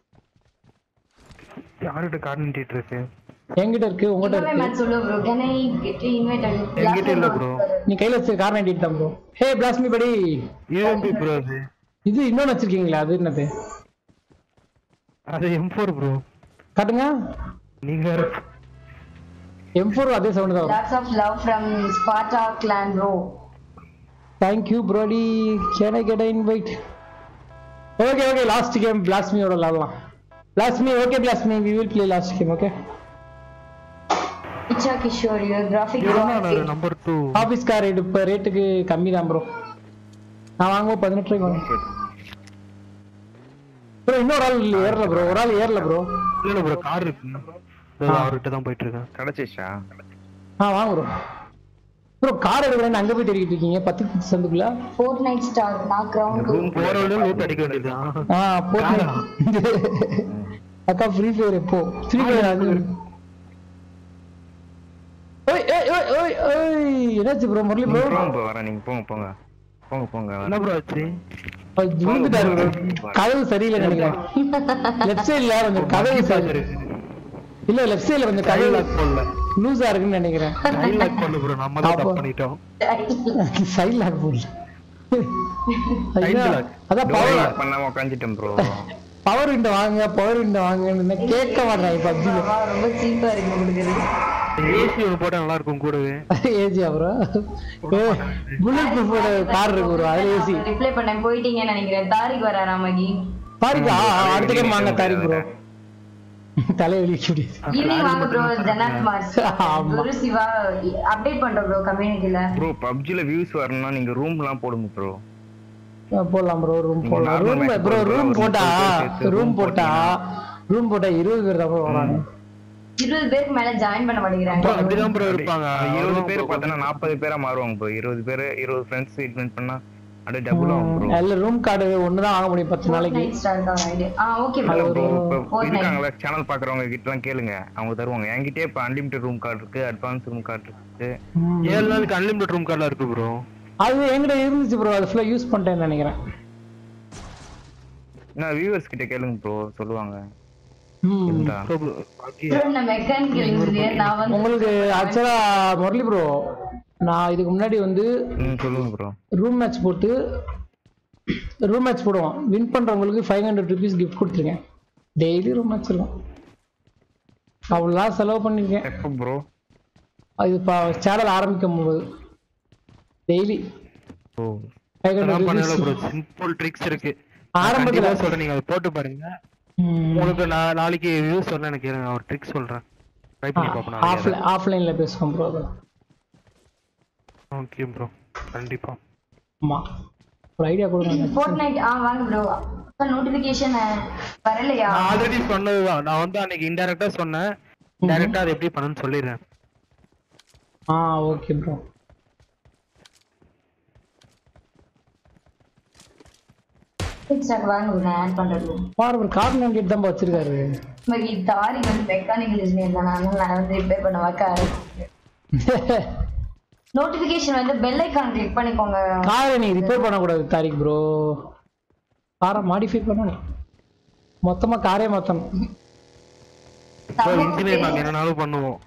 யார்கிட்ட கார்டினேட் இருக்கு என்கிட்ட இருக்கு உங்ககிட்ட இருக்கு மேட்ச் சொல்லு bro can I get invited என்கிட்ட இல்ல ப்ரோ நீ கையில வச்சு கார் நைன்டி தான் ப்ரோ ஹே பிளாஸ்மி படி ஏஎம்பி ப்ரோ அது இது இன்னொன்னு வச்சிருக்கீங்களா அது என்னது அது எம் ஃபோர் ப்ரோ காட்டுங்க நீங்க வேற எம் ஃபோர் அதே சவுண்ட் தான் lots of love from Sparta clan bro thank you ப்ரோடி can I get invite okay okay last game பிளாஸ்மியோட விளாடலாம் பிளாஸ்மி ஓகே பிளாஸ்மி we will play last game okay இச்சா Kishore your graphic number two office car இப்போ ரேட்டுக்கு கம்மி தான் ப்ரோ நான் வாங்குவோம் பதினெட்டு ரூபாய்க்கு வாங்க ப்ரோ இன்னொரு ஆள் ஏறல ப்ரோ ஒரு ஆள் ஏறல ப்ரோ இல்ல இல்ல ப்ரோ கார் இருக்கு இதோ அவர்கிட்ட தான் போயிட்டு இருக்கேன் கிடைச்சிச்சா ஆ வாங்க ப்ரோ ப்ரோ கார் எடுக்கிறேன்னு அங்கே போய் தேடிட்டு இருக்கீங்க பத்து பத்து சந்துக்குள்ள ஃபோர்ட் நைட் ஸ்டார் நான் கிரவுண்ட் ரூம் போற வழியில லூட் அடிக்க வேண்டியதுதான் ஆ போட்டு அக்கா ஃப்ரீ ஃபயர் எப்போ ஃப்ரீ ஃபயர் அது ஓய் ஓய் ஓய் ஓய் ஓய் என்னாச்சு ப்ரோ முரளி ப்ரோ போங்க bro, வரேன் நீங்க போங்க போங்க போங்க போங்க என்ன ப்ரோ ஆச்சு விழுந்துட்டாரு ப்ரோ கதவு சரியில்லை நினைக்கிறேன் லெஃப்ட் சைடுல கொஞ்சம் கதவு சரி இல்ல லெஃப்ட் சைடுல கொஞ்சம் கதவு டைலாக் போடல லூஸா இருக்குன்னு நினைக்கிறேன் டைலாக் போடல ப்ரோ நம்ம தான் அப்போ- தப்பு பண்ணிட்டோம் சைடு லாக் போடல Side அதான் lock. அதான் பவர் Door பண்ணாம உட்காந்துட்டேன் ப்ரோ பவர் விண்டோ வாங்க பவர் விண்டோ வாங்கன்னு கேட்க மாட்டேன் பப்ஜில ரொம்ப சீப்பா இருக்கு கொடுக்குறது ஏசி ஒன்று போட்டா நல்லா இருக்கும் கூடவே ஏஜி அப்புறம் புல்லட் ப்ரூஃபோட கார் இருக்கு ப்ரோ அதுல ஏசி ரிப்ளை பண்ணேன் போயிட்டீங்கன்னு நினைக்கிறேன் தாரிக் வராரா மகி தாரிக்கா அடுத்த டைம் வாங்க தாரிக் ப்ரோ தலைவலி முடியுது ஈவினிங் வாங்க ப்ரோ ஜனாத் மார்ச் ஆமா. குரு சிவா அப்டேட் பண்றோம் ப்ரோ கம்யூனிட்டில ப்ரோ பப்ஜில வியூஸ் வரணும்னா நீங்க ரூம்லாம் போடுங்க ப்ரோ போடலாம் ப்ரோ ரூம் நீங்க போடலாம் normal ரூம் match ப்ரோ போடுறதா ரூம் ஒரு போட்டா முப்பது பேர் சேர்த்து ரூம் room போட்டா ரூம் போட்டா இருபது பேர் தான் bro வராங்க இருபது பேருக்கு மேல ஜாயின் பண்ண மாட்டேங்கிறாங்க அப்படிதான் ப்ரோ இருப்பாங்க இருபது பேர் பார்த்தோன்னா நாற்பது பேரா மாறுவாங்க ப்ரோ இருபது பேர் இருபது ஃப்ரெண்ட்ஸ் இன்வைட் பண்ணா அப்படியே டபுள் ஆகும் ப்ரோ இல்ல ரூம் கார்டு ஒன்று தான் வாங்க முடியும் பத்து நாளைக்கு நைட் ஸ்டார்ட் தான் ஐடியா ஆ ஓகே இல்ல ப்ரோ ப்ரோ இப்போ Fortnite. இருக்காங்களா சேனல் பாக்குறவங்க கிட்ட எல்லாம் கேளுங்க அவங்க தருவாங்க என்கிட்டயே இப்போ அன்லிமிட்டட் ரூம் கார்டு இருக்கு அட்வான்ஸ் ரூம் கார்டு இருக்கு ஏழு நாளுக்கு அன்லிமிட்டட் ரூம் கார்டுலாம் இருக்கு ப்ரோ அது என்கிட்ட இருந்துச்சு ப்ரோ அது ஃபுல்லாக யூஸ் பண்ணிட்டேன்னு நினைக்கிறேன் நான் வியூவர்ஸ் கிட்ட கேளுங்க ப்ரோ சொல்லுவாங்க ம். இருந்தா ப்ரோ நான் மெக்கானிக்கல் இன்ஜினியர் நான் வந்து உங்களுக்கு ஆக்சுவலா முரளி ப்ரோ நான் இதுக்கு முன்னாடி வந்து ம் சொல்லுங்க ப்ரோ ரூம் மேட்ச் போட்டு ரூம் மேட்ச் போடுவோம் வின் பண்றவங்களுக்கு ஃபைவ் ஹண்ட்ரட் ருபீஸ் கிஃப்ட் கொடுத்துருக்கேன் டெய்லி ரூம் மேட்ச் இருக்கும் அவ்வளோலாம் செலவு பண்ணியிருக்கேன் எப்போ ப்ரோ அது இப்போ சேனல் ஆரம்பிக்கும் போது டெய்லி ஓ ஃபைவ் அதான் பண்ணல ப்ரோ ஹண்ட்ரட் சிம்பிள் ட்ரிக்ஸ் இருக்கு ஆரம்பத்துல- ஆரம்பத்துல சொல்றேன் நீங்க அதை போட்டு பாருங்க உங்களுக்கு நான் நாளைக்கு வியூஸ் சொல்ல எனக்கு கேளுங்க ஒரு ட்ரிக் சொல்றேன் ட்ரை பண்ணி பார்ப்போம் ஆஃப்ல ஆஃப்லைன்ல பேசுவோம் ப்ரோ ஓகே ப்ரோ கண்டிப்பா ஆமா ஒரு ஐடியா கொடுங்க ஃபோர்ட்நைட் ஆ வாங்க ப்ரோ நோட்டிபிகேஷன் வரலையா நான் ஆல்ரெடி சொன்னதுதான் நான் வந்து அன்னைக்கு இன்டைரக்டா சொன்னேன் டைரக்டா அது எப்படி பண்ணணும்னு சொல்லிடுறேன் ஆ ஓகே ப்ரோ இன்ஸ்டாக்கு வாங்க bro, நான் ஆட் பண்றேன் bro. பாரு ஒரு கார் நோங்கிட்டு தான் வச்சிருக்காரு பட் இது தாரி வந்து மெக்கானிக்கல் இன்ஜினியர் தான் அதனால நான் வந்து ரிப்பேர் பண்ண வைக்க நோட்டிபிகேஷன் வந்து பெல் ஐக்கான் கிளிக் பண்ணிக்கோங்க காரை நீ ரிப்பேர் பண்ணக்கூடாது தாரிக் ப்ரோ காரை மாடிஃபை பண்ணணும் மொத்தமா காரே மாத்தணும் இன்ஜினியர் நாங்க என்னனாலும் பண்ணுவோம்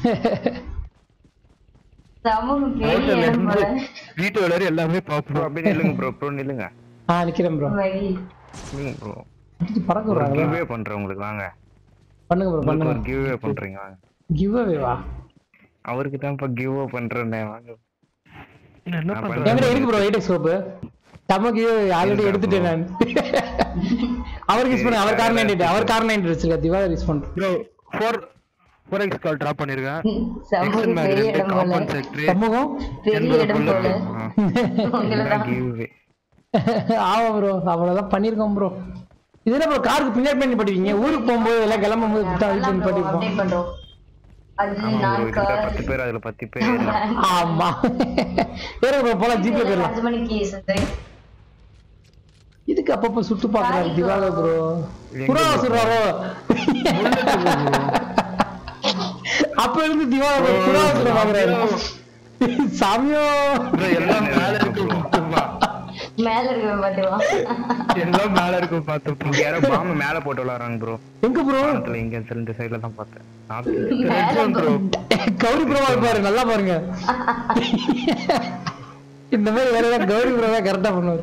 சமூகம் பெரிய ஹோட்டல்ல இடம் இருந்து போல வீட்டு வேலை எல்லாமே ப்ரோ பாப்போம் அப்படியே நில்லுங்க ப்ரோ ப்ரோ நில்லுங்க ஆ நிக்கிறேன் ப்ரோ மகி. நில்லுங்க ப்ரோ பறக்க ஒரு விடுறாங்க கிவ்வே பண்றேன் உங்களுக்கு வாங்க பண்ணுங்க ப்ரோ உங்களுக்கு பண்ணுங்க ஒரு கிவ்வே பண்றீங்க வாங்க கிவ் அவேவா அவருக்கு தான் இப்ப கிவ் பண்றேனே வாங்க என்ன நான் பண்ற என்கிட்ட இருக்கு ப்ரோ எயிட் ஸ்கோப் தமக்கு ஆல்ரெடி இருக்கா எடுத்துட்டேன் நான் அவருக்கு யூஸ் பண்ண அவர் கார் நைன்டி அவர் கார் நைன்டி வச்சிருக்கா திவாகர் யூஸ் பண்றேன் bro four four X call drop பண்ணிருக்கேன் சமூகம் மேக் பெரிய ரெண்டு இடம் போல காம்பன்சேட்டரி சமூகம் பெரிய இடம் போல உங்களதான் கிவ்வே ஆமா ப்ரோ அவ்வளவுதான் பண்ணிருக்கோம் ப்ரோ இது என்ன ப்ரோ காருக்கு பின்னாடி பண்ணி படிவீங்க ஊருக்கு போகும்போது எல்லாம் கிளம்பும் போது தான் வீட்டுல படிப்போம் அப்டேட் பண்றோம் அது ஆமா ப்ரோ நான் இதுல கார் பத்து பேர் அதுல பத்து பேர் ஏறலாம். ஆமா வேற ப்ரோ போலாம் ஜிபே போயிடலாம் அஞ்சு மணிக்கு செஞ்சேன் இதுக்கு அப்பப்ப சுட்டு பாக்குறாரு Sorry, திவாகர் ப்ரோ எங்க புறா bro? சொல்றாரோ அப்ப இருந்து திவாகர் bro புறா சொல்ற பாக்குறாரு சாமியோ Bro, எல்லாம் மேல இருக்கு பாத்துப்பா. மேல இருக்க பாத்துக்கலாம் எல்லாம் மேல இருக்கும் பாத்துப்பா இங்க யாரோ பாம்பு மேல போட்டு விளாடுறாங்க ப்ரோ எங்க ப்ரோ வானத்துல இங்க இந்த சைடுல தான் பார்த்தேன் நார்த்ல. மேல ப்ரோ கௌரி ப்ரோவா பாரு நல்லா பாருங்க இந்த மாதிரி வேற ஏதாவது கௌரி ப்ரோ தான் கரெக்டா பண்ணுவாரு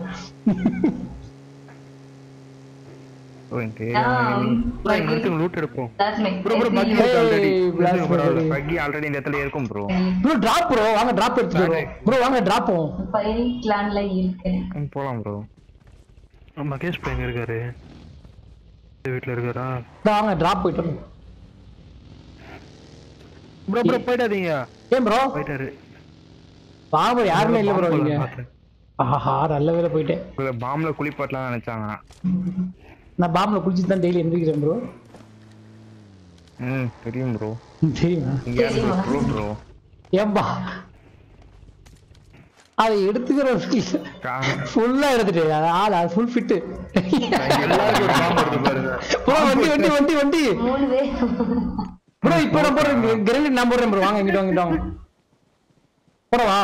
ஓ, இங்க லூட் எடுப்போம் That's me. ப்ரோ ப்ரோ பக்கி இருக்கு ஆல்ரெடி Hey, blast பரவாயில்ல பண்ணி. பக்கி ஆல்ரெடி இந்த இடத்துல இருக்கும் ப்ரோ ப்ரோ டிராப் ப்ரோ வாங்க டிராப் எடுத்துட்டு வரோம் ப்ரோ வாங்க டிராப் போவோம் பையன் கிளான்ல இருக்கேன் போலாம் ப்ரோ மகேஷ் பையன் எங்க இருக்காரு இந்த வீட்ல இருக்காரா இதோ வாங்க டிராப் போயிட்டு வரோம் ப்ரோ ப்ரோ போயிடாதீங்க ஏன் ப்ரோ போயிட்டாரு வாங்க bro, யாருமே இல்ல ப்ரோ இங்க பார்த்தேன். ஆஹா நல்ல வேலை போயிட்டேன் இதுல பாம்புல குளிப்பாட்டலாம் நினைச்சாங்க நான் பாம்புல குளிச்சுட்டு தான் டெய்லி எந்திரிக்கிறேன் ப்ரோ ம் தெரியும் ப்ரோ தெரியுமா இங்க யாரு ப்ரோ ப்ரோ ஏம்பா அதை எடுத்துக்கிற ஃபுல்லா எடுத்துட்டு அது ஆள் அது ஃபுல் ஃபிட்டு எல்லாருக்கும் ஒரு பாம்பு இருக்கு பாருங்க ப்ரோ வண்டி வண்டி வண்டி வண்டி மூணு பேர் ப்ரோ இப்போ நான் போடுறேன் கிரேனேட் நான் போடுறேன் ப்ரோ வாங்க இங்கிட்ட வாங்க இங்கிட்ட வாங்க போடவா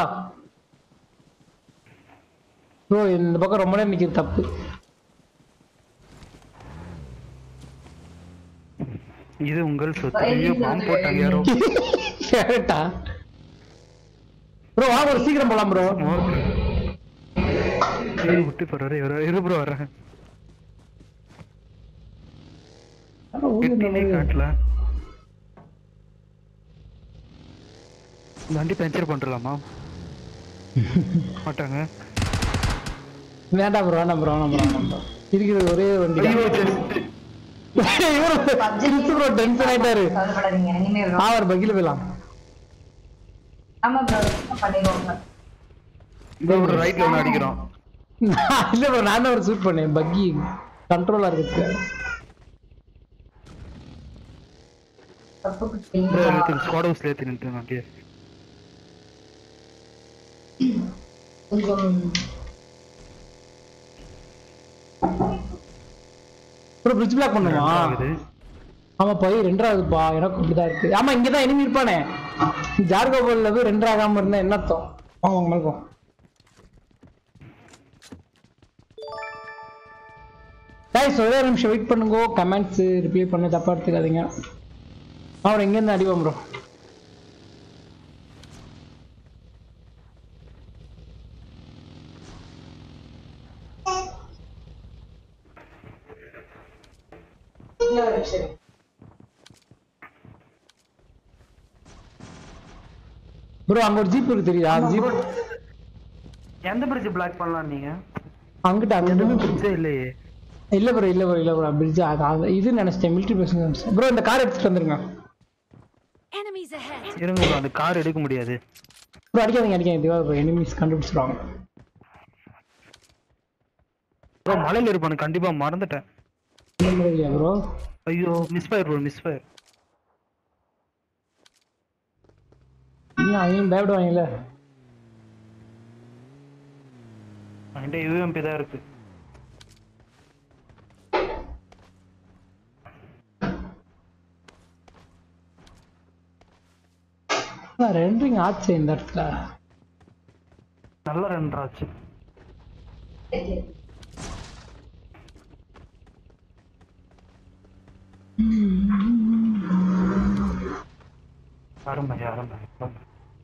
ப்ரோ இந்த பக்கம் ரொம்ப நேரம் நிக்கிறது தப்பு இது உங்கள் சொத்து ஐயோ பாம்பு போட்டாங்க யாரோ கரெக்டா ப்ரோ வாங்க ஒரு சீக்கிரம் போலாம் ப்ரோ இரு விட்டு போறாரு இவரு இரு ப்ரோ வர்றேன் எட்டினே காட்டல இந்த வண்டி பஞ்சர் பண்றலாமா மாட்டாங்க வேண்டாம் ப்ரோ வேண்டாம் ப்ரோ வேண்டாம் ப்ரோ வேண்டாம் bro. இருக்கிறது ஒரே ஒரு வண்டி ஐயோ just. இவரு ப்ரோ டென்ஷன் ஆயிட்டாரு கவலைப்படாதீங்க இனிமே வரும் ஆவர் பக்கில போயிடலாம் ஆமா ப்ரோ பண்ணிக்கோங்க இதோ ஒரு ரைட்ல ஒன்று அடிக்கிறோம் இல்ல ப்ரோ நான் தான் ஒரு ஷூட் பண்ணேன் பக்கி கண்ட்ரோலா இருக்கிறதுக்கு தப்புக்கு ப்ரோ செய்யுங்க. எனக்கு ஸ்குவாட் ஹவுஸ்ல ஏற்றி நின்றுங்க அப்படியே கொஞ்சம் ப்ரோ பிரிட்ஜ் பிளாக் பண்ணுமா ஆகுது ஆமா போய் ரெண்டாவதுப்பா எனக்கு அப்படிதான் இருக்கு ஆமா இங்கதான் இனிமே இருப்பானே ஜார்கோபல்ல போய் ரெண்டு ஆகாம இருந்தா என்ன அர்த்தம் வாங்க வாங்க மல்கம் guys ஒரே ஒரு நிமிஷம் வெயிட் பண்ணுங்க கமெண்ட்ஸ் ரிப்ளை பண்ண தப்பா எடுத்துக்காதீங்க அவர் எங்க இருந்து அடிப்போம் ப்ரோ ப்ரோ அங்க ஒரு ஜீப் இருக்கு தெரியுதா அந்த ஜீப் எந்த பிரிட்ஜ் பிளாக் பண்ணலாம் நீங்க அங்கிட்ட எதுவுமே அங்கிட்ட பிரிட்ஜே இல்லையே இல்ல ப்ரோ இல்ல ப்ரோ இல்ல ப்ரோ பிரிட்ஜ் இது நினைச்சிட்டேன் மிலிட்டரி பஸ் நினைச்சிட்டேன் ப்ரோ இந்த கார் எடுத்துட்டு வந்துருங்க Enemies ahead. இருங்க bro, அந்த கார் எடுக்க முடியாது ப்ரோ அடிக்காதீங்க அடிக்காதீங்க திவா ப்ரோ எனிமீஸ் கண்டுபிடிச்சிருவாங்க ப்ரோ மலையில இருப்பானு கண்டிப்பா மறந்துட்டேன் இந்த மாதிரி இல்லையா ப்ரோ ஐயோ miss fire bro miss fire இன்னும் அவங்க பயப்படுவாங்கல்ல என்கிட்ட யூஎம்பி தான் இருக்கு ரெண்டரிங் ஆச்சு இந்த இடத்துல நல்ல ரெண்டராச்சு அருமை அருமை அருமை.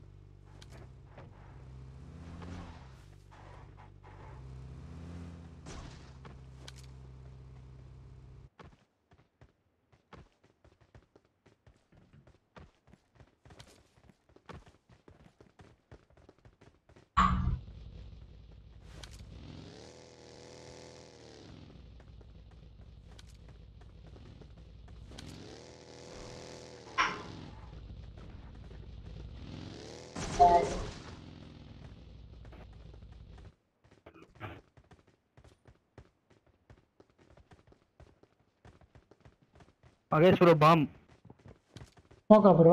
Mahesh bro bomb okay bro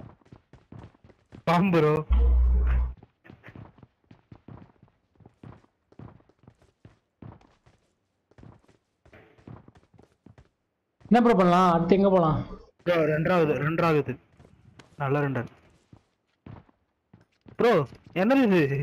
bomb bro என்ன ப்ரோ பண்ணலாம் அடுத்து எங்க போலாம் ப்ரோ ரெண்டாவது ரெண்டாவது நல்ல ரெண்டர் ப்ரோ என்னது இது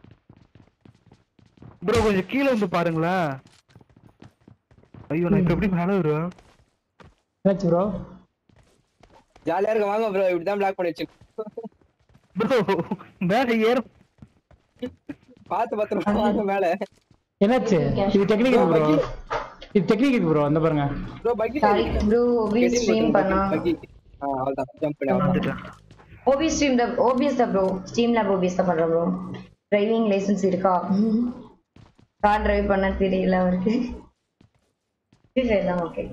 ப்ரோ கொஞ்சம் கீழே வந்து பாருங்களேன் ஐயோ நான் இப்ப எப்படி மேல வருவேன் என்னாச்சு ப்ரோ ஜாலியா இருக்க வாங்க ப்ரோ இப்படிதான் பிளாக் பண்ணி வச்சு ப்ரோ மேல ஏற பார்த்து பத்திரமா வாங்க மேல என்னாச்சு இது டெக்னிக் ப்ரோ இது டெக்னிக் ப்ரோ அந்த பாருங்க ப்ரோ பக்கி சாரி ப்ரோ ஓபி ஸ்ட்ரீம் பண்ணா பக்கி ஆ அவ்வளவுதான் ஜம்ப் பண்ணி அவ்வளவுதான் ஓபி ஸ்ட்ரீம் தான் ஓபிஎஸ் தான் ப்ரோ ஸ்ட்ரீம் லேப் ஓபிஎஸ் தான் பண்றேன் ப்ரோ டிரைவிங் லைசென்ஸ் இருக்கா கார் டிரைவ் பண்ண தெரியல அவருக்கு தான் ஓகே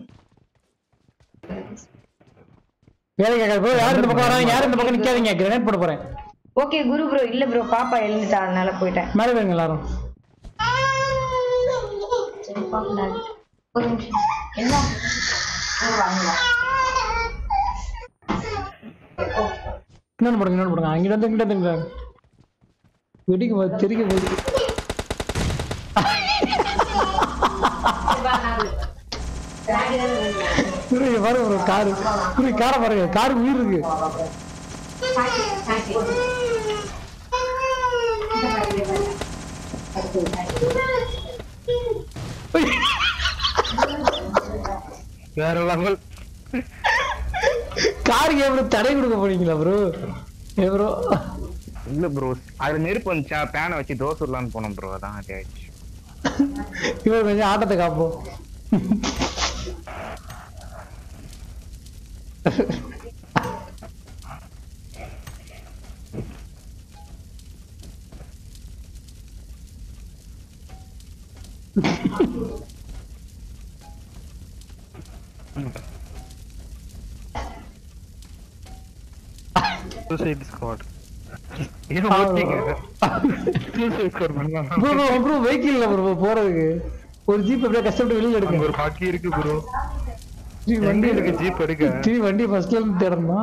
வேலை கேட்காது ப்ரோ யார் இந்த பக்கம் வராங்க யார் இந்த பக்கம் நிக்காதீங்க கிரனேட் போட போறேன் ஓகே குரு ப்ரோ இல்ல ப்ரோ பாப்பா எழுந்துட்டா அதனால போயிட்டேன் மேலே போயிருங்க எல்லாரும் சரி பாக்கலாம் ஒரு நிமிஷம் என்ன இங்க வாங்க இன்னொன்று போடுங்க இன்னொன்று போடுங்க அங்கிட்ட வந்து இங்கிட்ட வந்து இங்கிட்ட. வெடிக்க போகுது தெரிக்க போகுது புரிய பாருங்க ப்ரோ காரு புரிய காரை பாருங்க காரு உயிர் இருக்கு வேற லெவல் காருக்கு எப்படி தடை கொடுக்க போறீங்களா ப்ரோ ஏ ப்ரோ இல்ல ப்ரோ அதுல நெருப்பு வந்துச்சா பேனை வச்சு தோசை விடலான்னு போனோம் ப்ரோ அதான் அது ஆயிடுச்சு இவர் கொஞ்சம் ஆட்டத்தை காப்போம் சூசைட் ஸ்குவாட் ஏன் ஓட்டிங்க சூசைட் ஸ்குவாட் பண்ணலாம் ப்ரோ ப்ரோ ப்ரோ வெஹிக்கிள் இல்ல ப்ரோ போறதுக்கு ஒரு ஜீப் எப்படியா கஷ்டப்பட்டு வெளியில அங்க எடுக்க ஒரு பாக்கி இருக்கு ப்ரோ திரும்பி வண்டி வண்டி இருக்கு ஜீப் எடுக்க திரும்பி வண்டி ஃபர்ஸ்ட்ல இருந்து தேடணுமா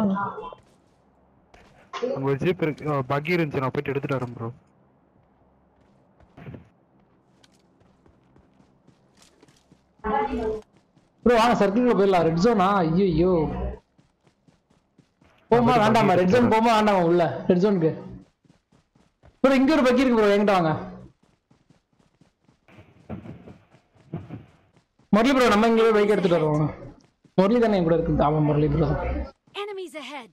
அங்க ஒரு ஜீப் இருக்கு பக்கி இருந்துச்சு நான் போயிட்டு எடுத்துட்டு வரேன் ப்ரோ ப்ரோ வாங்க சர்க்கிள்ல போயிடலாம் ரெட் ஜோனா ஐயோ ஐயோ போமா வேண்டாமா ரெட் ஜோன் போமா வேண்டாமா உள்ள ரெட் ஜோனுக்கு ப்ரோ இங்க ஒரு பக்கி இருக்கு ப்ரோ என்கிட்ட வாங்க முரளி ப்ரோ நம்ம இங்கே பைக் எடுத்துட்டு வருவோம் முரளி தானே என் கூட இருக்கு ஆமா முரளி ப்ரோ Enemies ahead.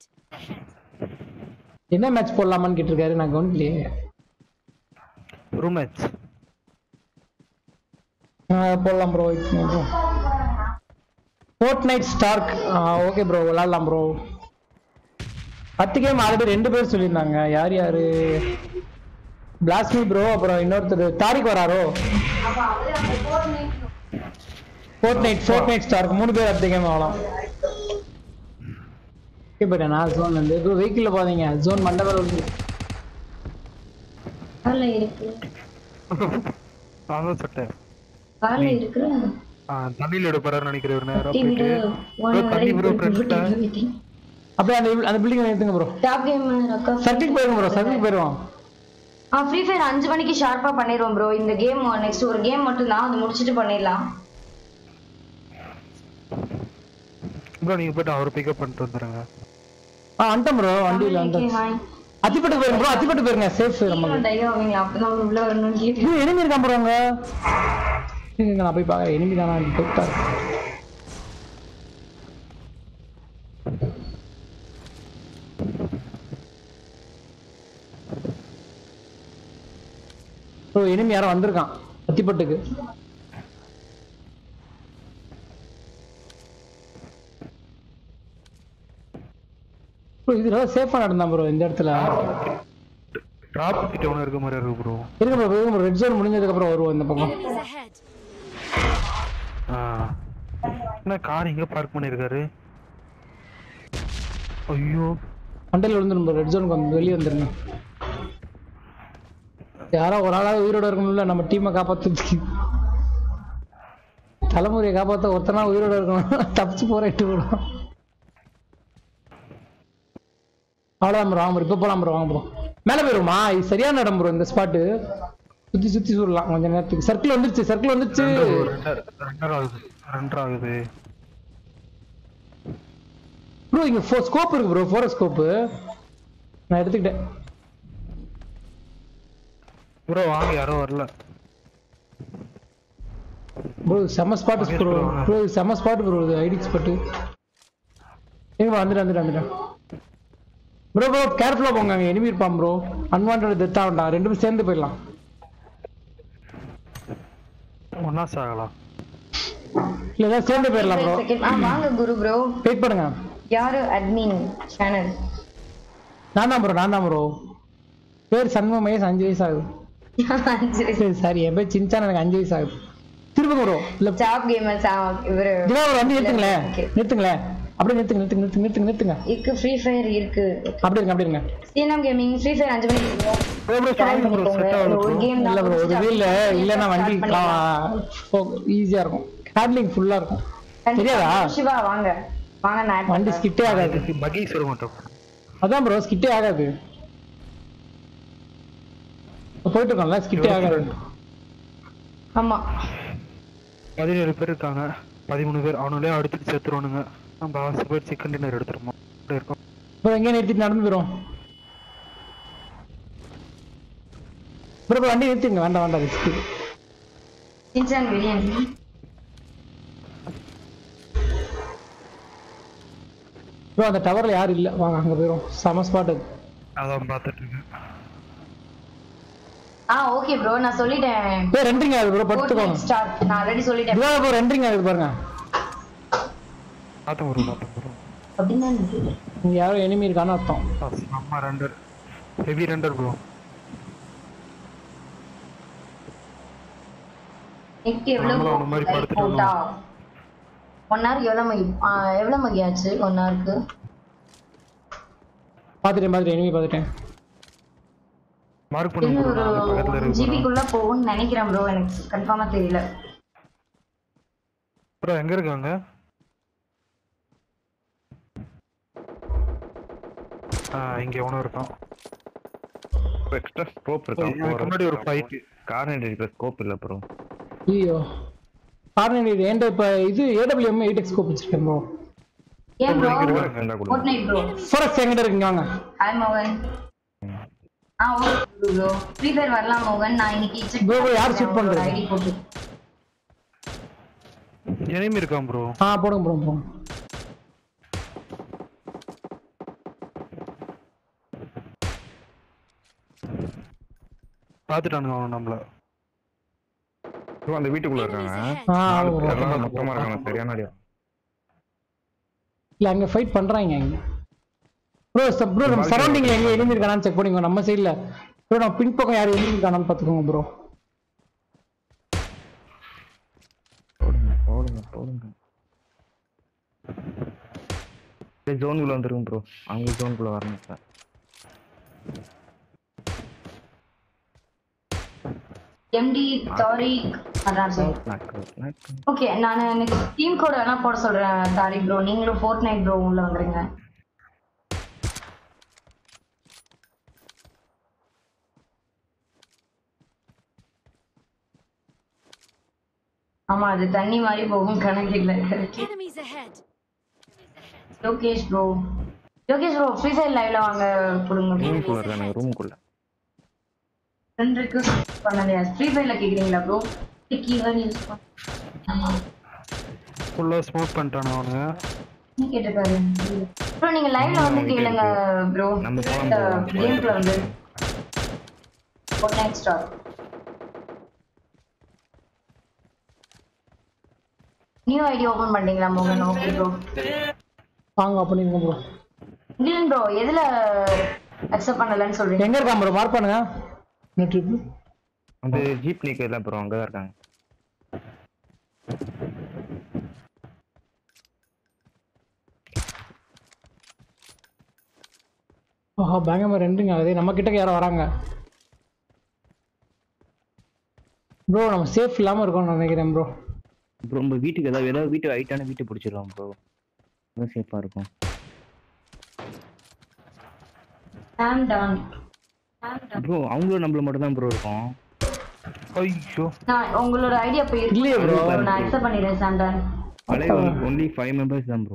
என்ன மேட்ச் போடலாமான்னு கேட்டிருக்காரு நான் கவனிக்கலையே ரூம் மேட்ச் போடலாம் bro bro Fortnite Stark okay bro விளாடலாம் ப்ரோ பத்து கேம் ஆல்ரெடி ரெண்டு பேர் சொல்லியிருந்தாங்க யார் யாரு பிளாஸ்மி ப்ரோ அப்புறம் இன்னொருத்தர் தாரிக் வராரோ Fortnite Fortnite Stark மூணு பேர் அடுத்த கேம் ஆகலாம் ஓகே பட் நான் ஜோன் வந்து ப்ரோ வெஹிக்கிளில் போதீங்க ஜோன் மண்டபம் வந்து கார்ல இருக்கு நான் தான் சொட்டேன் கார்ல இருக்கு ஆ, தண்ணியில எடுப்பாரு நினைக்கிறேன் ஒரு நேரம் டீ விட போயிட்டு ஒன் bro, தண்ணி ப்ரோ ஃப்ரெண்ட்ஸ்ல அப்படியே அந்த அந்த பில்டிங் எடுத்துங்க ப்ரோ டாப் கேம் அக்கா சர்க்கிள் போயிருங்க ப்ரோ சர்க்கிள் போயிருவோம் ஆ ஃப்ரீ ஃபயர் அஞ்சு மணிக்கு ஷார்ப்பா பண்ணிடுவோம் ப்ரோ இந்த கேம் நெக்ஸ்ட் ஒரு கேம் மட்டும் தான் அது முடிச்சிட்டு பண்ணிடலாம் ப்ரோ நீங்க போயிட்டு அவரை பிக்கப் பண்ணிட்டு வந்துருங்க ஆ வந்துட்டேன் ப்ரோ வண்டியில் வந்துட்டேன் அத்திப்பட்டு போயிருங்க ப்ரோ அத்திப்பட்டு போயிருங்க சேஃப் நமக்கு டையோ அவங்க அப்பதான் உள்ள வரணும்னு கேட்டு இது எனிமி இருக்கான் ப்ரோ அங்க இருங்க, நான் போய் பார்க்க எனிமி தானா கூப்பிட்டாரு ப்ரோ எனிமி யாரோ வந்திருக்கான் அத்திப்பட்டுக்கு ப்ரோ இது ரொம்ப சேஃபா நடந்தான் ப்ரோ இந்த இடத்துல டிராப் கிட்ட ஒன்று இருக்க மாதிரி இருக்கு ப்ரோ இருங்க ப்ரோ இருங்க ப்ரோ ரெட் ஜோன் முடிஞ்சதுக்கு அப்புறம் வருவோம் இந்த பக்கம் Enemies ahead. என்ன கார் இங்க பார்க் பண்ணிருக்காரு ஐயோ மண்டையில் விழுந்துரும் ப்ரோ ரெட் ஜோனுக்கு வந்து வெளியே வந்துருங்க யாரோ ஒரு ஆளாவது உயிரோட இருக்கணும்ல நம்ம டீமை காப்பாத்துறதுக்கு தலைமுறையை காப்பாத்த ஒருத்தனா உயிரோட இருக்கணும் தப்பிச்சு போறேட்டு விடும் அவ்வளோதான் ப்ரோ வாங்க ப்ரோ இப்போ போலாம் ப்ரோ வாங்க ப்ரோ மேலே போயிருமா இது சரியான இடம் ப்ரோ இந்த ஸ்பாட்டு சுத்தி சுத்தி சொல்லலாம் கொஞ்ச நேரத்துக்கு சர்க்கிள் வந்துருச்சு சர்க்கிள் வந்துருச்சு ரெண்டரை ஆகுது ரெண்டரை ஆகுது ப்ரோ இங்க ஃபோ ஸ்கோப் இருக்கு ப்ரோ ஃபோரோ ஸ்கோப்பு நான் எடுத்துக்கிட்டேன் ப்ரோ வாங்க யாரும் வரல ப்ரோ செம்ம ஸ்பாட் ப்ரோ ப்ரோ செம்ம ஸ்பாட் ப்ரோ இது ஐடி ஸ்பாட்டு ஏங்க வந்துட்டு வந்துட்டு வந்துட்டேன் ப்ரோ ப்ரோ கேர்ஃபுல்லாக போங்க அங்கே எனிமி இருப்பான் ப்ரோ அன்வான்ட் டெத் ஆகண்டாம் ரெண்டு பேரும் சேர்ந்து போயிடலாம் ஒன்னா சாகலாம் இல்லை ஏதாவது சேர்ந்து போயிடலாம் ப்ரோ செகண்ட் ஆ வாங்க குரு ப்ரோ வெயிட் பண்ணுங்க யாரு அட்மின் சேனல் நான் தான் ப்ரோ நான் தான் ப்ரோ பேர் சண்முக மகேஷ் அஞ்சு வயசு ஆகுது சரி சாரி என் பேர் சின்சான் எனக்கு அஞ்சு வயசு ஆகுது திரும்ப ப்ரோ இல்லை டாப் கேமர்ஸ் இவரு தினா ஒரு வண்டி நிறுத்துங்களேன் Okay. நிறுத்துங்களேன் அப்படியே நிறுத்துங்க நிறுத்துங்க நிறுத்துங்க நிறுத்துங்க நிறுத்துங்க இருக்கு ஃப்ரீ ஃபயர் இருக்கு அப்படி இருங்க அப்படி இருங்க சிஎன்எம் கேமிங் ஃப்ரீ ஃபயர் அஞ்சு மணிக்கு இருக்கும். ப்ரோ ப்ரோ Join சொல்லுங்க ப்ரோ பண்ணிக்கோங்க. செட் ஆகுது ஒரு ப்ரோ game இல்ல தான் ப்ரோ ஒரு முடிச்சுட்டு வீல்ல start இல்லைன்னா வண்டி பண்ணிக்கலாம். ஈஸியா இருக்கும் ஹேண்ட்லிங் ஃபுல்லா இருக்கும் தெரியாதா சிவா வாங்க வாங்க நான் add வண்டி பண்றேன். ஸ்கிட்டே ஆகாது பகி சொல்ல மாட்டோம் அதான் ப்ரோ ஸ்கிட்டே ஆகாது போயிட்டு இருக்கோம்ல ஸ்கிட்டே ஆகாது ஆமா பதினேழு பேர் இருக்காங்க பதிமூணு பேர் அவனுங்களே அடிச்சுட்டு செத்துருவானுங்க நம்ம ஆசை பேர் சிக்கன் டின்னர் எடுத்துருமோ இருக்கோம் ப்ரோ எங்கே நிறுத்திட்டு நடந்து போயிடும் ப்ரோ ப்ரோ வண்டி நிறுத்துங்க வேண்டாம் வேண்டாம் ரிஸ்க் சின்சான் பிரியாணி ப்ரோ அந்த டவர்ல யாரும் இல்ல வாங்க அங்க போயிடும் செம ஸ்பாட் அது அதான் பார்த்துட்டு இருக்கேன் ஆ ஓகே ப்ரோ நான் சொல்லிட்டேன் ப்ரோ ரெண்டரிங் ஆகுது ப்ரோ படுத்துக்கோங்க ஸ்டார்ட் நான் ஆல்ரெடி சொல்லிட்டேன் ப்ரோ ப்ரோ ரெண்டரிங் ஆகுது பாருங்க பார்த்தேன் ப்ரோ பார்த்தேன் ப்ரோ அப்படின்னா இங்க யாரும் எனிமி இருக்கான்னு அர்த்தம் அம்மா render heavy render bro net நம்மளும் அந்த மாதிரி எவ்வளவு படுத்துட்டு போட்டா ஒன் ஹவர் எவ்வளவு மகி ஆ, எவ்வளவு மகி ஆச்சு ஒன் ஹவருக்கு பார்த்துட்டேன் பார்த்துட்டேன் எனிமி பார்த்துட்டேன் மார்க் பண்ணுங்க இன்னும் ப்ரோ ஒரு நான் பக்கத்துல இருக்கு ஜிபிக்குள்ள போகும்னு நினைக்கிறேன் ப்ரோ எனக்கு கன்ஃபார்மா தெரியல ப்ரோ எங்க இருக்காங்க ஆ இங்க எவனோ இருக்கான் எக்ஸ்ட்ரா ஸ்கோப் இதுக்கு முன்னாடி ஒரு ஃபைட் கார்னர் இருக்கிற ஸ்கோப் இல்ல ப்ரோ ஐயோ கார்னர் ஏன்டா இப்ப இது ஏடபிள்யூஎம் எயிட் எக்ஸ் கோப் வச்சிருக்கேன் ப்ரோ ஏன் ப்ரோ இருந்தா கொடுங்க ஃபோர்ட் நைட் ப்ரோ ஃபோரக்ஸ் எங்கிட்ட இருக்குங்க வாங்க ஹாய் மோகன் ஆ ஓகே ப்ரோ ஃப்ரீ ஃபயர் வரலாம் மோகன் நான் இன்னைக்கு செக் Bro, bro, யார் shoot பண்றது? ஐடி போட்டு எனிமி இருக்கான் ப்ரோ ஆ போடுங்க போடுங்க போடுங்க பாத்துட்டானுங்க அவன் நம்மள ப்ரோ அந்த வீட்டுக்குள்ள இருக்காங்க Enemies ahead. ஆ நாலு ஆமா பேர் bro. எல்லாம் மொத்தமா இருக்காங்க சரியான அடியா இல்ல அங்க ஃபைட் பண்றாங்க அங்க ப்ரோ ப்ரோ நம்ம சரௌண்டிங்ல எங்க எனிமி இருக்கானான்னு செக் பண்ணிக்கோ நம்ம சைடுல ப்ரோ நம்ம பின் பக்கம் யார் எனிமி இருக்கானான்னு பாத்துக்கோங்க ப்ரோ போடுங்க போடுங்க போடுங்க ஜோனுக்குள்ள வந்துருங்க ப்ரோ அவங்க ஜோனுக்குள்ள வரணும் சார் எம்டி தாரிக் அதான் சார் ஓகே நான் எனக்கு டீம் கோட் வேணா போட சொல்றேன் தாரிக் ப்ரோ நீங்களும் ஃபோர்ட் நைட் ப்ரோ உள்ள வந்துருங்க ஆமா அது தண்ணி மாதிரி போகும் கணக்கு இல்ல Enemies ahead. Lokesh bro Yogesh bro free fire லைவ்ல வாங்க கொடுங்க ரூமுக்குள்ள இருக்கானுங்க ரூமுக்குள்ள ஃப்ரெண்ட் ரிக்வெஸ்ட் பண்ணலையா ஃப்ரீ ஃபயர்ல கேக்குறீங்களா ப்ரோ கீவேர்ட் யூஸ் பண்ண ஃபுல்லா ஸ்மோக் பண்ணிட்டானு அவனுங்க நீ கேட்டிருக்காரு ப்ரோ நீங்க லைவ்ல வந்து கேளுங்க ப்ரோ நம்ம போலாம் bro. கேம்ல வந்து ஒரு next star new ID open பண்ணீங்களா மோகன் ஓகே ப்ரோ வாங்க பண்ணிருங்க ப்ரோ இல்லைங்க ப்ரோ எதுல அக்செப்ட் பண்ணலன்னு சொல்றீங்க எங்க இருக்கான் ப்ரோ மார்க் பண்ணுங்க இந்த ட்ரிப் அந்த ஜீப் நிக்கல ப்ரோ அங்கதான் இருக்காங்க ஆஹா பயங்கரமா ரெண்டுங்க ஆகுது நம்ம கிட்ட யாரோ வராங்க ப்ரோ நம்ம சேஃப் இல்லாம இருக்கோம்னு நினைக்கிறேன் ப்ரோ ப்ரோ நம்ம வீட்டுக்கு ஏதாவது ஏதாவது வீட்டு ஹைட்டான வீட்டை பிடிச்சிடலாம் ப்ரோ அதான் சேஃபா இருக்கும் ஐம் டான் ப்ரோ அவங்களும் நம்மள மட்டும் தான் ப்ரோ இருக்கும் ஐயோ நான் உங்களோட ஐடியா போய் இல்லையே bro. நான் அக்செப்ட் பண்ணிடுறேன் சாம் டான் பழைய ஒன்லி ஃபைவ் மெம்பர்ஸ் தான் bro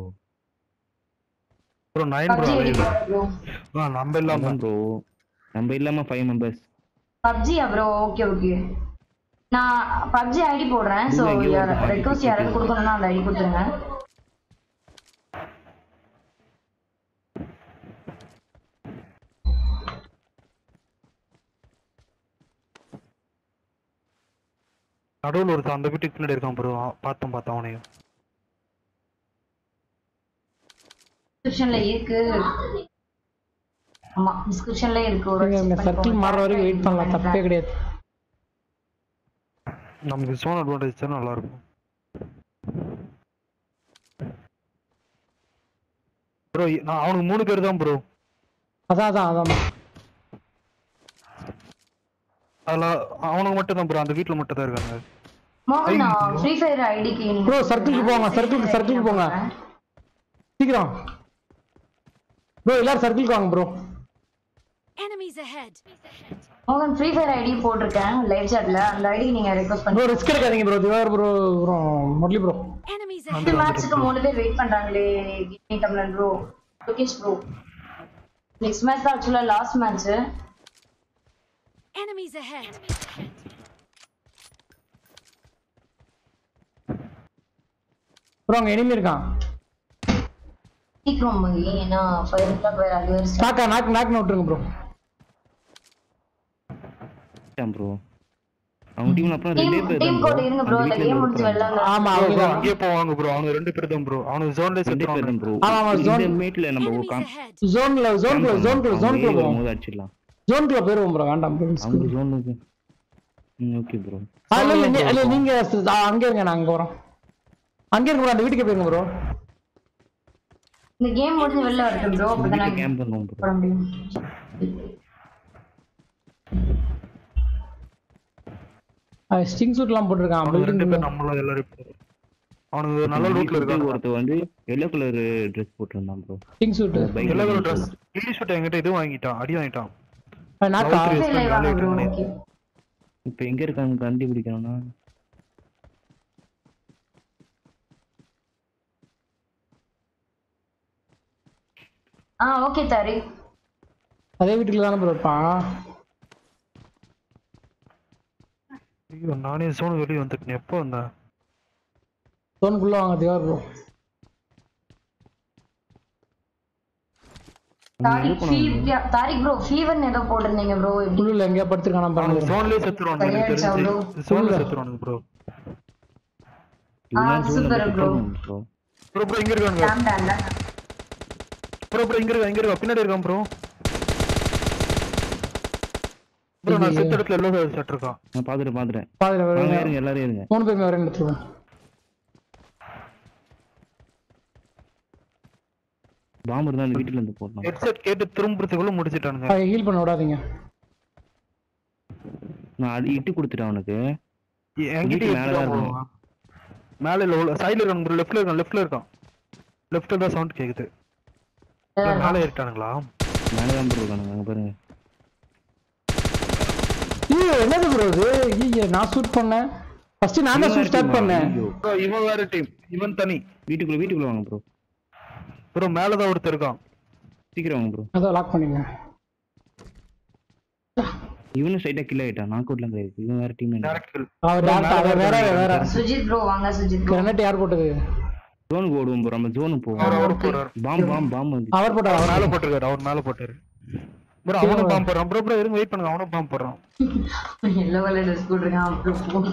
bro nine bro PUBG ID bro நம்ம இல்லாம ப்ரோ நம்ம இல்லாம ஃபைவ் மெம்பர்ஸ் பப்ஜியா ப்ரோ ஓகே ஓகே நான் பப்ஜி ஐடி போடுறேன் ஸோ இல்ல, இங்க ஒரு party ரெக்வஸ்ட் யாராவது கொடுக்கணும்னா அந்த ஐடி கொடுத்துருங்க நடுவுல ஒருத்தன் அந்த வீட்டுக்கு பின்னாடி இருக்கான் ப்ரோ பார்த்தோம் பார்த்தோம் அவனையும் டிஸ்கிரிப்ஷன்ல இருக்கு ஆமா டிஸ்கிரிப்ஷன்ல இருக்கு ஒரு நீங்க இந்த சர்க்கிள் மாறுற வரைக்கும் வெயிட் பண்ணலாம் தப்பே கிடையாது நமக்கு சோன் அட்வான்டேஜ் தான் நல்லா இருக்கும் ப்ரோ நான் அவனுக்கு மூணு பேர் தான் ப்ரோ அதான் அதான் அதான் அதுல அவனுக்கு மட்டும் தான் ப்ரோ அந்த வீட்ல மட்டும் தான் இருக்காங்க மோகன் நான் ஃப்ரீ ஃபயர் ஐடிக்கு ப்ரோ சர்க்கிளுக்கு போங்க சர்க்கிளுக்கு சர்க்கிளுக்கு போங்க சீக்கிரம் ப்ரோ எல்லாரும் சர்க்கிளுக்கு வாங்க ப்ரோ Enemies ahead. மோகன் ஃப்ரீ ஃபயர் ஐடி போட்டிருக்கேன் லைவ் சாட்ல அந்த ஐடி நீங்க ரெக்வஸ்ட் ப்ரோ பண்ணுங்க ரிஸ்க் எடுக்காதீங்க bro Divakar bro bro Murali bro Enemies இந்த ahead. மேட்ச்சுக்கு மூணு பேர் வெயிட் பண்றாங்களே gaming Tamizhan bro Lokesh bro next match தான் ஆக்சுவலா last match Enemies ahead. Bro அங்க எனிமி இருக்கான் சீக்கிரம் போய் ஏன்னா ஃபைவ் ஓ கிளாக் வேற அது வேற start. நாக்கா நாக் நாக் விட்டுருங்க ப்ரோ ப்ரோ அவங்க டீம்ல அப்புறம் ரெண்டே டீம் பேர் டீம் தான் கோட் bro. இருங்க அந்த ப்ரோ இந்த வீட்ல கேம் இருந்து முடிஞ்சு ஒருத்தர் வெளில ஆமா Bro, bro, அவங்க அங்கேயே போவாங்க ப்ரோ அவனுக்கு ரெண்டு பேர் தான் ப்ரோ அவனுக்கு ஜோன்லேயே ரெண்டே பேர் தான் செத்துருவாங்க ப்ரோ ஆமா, ஆமா, இந்த zone- மேட்ல நம்ம Enemies காம்- ahead. ஜோன்ல ஜோன்குள்ள camp ஜோன்குள்ள பண்ணலாம். ஜோன்குள்ள அவங்க போவோம் வரும்போது அடிச்சிடலாம் ஜோன்குள்ள போயிருவோம் ப்ரோ வேண்டாம் ப்ரோ அவங்க ஜோனுக்கு ஓகே ப்ரோ ஆ, இல்ல இல்ல நீ- இல்ல நீங்க ஸ்- ஆ, அங்க இருங்க நான் அங்க வரோம் அங்க இருங்க bro அந்த வீட்டுக்கு போயிருங்க ப்ரோ இந்த கேம் முடிஞ்சு வெளில வரட்டும் ப்ரோ அப்பதான் நான் கேம்ப் பண்ணுவோம் ப்ரோ போட முடியும் ஸ்டிங் சூட்லாம் போட்டிருக்கான் அவனுக்கு ரெண்டு பில்டிங் பேர் நம்மளும் எல்லாரும் இப்போ அவனுக்கு நல்ல லூட்ல இருக்காங்க ஒருத்தர் வந்து எல்லோ கலர் ட்ரெஸ் போட்டிருந்தான் ப்ரோ ஸ்டிங் சூட் பைக் எல்லா கலர் ட்ரெஸ் கிளி ஷூட் என்கிட்ட இது வாங்கிட்டான் அடி வாங்கிட்டான் நாக்கா Level three. லைவ் வாங்க ப்ரோ ஓகே இப்போ எங்க இருக்காங்க கண்டுபிடிக்கணும்னா ஆ ஓகே தாரி அதே வீட்டுக்குள்ள தானே ப்ரோ இருப்பான் ஐயோ நானே சோனு வெளியே வந்துட்டேன் எப்போ வந்தேன் ஜோனுக்குள்ள வாங்க திவார் bro Tariq fever Tariq bro ஃபீவர்னு ஏதோ போட்டிருந்தீங்க ப்ரோ எப்படி உள்ளுல எங்கேயா படுத்திருக்கானா அவனுக்கு பாருங்க சோன்லயே செத்துருவானுங்க எனக்கு சரியாயிடுச்சா தெரிஞ்சு சோன்ல செத்துருவானுங்க ப்ரோ ஆ, super bro. Bro bro bro இங்க இருக்கானுங்க கேம் டான்ல ப்ரோ ப்ரோ இங்க இருக்கா இங்க இருக்கா பின்னாடி இருக்கான் ப்ரோ ப்ரோ நான் செத்த இடத்துல எல்லோ செட் இருக்கான் நான் பாத்துட்டு பாத்துட்டேன் பாதுல வாங்க வருங்க ஏறுங்க எல்லாரும் ஏறுங்க மூணு பேருமே வரேன் எடுத்துருவோம் பாம்பு இருந்தா அந்த வீட்டுல இருந்து போடலாம் ஹெட்செட் கேட்டு திரும்புறதுக்குள்ள முடிச்சிட்டானுங்க ஹீல் பண்ண விடாதீங்க நான் அடி இட்டு கொடுத்துட்டேன் அவனுக்கு என்கிட்ட வீட்டு மேல தான் மேல மேல இல்ல சைடுல இருக்கான் ப்ரோ லெஃப்ட்ல இருக்கான் லெஃப்ட்ல இருக்கான் லெஃப்ட்ல தான் சவுண்ட் கேக்குது இல்ல, மேல ஏறிட்டானுங்களா மேலதான் ப்ரோ இருக்கானுங்க அங்க பாருங்க ஐயோ என்னது ப்ரோ இது ஐயோ நான் ஷூட் பண்ணேன் ஃபர்ஸ்ட் நான் தான் ஷூட் ஸ்டார்ட் பண்ணேன் ஐயோ. ப்ரோ இவன் வேற டீம் இவன் தனி வீட்டுக்குள்ள வீட்டுக்குள்ள வாங்க ப்ரோ ப்ரோ மேல தான் ஒருத்தர் இருக்கான் சீக்கிரம் வாங்க ப்ரோ அதோ லாக் பண்ணிங்க இவனும் ஸ்ட்ரைட்டா கில் ஆயிட்டான் நாக் அவுட்லாம் கிடையாது இவன் வேற டீம் டேரக்ட் கில் அவர் டேரக்டா அவர் வேற வேற சுஜித் ப்ரோ வாங்க சுஜித் ப்ரோ கிரனட் யார் போட்டது ஜோனுக்கு ஓடுவோம் ப்ரோ நம்ம ஜோனுக்கு போவோம் அவர் அவர் போறாரு பாம் பாம் பாம் வந்து அவர் போட்டார் அவர் அவர் மேல போட்டிருக்காரு அவர் மேல போட்டாரு ப்ரோ அவனும் பாம்பு போடுறான் ப்ரோ ப்ரோ இருங்க வெயிட் பண்ணுங்க அவனும் பாம்பு போடுறான் எல்லோ கலர் ட்ரெஸ் போட்டிருக்கான் அப்புறம் ஃபோன்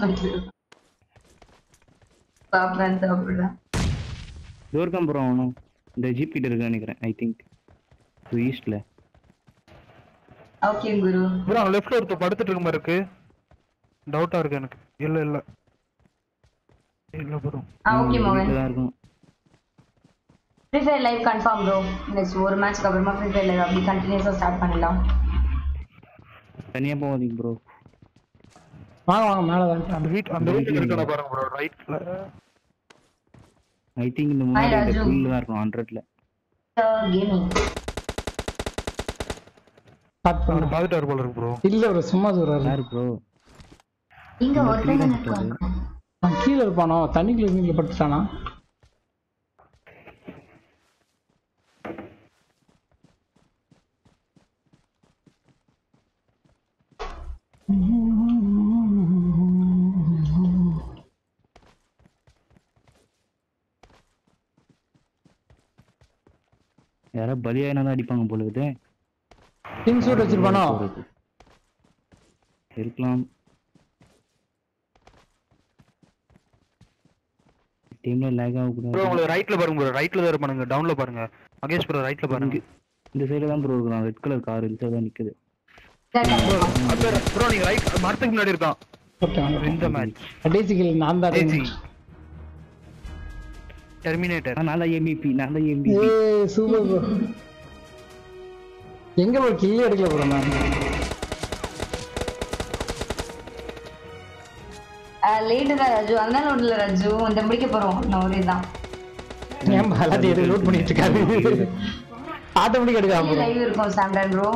சாப்பிட்றேன் சாப்பிட்றேன் டோர்காம் ப்ரோ அவனும் இந்த ஜீப் கிட்ட இருக்குன்னு நினைக்கிறேன் ஐ திங்க் ஈஸ்ட்ல ஓகே குரு ப்ரோ அவன் லெஃப்ட்ல ஒருத்தர் படுத்துட்டு இருக்க மாதிரி இருக்கு டவுட்டா இருக்கு எனக்கு இல்ல இல்ல இல்ல ப்ரோ ஆ ஓகே மோகன் தான் இருக்கும் free fire live confirm bro next ஒரு மேட்ச்க்கு அப்புறமா ஃப்ரீ ஃபயர் லைவ் அப்படி கண்டினியூஸாக ஸ்டார்ட் பண்ணலாம் தனியா போகாதீங்க ப்ரோ வாங்க வாங்க மேல தான் அந்த வீட் அந்த வீட்டுக்கு இருக்கான பாருங்க ப்ரோ ரைட்ல ஐ திங்க் இந்த முன்னாடி இந்த ராஜு. ஃபுல்ல தான் இருக்கும் ஹண்ட்ரட்ல கேமிங் ஸ்டார்ட் அவர் பண்ணு பாத்துட்டாரு போல இருக்கு ப்ரோ இல்ல ப்ரோ சும்மா சொல்றாரு யாரு ப்ரோ இங்க நம்ம ஒருத்தங்க freedom இருக்காங்க அவன் கீழே இருப்பானோ தண்ணிக்குள்ள நீங்க பட்டுட்டானா யாரா பலியாயினா தான் அடிப்பாங்க போல இருக்குது பின் சூட் வச்சிருப்பானோ இருக்கலாம் டீம்ல லேக் ஆக ப்ரோ கூடாது உங்களுக்கு ரைட்ல பாருங்க ப்ரோ ரைட்ல தான் இருப்பானுங்க டவுன்ல பாருங்க மகேஷ் ப்ரோ ரைட்ல பாருங்க இந்த சைடுல தான் ப்ரோ இருக்கான் ரெட் கலர் கார் இந்த சைடு தான் நிக்குது ப்ரோ நீங்க ரைட் மரத்துக்கு முன்னாடி இருக்கான் ஓகே இந்த மேட்ச் கடைசிகள் நான் தான் ஏஜி டெர்மினேட்டர் நான் தான் எம்பிபி நான் தான் எம்பிபி ஏய் சூப்பர் ப்ரோ எங்க ப்ரோ கில்லி எடுக்கல ப்ரோ நான் லேட்டு தான் ராஜு அதனால ஒன்றும் ராஜு இந்த முடிக்க போறோம் நான் ஒரே தான் ஏன் bro, எல்லாத்தையும் எடுத்து லோட் பண்ணிட்டு இருக்காரு ஆட்டோமேட்டிக் எடுக்கலாம் ப்ரோ லைவ் இருக்கும் சாம்டன் ப்ரோ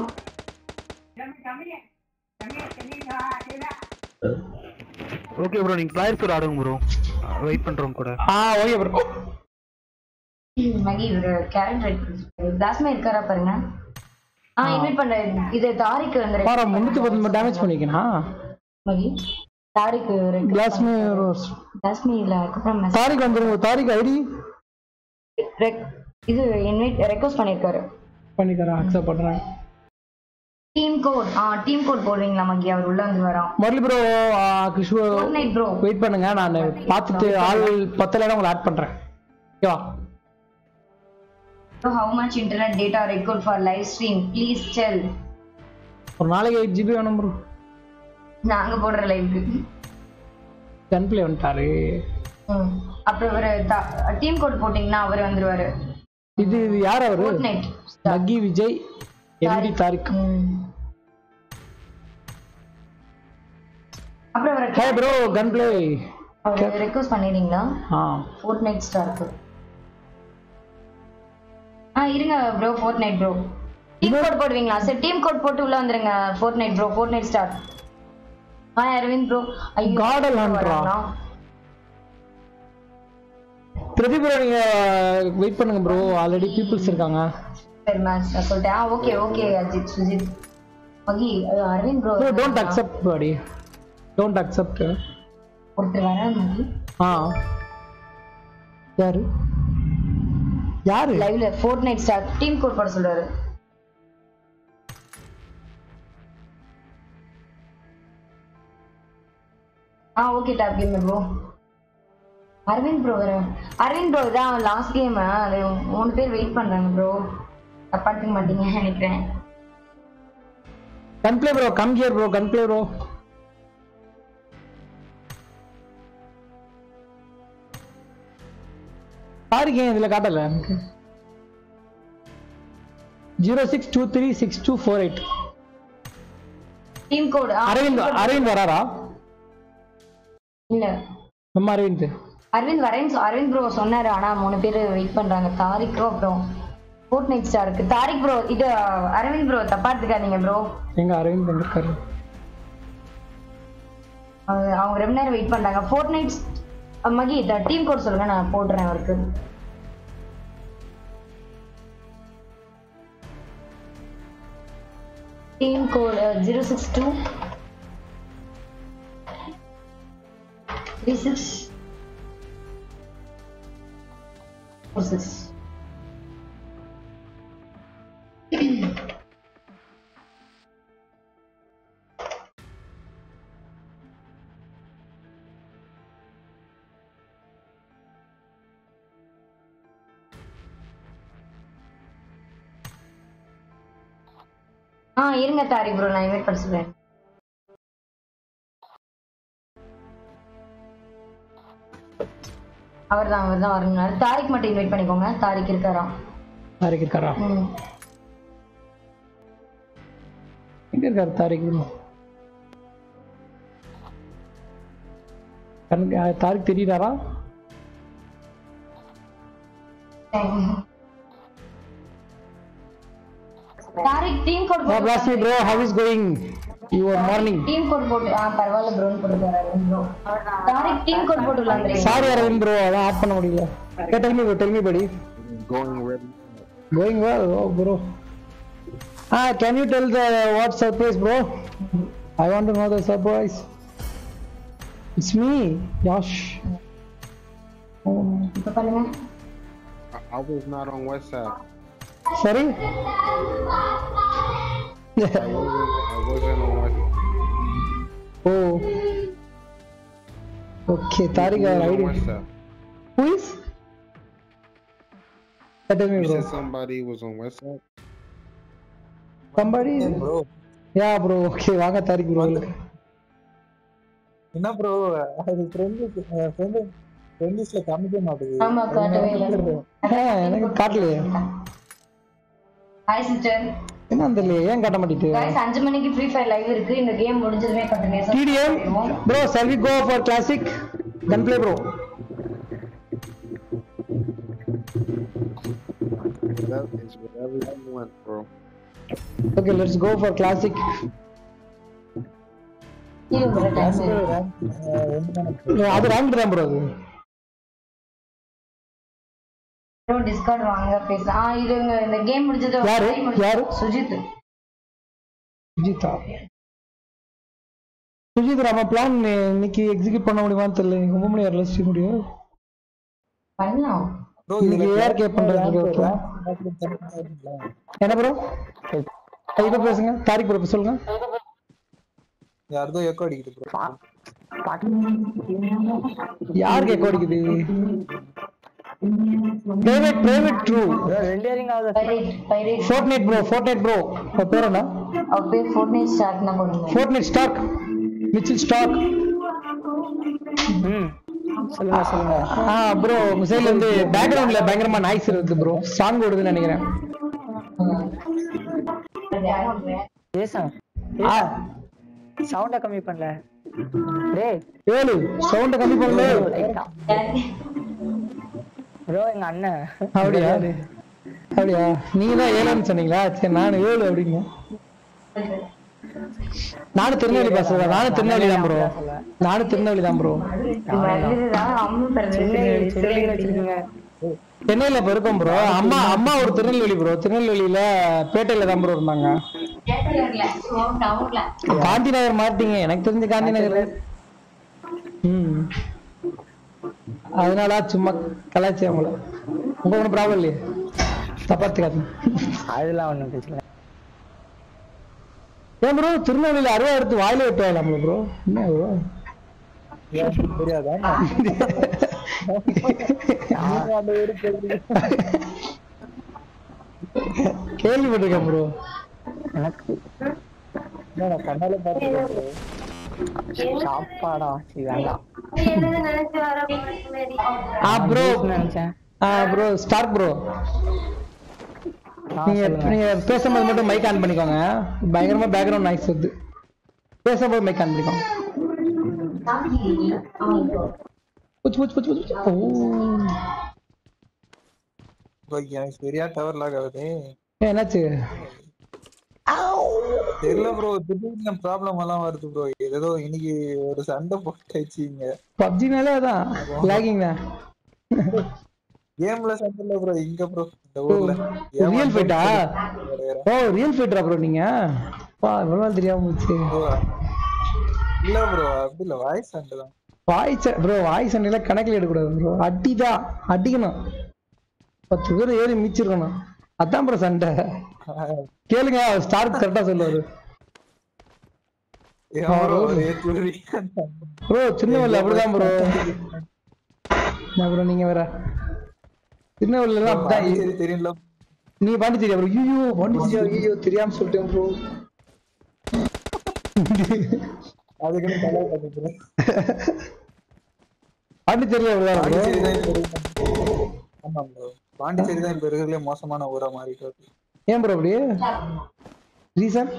ஓகே ப்ரோ நீங்க பிளேயர்ஸ் கூட ஆடுங்க ப்ரோ வெயிட் பண்றோம் கூட ஆ ஓகே ப்ரோ மகி இவரு கேரக்டர் தாஸ்மே இருக்காரா பாருங்க ஆ இன்வைட் பண்றேன் இது தாரிக்கு வந்து பாரு முன்னூத்தி பத்தொன்பது டேமேஜ் பண்ணிக்கணும் மகி தாரிக்கு கிளாஸ்மே தாஸ்மி இல்ல அதுக்கப்புறம் message- தாரிக் வந்துருங்க தாரிக் ஐடி rec- இது இன்வைட் ரெக்வஸ்ட் பண்ணிருக்காரு பண்ணிக்கிறேன் அக்செப்ட் பண்றேன் டீம் கோட் ஆ டீம் கோட் போடுவீங்களா மகி அவர் உள்ள வந்து வரோம் Murali bro Krishna Fortnite bro wait பண்ணுங்க நான் பார்த்துட்டு ஆள் பத்தல உங்களை ஆட் பண்றேன் ஓகேவா So how much internet data record for live stream? Please tell. ஒரு நாளைக்கு எயிட் ஜிபி வேணும் ப்ரோ நாங்க போடுற லைவ்க்கு கன் பிளே வந்துட்டாரு அப்புறம் இவரு டீம் கோட் போட்டீங்கன்னா அவர் வந்துருவாரு இது இது யார் அவரு Fortnite. மக்கி விஜய் எம்டி தாரிக் அப்புறம் அவரை ஹே ப்ரோ கன் பிளே அவர் ரெக்வஸ்ட் பண்ணிடுறீங்களா ஆ ஃபோர்ட் நைட் ஸ்டாருக்கு ஆ இருங்க bro Fortnite bro team code போடுவீங்களா சரி டீம் கோட் போட்டு உள்ள வந்துருங்க Fortnite bro Fortnite star ஆ அரவிந்த் ப்ரோ ஐயோ Godel Hunter ஆ? பிரதீப் ப்ரோ நீங்க வெயிட் பண்ணுங்க ப்ரோ ஆல்ரெடி பீப்புள்ஸ் இருக்காங்க சரி மேட்ச் நான் சொல்லிட்டேன் ஆ ஓகே ஓகே அஜித் சுஜித் மகி ஐயோ, Aravind bro bro don't accept buddy don't accept ஒருத்தர் வர மகி ஆ யாரு யாரு லைவ்ல Fortnite star team code போட சொல்றாரு ஆ okay top game bro Aravind bro வர அரவிந்த் ப்ரோ தான் லாஸ்ட் கேம் அது மூணு பேர் வெயிட் பண்றாங்க ப்ரோ தப்பா எடுத்துக்க மாட்டீங்க நினைக்கிறேன் gun play bro come here bro gun play bro பாருங்க ஏன் இதுல காட்டல எனக்கு zero six two three six two four eight team code Aravind Aravind வராரா இல்ல நம்ம அரவிந்த் அரவிந்த் வரேன்னு சொ- அரவிந்த் ப்ரோ சொன்னாரு ஆனா மூணு பேர் வெயிட் பண்றாங்க தாரிக்கும் அப்புறம் ஃபோர்ட் நைட் ஸ்டாருக்கு தாரிக் ப்ரோ இது அரவிந்த் ப்ரோ தப்பா எடுத்துக்காதீங்க ப்ரோ எங்க அரவிந்த் எங்க இருக்காரு அவங்க அவங்க ரொம்ப நேரம் வெயிட் பண்றாங்க Fortnites Mahi team code சொல்லுங்க நான் போடுறேன் அவருக்கு team code zero six two three six four six ஆ இருங்க தாரி ப்ரோ நான் இன்வைட் பண்ண சொல்றேன் அவர் தான் அவர் தான் வரணும்னாரு தாரிக் மட்டும் இன்வைட் பண்ணிக்கோங்க தாரிக் இருக்காராம் தாரிக் இருக்காரா ம். எங்க இருக்காரு தாரிக் bro? கண்ணுக்கு அஹ், தாரிக் தெரியுதாரா Tariq team code Oh, bless me, bro. How is going? Your morning. Team code போட்டு ஆ பரவாயில்ல ப்ரோன்னு போட்டுருக்காரு ப்ரோ தாரிக் டீம் கோட் போட்டு விளாண்டுறீங்க Sorry, அரவிந்த் bro. அதான் ஆஃப் பண்ண முடியல. Okay, tell me, bro. Tell me, buddy. Going well. Going well, oh, bro. Ah, can you tell the what surprise, bro? I want to know the surprise. It's me, Yash. Oh, இப்ப பண்ணுங்க I, I was not on WhatsApp. sorry. I wasn't. I wasn't on WhatsApp. oh. Okay, Tariq, Who our was on ID. WhatsApp? Who is? Tell me, You bro. said somebody was on WhatsApp. Somebody? bro Yeah, bro. Okay, வாங்க Tariq bro. என்ன bro அது friend friend ஃப்ரெண்ட் லிஸ்ட்ல காமிக்க மாட்டேங்குது ஆமா காட்டவே இல்லை ஆ, எனக்கு காட்டலையே ஹாய் சிஸ்டர் என்ன தெரியல ஏன் காட்ட மாட்டேங்குது guys அஞ்சு மணிக்கு ஃப்ரீ ஃபயர் லைவ் இருக்கு இந்த கேம் முடிஞ்சதுமே கண்டினியூஸா TDM, bro, shall we go for classic? Gunplay, bro. That is whatever you want, bro. Okay, let's go for classic. அது ரேங்க் தான் ப்ரோ அது ப்ரோ டிஸ்கார்ட் வாங்க பேசலாம் ஆ இருங்க இந்த கேம் முடிஞ்சது யாரு? யாரு? சுஜித் சுஜிதா சுஜித் நம்ம பிளான் இன்னைக்கு எக்ஸிக்யூட் பண்ண முடியுமான்னு தெரியல இன்னைக்கு ரொம்ப மணி வரல ஸ்ட்ரீம் முடியும் பண்ணலாம் ப்ரோ இன்னைக்கு ஏஆர்கே பண்றது ஓகே என்ன ப்ரோ இதை பேசுங்க தாரிக் ப்ரோ சொல்லுங்க யாரதோ எக்கோ அடிக்குது ப்ரோ யாருக்கு எக்கோ அடிக்குது private private true pirate pirate Fortnite bro Fortnite bro உங்க பேர் என்ன அவர் பேர் ஃபோர்ட்நைட் ஸ்டார்ட்னா போடுங்க ஃபோர்ட்நைட் ஸ்டாக் மிச்சில் ஸ்டாக் சொல்லுங்க சொல்லுங்க ஆ ப்ரோ உங்க சைடுல இருந்து பேக்ரவுண்ட்ல பயங்கரமா நாய்ஸ் இருக்கு ப்ரோ சாங் ஓடுதுன்னு நினைக்கிறேன் பேசா ஆ சவுண்ட கம்மி பண்ணல டேய் ஏழு சவுண்ட கம்மி பண்ணல ப்ரோ எங்க அண்ணன் அப்படியா அப்படியா நீங்க தான் ஏழுன்னு சொன்னீங்களா சரி நானும் ஏழு அப்படிங்க நானும் திருநெல்வேலி பேசுறேன் நானும் திருநெல்வேலி தான் ப்ரோ நானும் திருநெல்வேலி தான் ப்ரோ இதுதான் அம்மு பிறகு சென்னையில இப்ப இருக்கோம் ப்ரோ அம்மா அம்மா ஒரு திருநெல்வேலி ப்ரோ திருநெல்வேலியில பேட்டையில தான் ப்ரோ இருந்தாங்க டவுன்ல காந்தி நகர் மாட்டீங்க எனக்கு தெரிஞ்ச காந்தி நகர் ம் அதனால சும்மா கலாச்சி அவங்கள உங்க ஒன்றும் ப்ராப்ளம் இல்லையே தப்பாத்துக்காது அதெல்லாம் ஒண்ணும் பிரச்சனை இல்ல. ஏன் ப்ரோ திருநெல்வேலியில அருவா எடுத்து வாயில வெட்டுவாங்களாம்ல ப்ரோ என்ன ப்ரோ தெரியாதா அந்த ஊரு தெரியுது. கேள்விப்பட்டிருக்கேன் ப்ரோ எனக்கு என்னடா கண்ணால பாத்துருக்கேன் bro. சாப்பாடா சரி வேண்டாம் ஆ ப்ரோ நினைச்சேன் ஆ ப்ரோ ஸ்டார்ட் ப்ரோ ஆ, நீங்க சொல்லுங்க. நீங்க பேசும்போது மட்டும் மைக் ஆன் பண்ணிக்கோங்க பயங்கரமா பேக்ரவுண்ட் நாய்ஸ் வருது பேசும்போது மைக் ஆன் பண்ணிக்கோங்க புச்சு புச்சு புச்சு புச்சு ஓ bro, எனக்கு சரியா டவர் லாக் ஆகுது ஏன், என்னாச்சு தெரியல ப்ரோ திடீர்னு ப்ராப்ளம் எல்லாம் வருது ப்ரோ ஏதோ இன்னைக்கு ஒரு சண்டை போட்டாச்சு இங்க பப்ஜினாலே அதான் லாகிங் தான் கேம்ல சண்டை இல்ல ப்ரோ இங்க ப்ரோ இந்த ஊர்ல ரியல் ஃபைட்டா ஓ ரியல் ஃபைட்டரா ப்ரோ நீங்க பா இவ்வளவு நாள் தெரியாம போச்சு இல்ல ப்ரோ அப்படி இல்ல வாய்ஸ் சண்டை தான் வாய்ஸ் ப்ரோ வாய்ஸ் சண்டையில கணக்கில் எடுக்கக்கூடாது ப்ரோ அடிதான் அடிக்கணும் பத்து பேர் ஏறி மிச்சிருக்கணும் அதான் ப்ரோ சண்டை கேளுங்க ஸ்டார் கரெக்டா சொல்லுவாரு ஏன் bro ஒரு ஏத்தி விடுறீங்க? ப்ரோ சின்னவல்ல அப்படிதான் ப்ரோ என்ன ப்ரோ நீங்க வேற சின்னவல்ல எல்லாம் அப்படிதான் பாண்டிச்சேரி தெரியும்ல நீங்க பாண்டிச்சேரியா ப்ரோ ஐயோ பாண்டிச்சேரி ஐயோ தெரியாம சொல்லிட்டேன் ப்ரோ அதுக்குன்னு கலவை பண்ணிக்கிறேன் பாண்டிச்சேரியா பாண்டிச்சேரி ப்ரோ தான் இப்ப இருக்கு. ஆமா ப்ரோ பாண்டிச்சேரி தான் இப்ப இருக்கிறதுலே மோசமான ஊரா மாறிட்டு இருக்கு ஏன் ப்ரோ அப்படி ரீசன்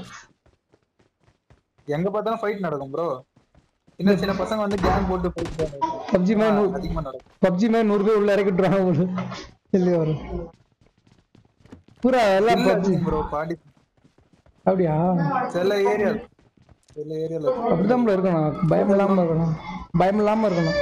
எங்க பார்த்தாலும் ஃபைட் நடக்கும் ப்ரோ சின்ன சின்ன பசங்க வந்து கேங் போட்டு ஃபைட் பப்ஜி மாதிரி நூறு அதிகமா நடக்கும் பப்ஜி மாதிரி நூறு பேர் உள்ள இறக்கி விட்டுருவாங்க ப்ரோ இல்லையா ப்ரோ பூரா எல்லாம் பப்ஜி ப்ரோ பாண்டி அப்படியா சில ஏரியா சில ஏரியால அப்படிதான் ப்ரோ இருக்கணும் பயம் இல்லாம இருக்கணும் பயம் இல்லாம இருக்கணும்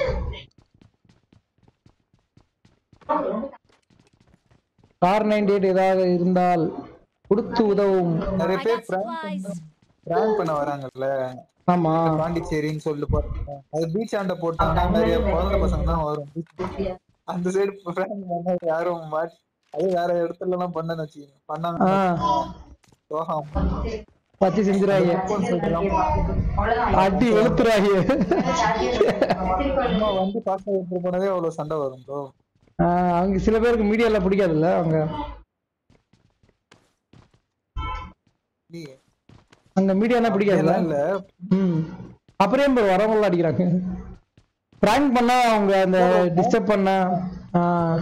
கார் நைன்டி எயிட் ஏதாவது இருந்தால் கொடுத்து உதவும் நிறைய பேர் பிராங்க் பண்ண வராங்கல்ல ஆமா பாண்டிச்சேரின்னு சொல்லிட்டு போறாங்க அது பீச் ஆண்ட போட்டாங்கன்னா நிறைய குழந்தை பசங்க தான் வரும் அந்த சைடு பிராங்க் பண்ணா யாரும் மாட்டி அது வேற இடத்துல எல்லாம் பண்ணன்னு வச்சுக்கோங்க பண்ணாங்க ஆ. சோகம் பத்தி செஞ்சிருவாங்க அடி வெளுத்துறாங்க சும்மா வண்டி பாஸ் எடுத்து போனதே அவ்வளவு சண்டை வரும் ப்ரோ ஆஹ் அவங்க சில பேருக்கு மீடியால பிடிக்காதுல்ல அவங்க அங்க மீடியானா பிடிக்காதுல்ல இல்ல ம் அப்புறம் ப்ரோ வரவங்கள அடிக்கிறாங்க பிராங்க் பண்ணா அவங்க அந்த டிஸ்டர்ப் பண்ணா ஆஹ்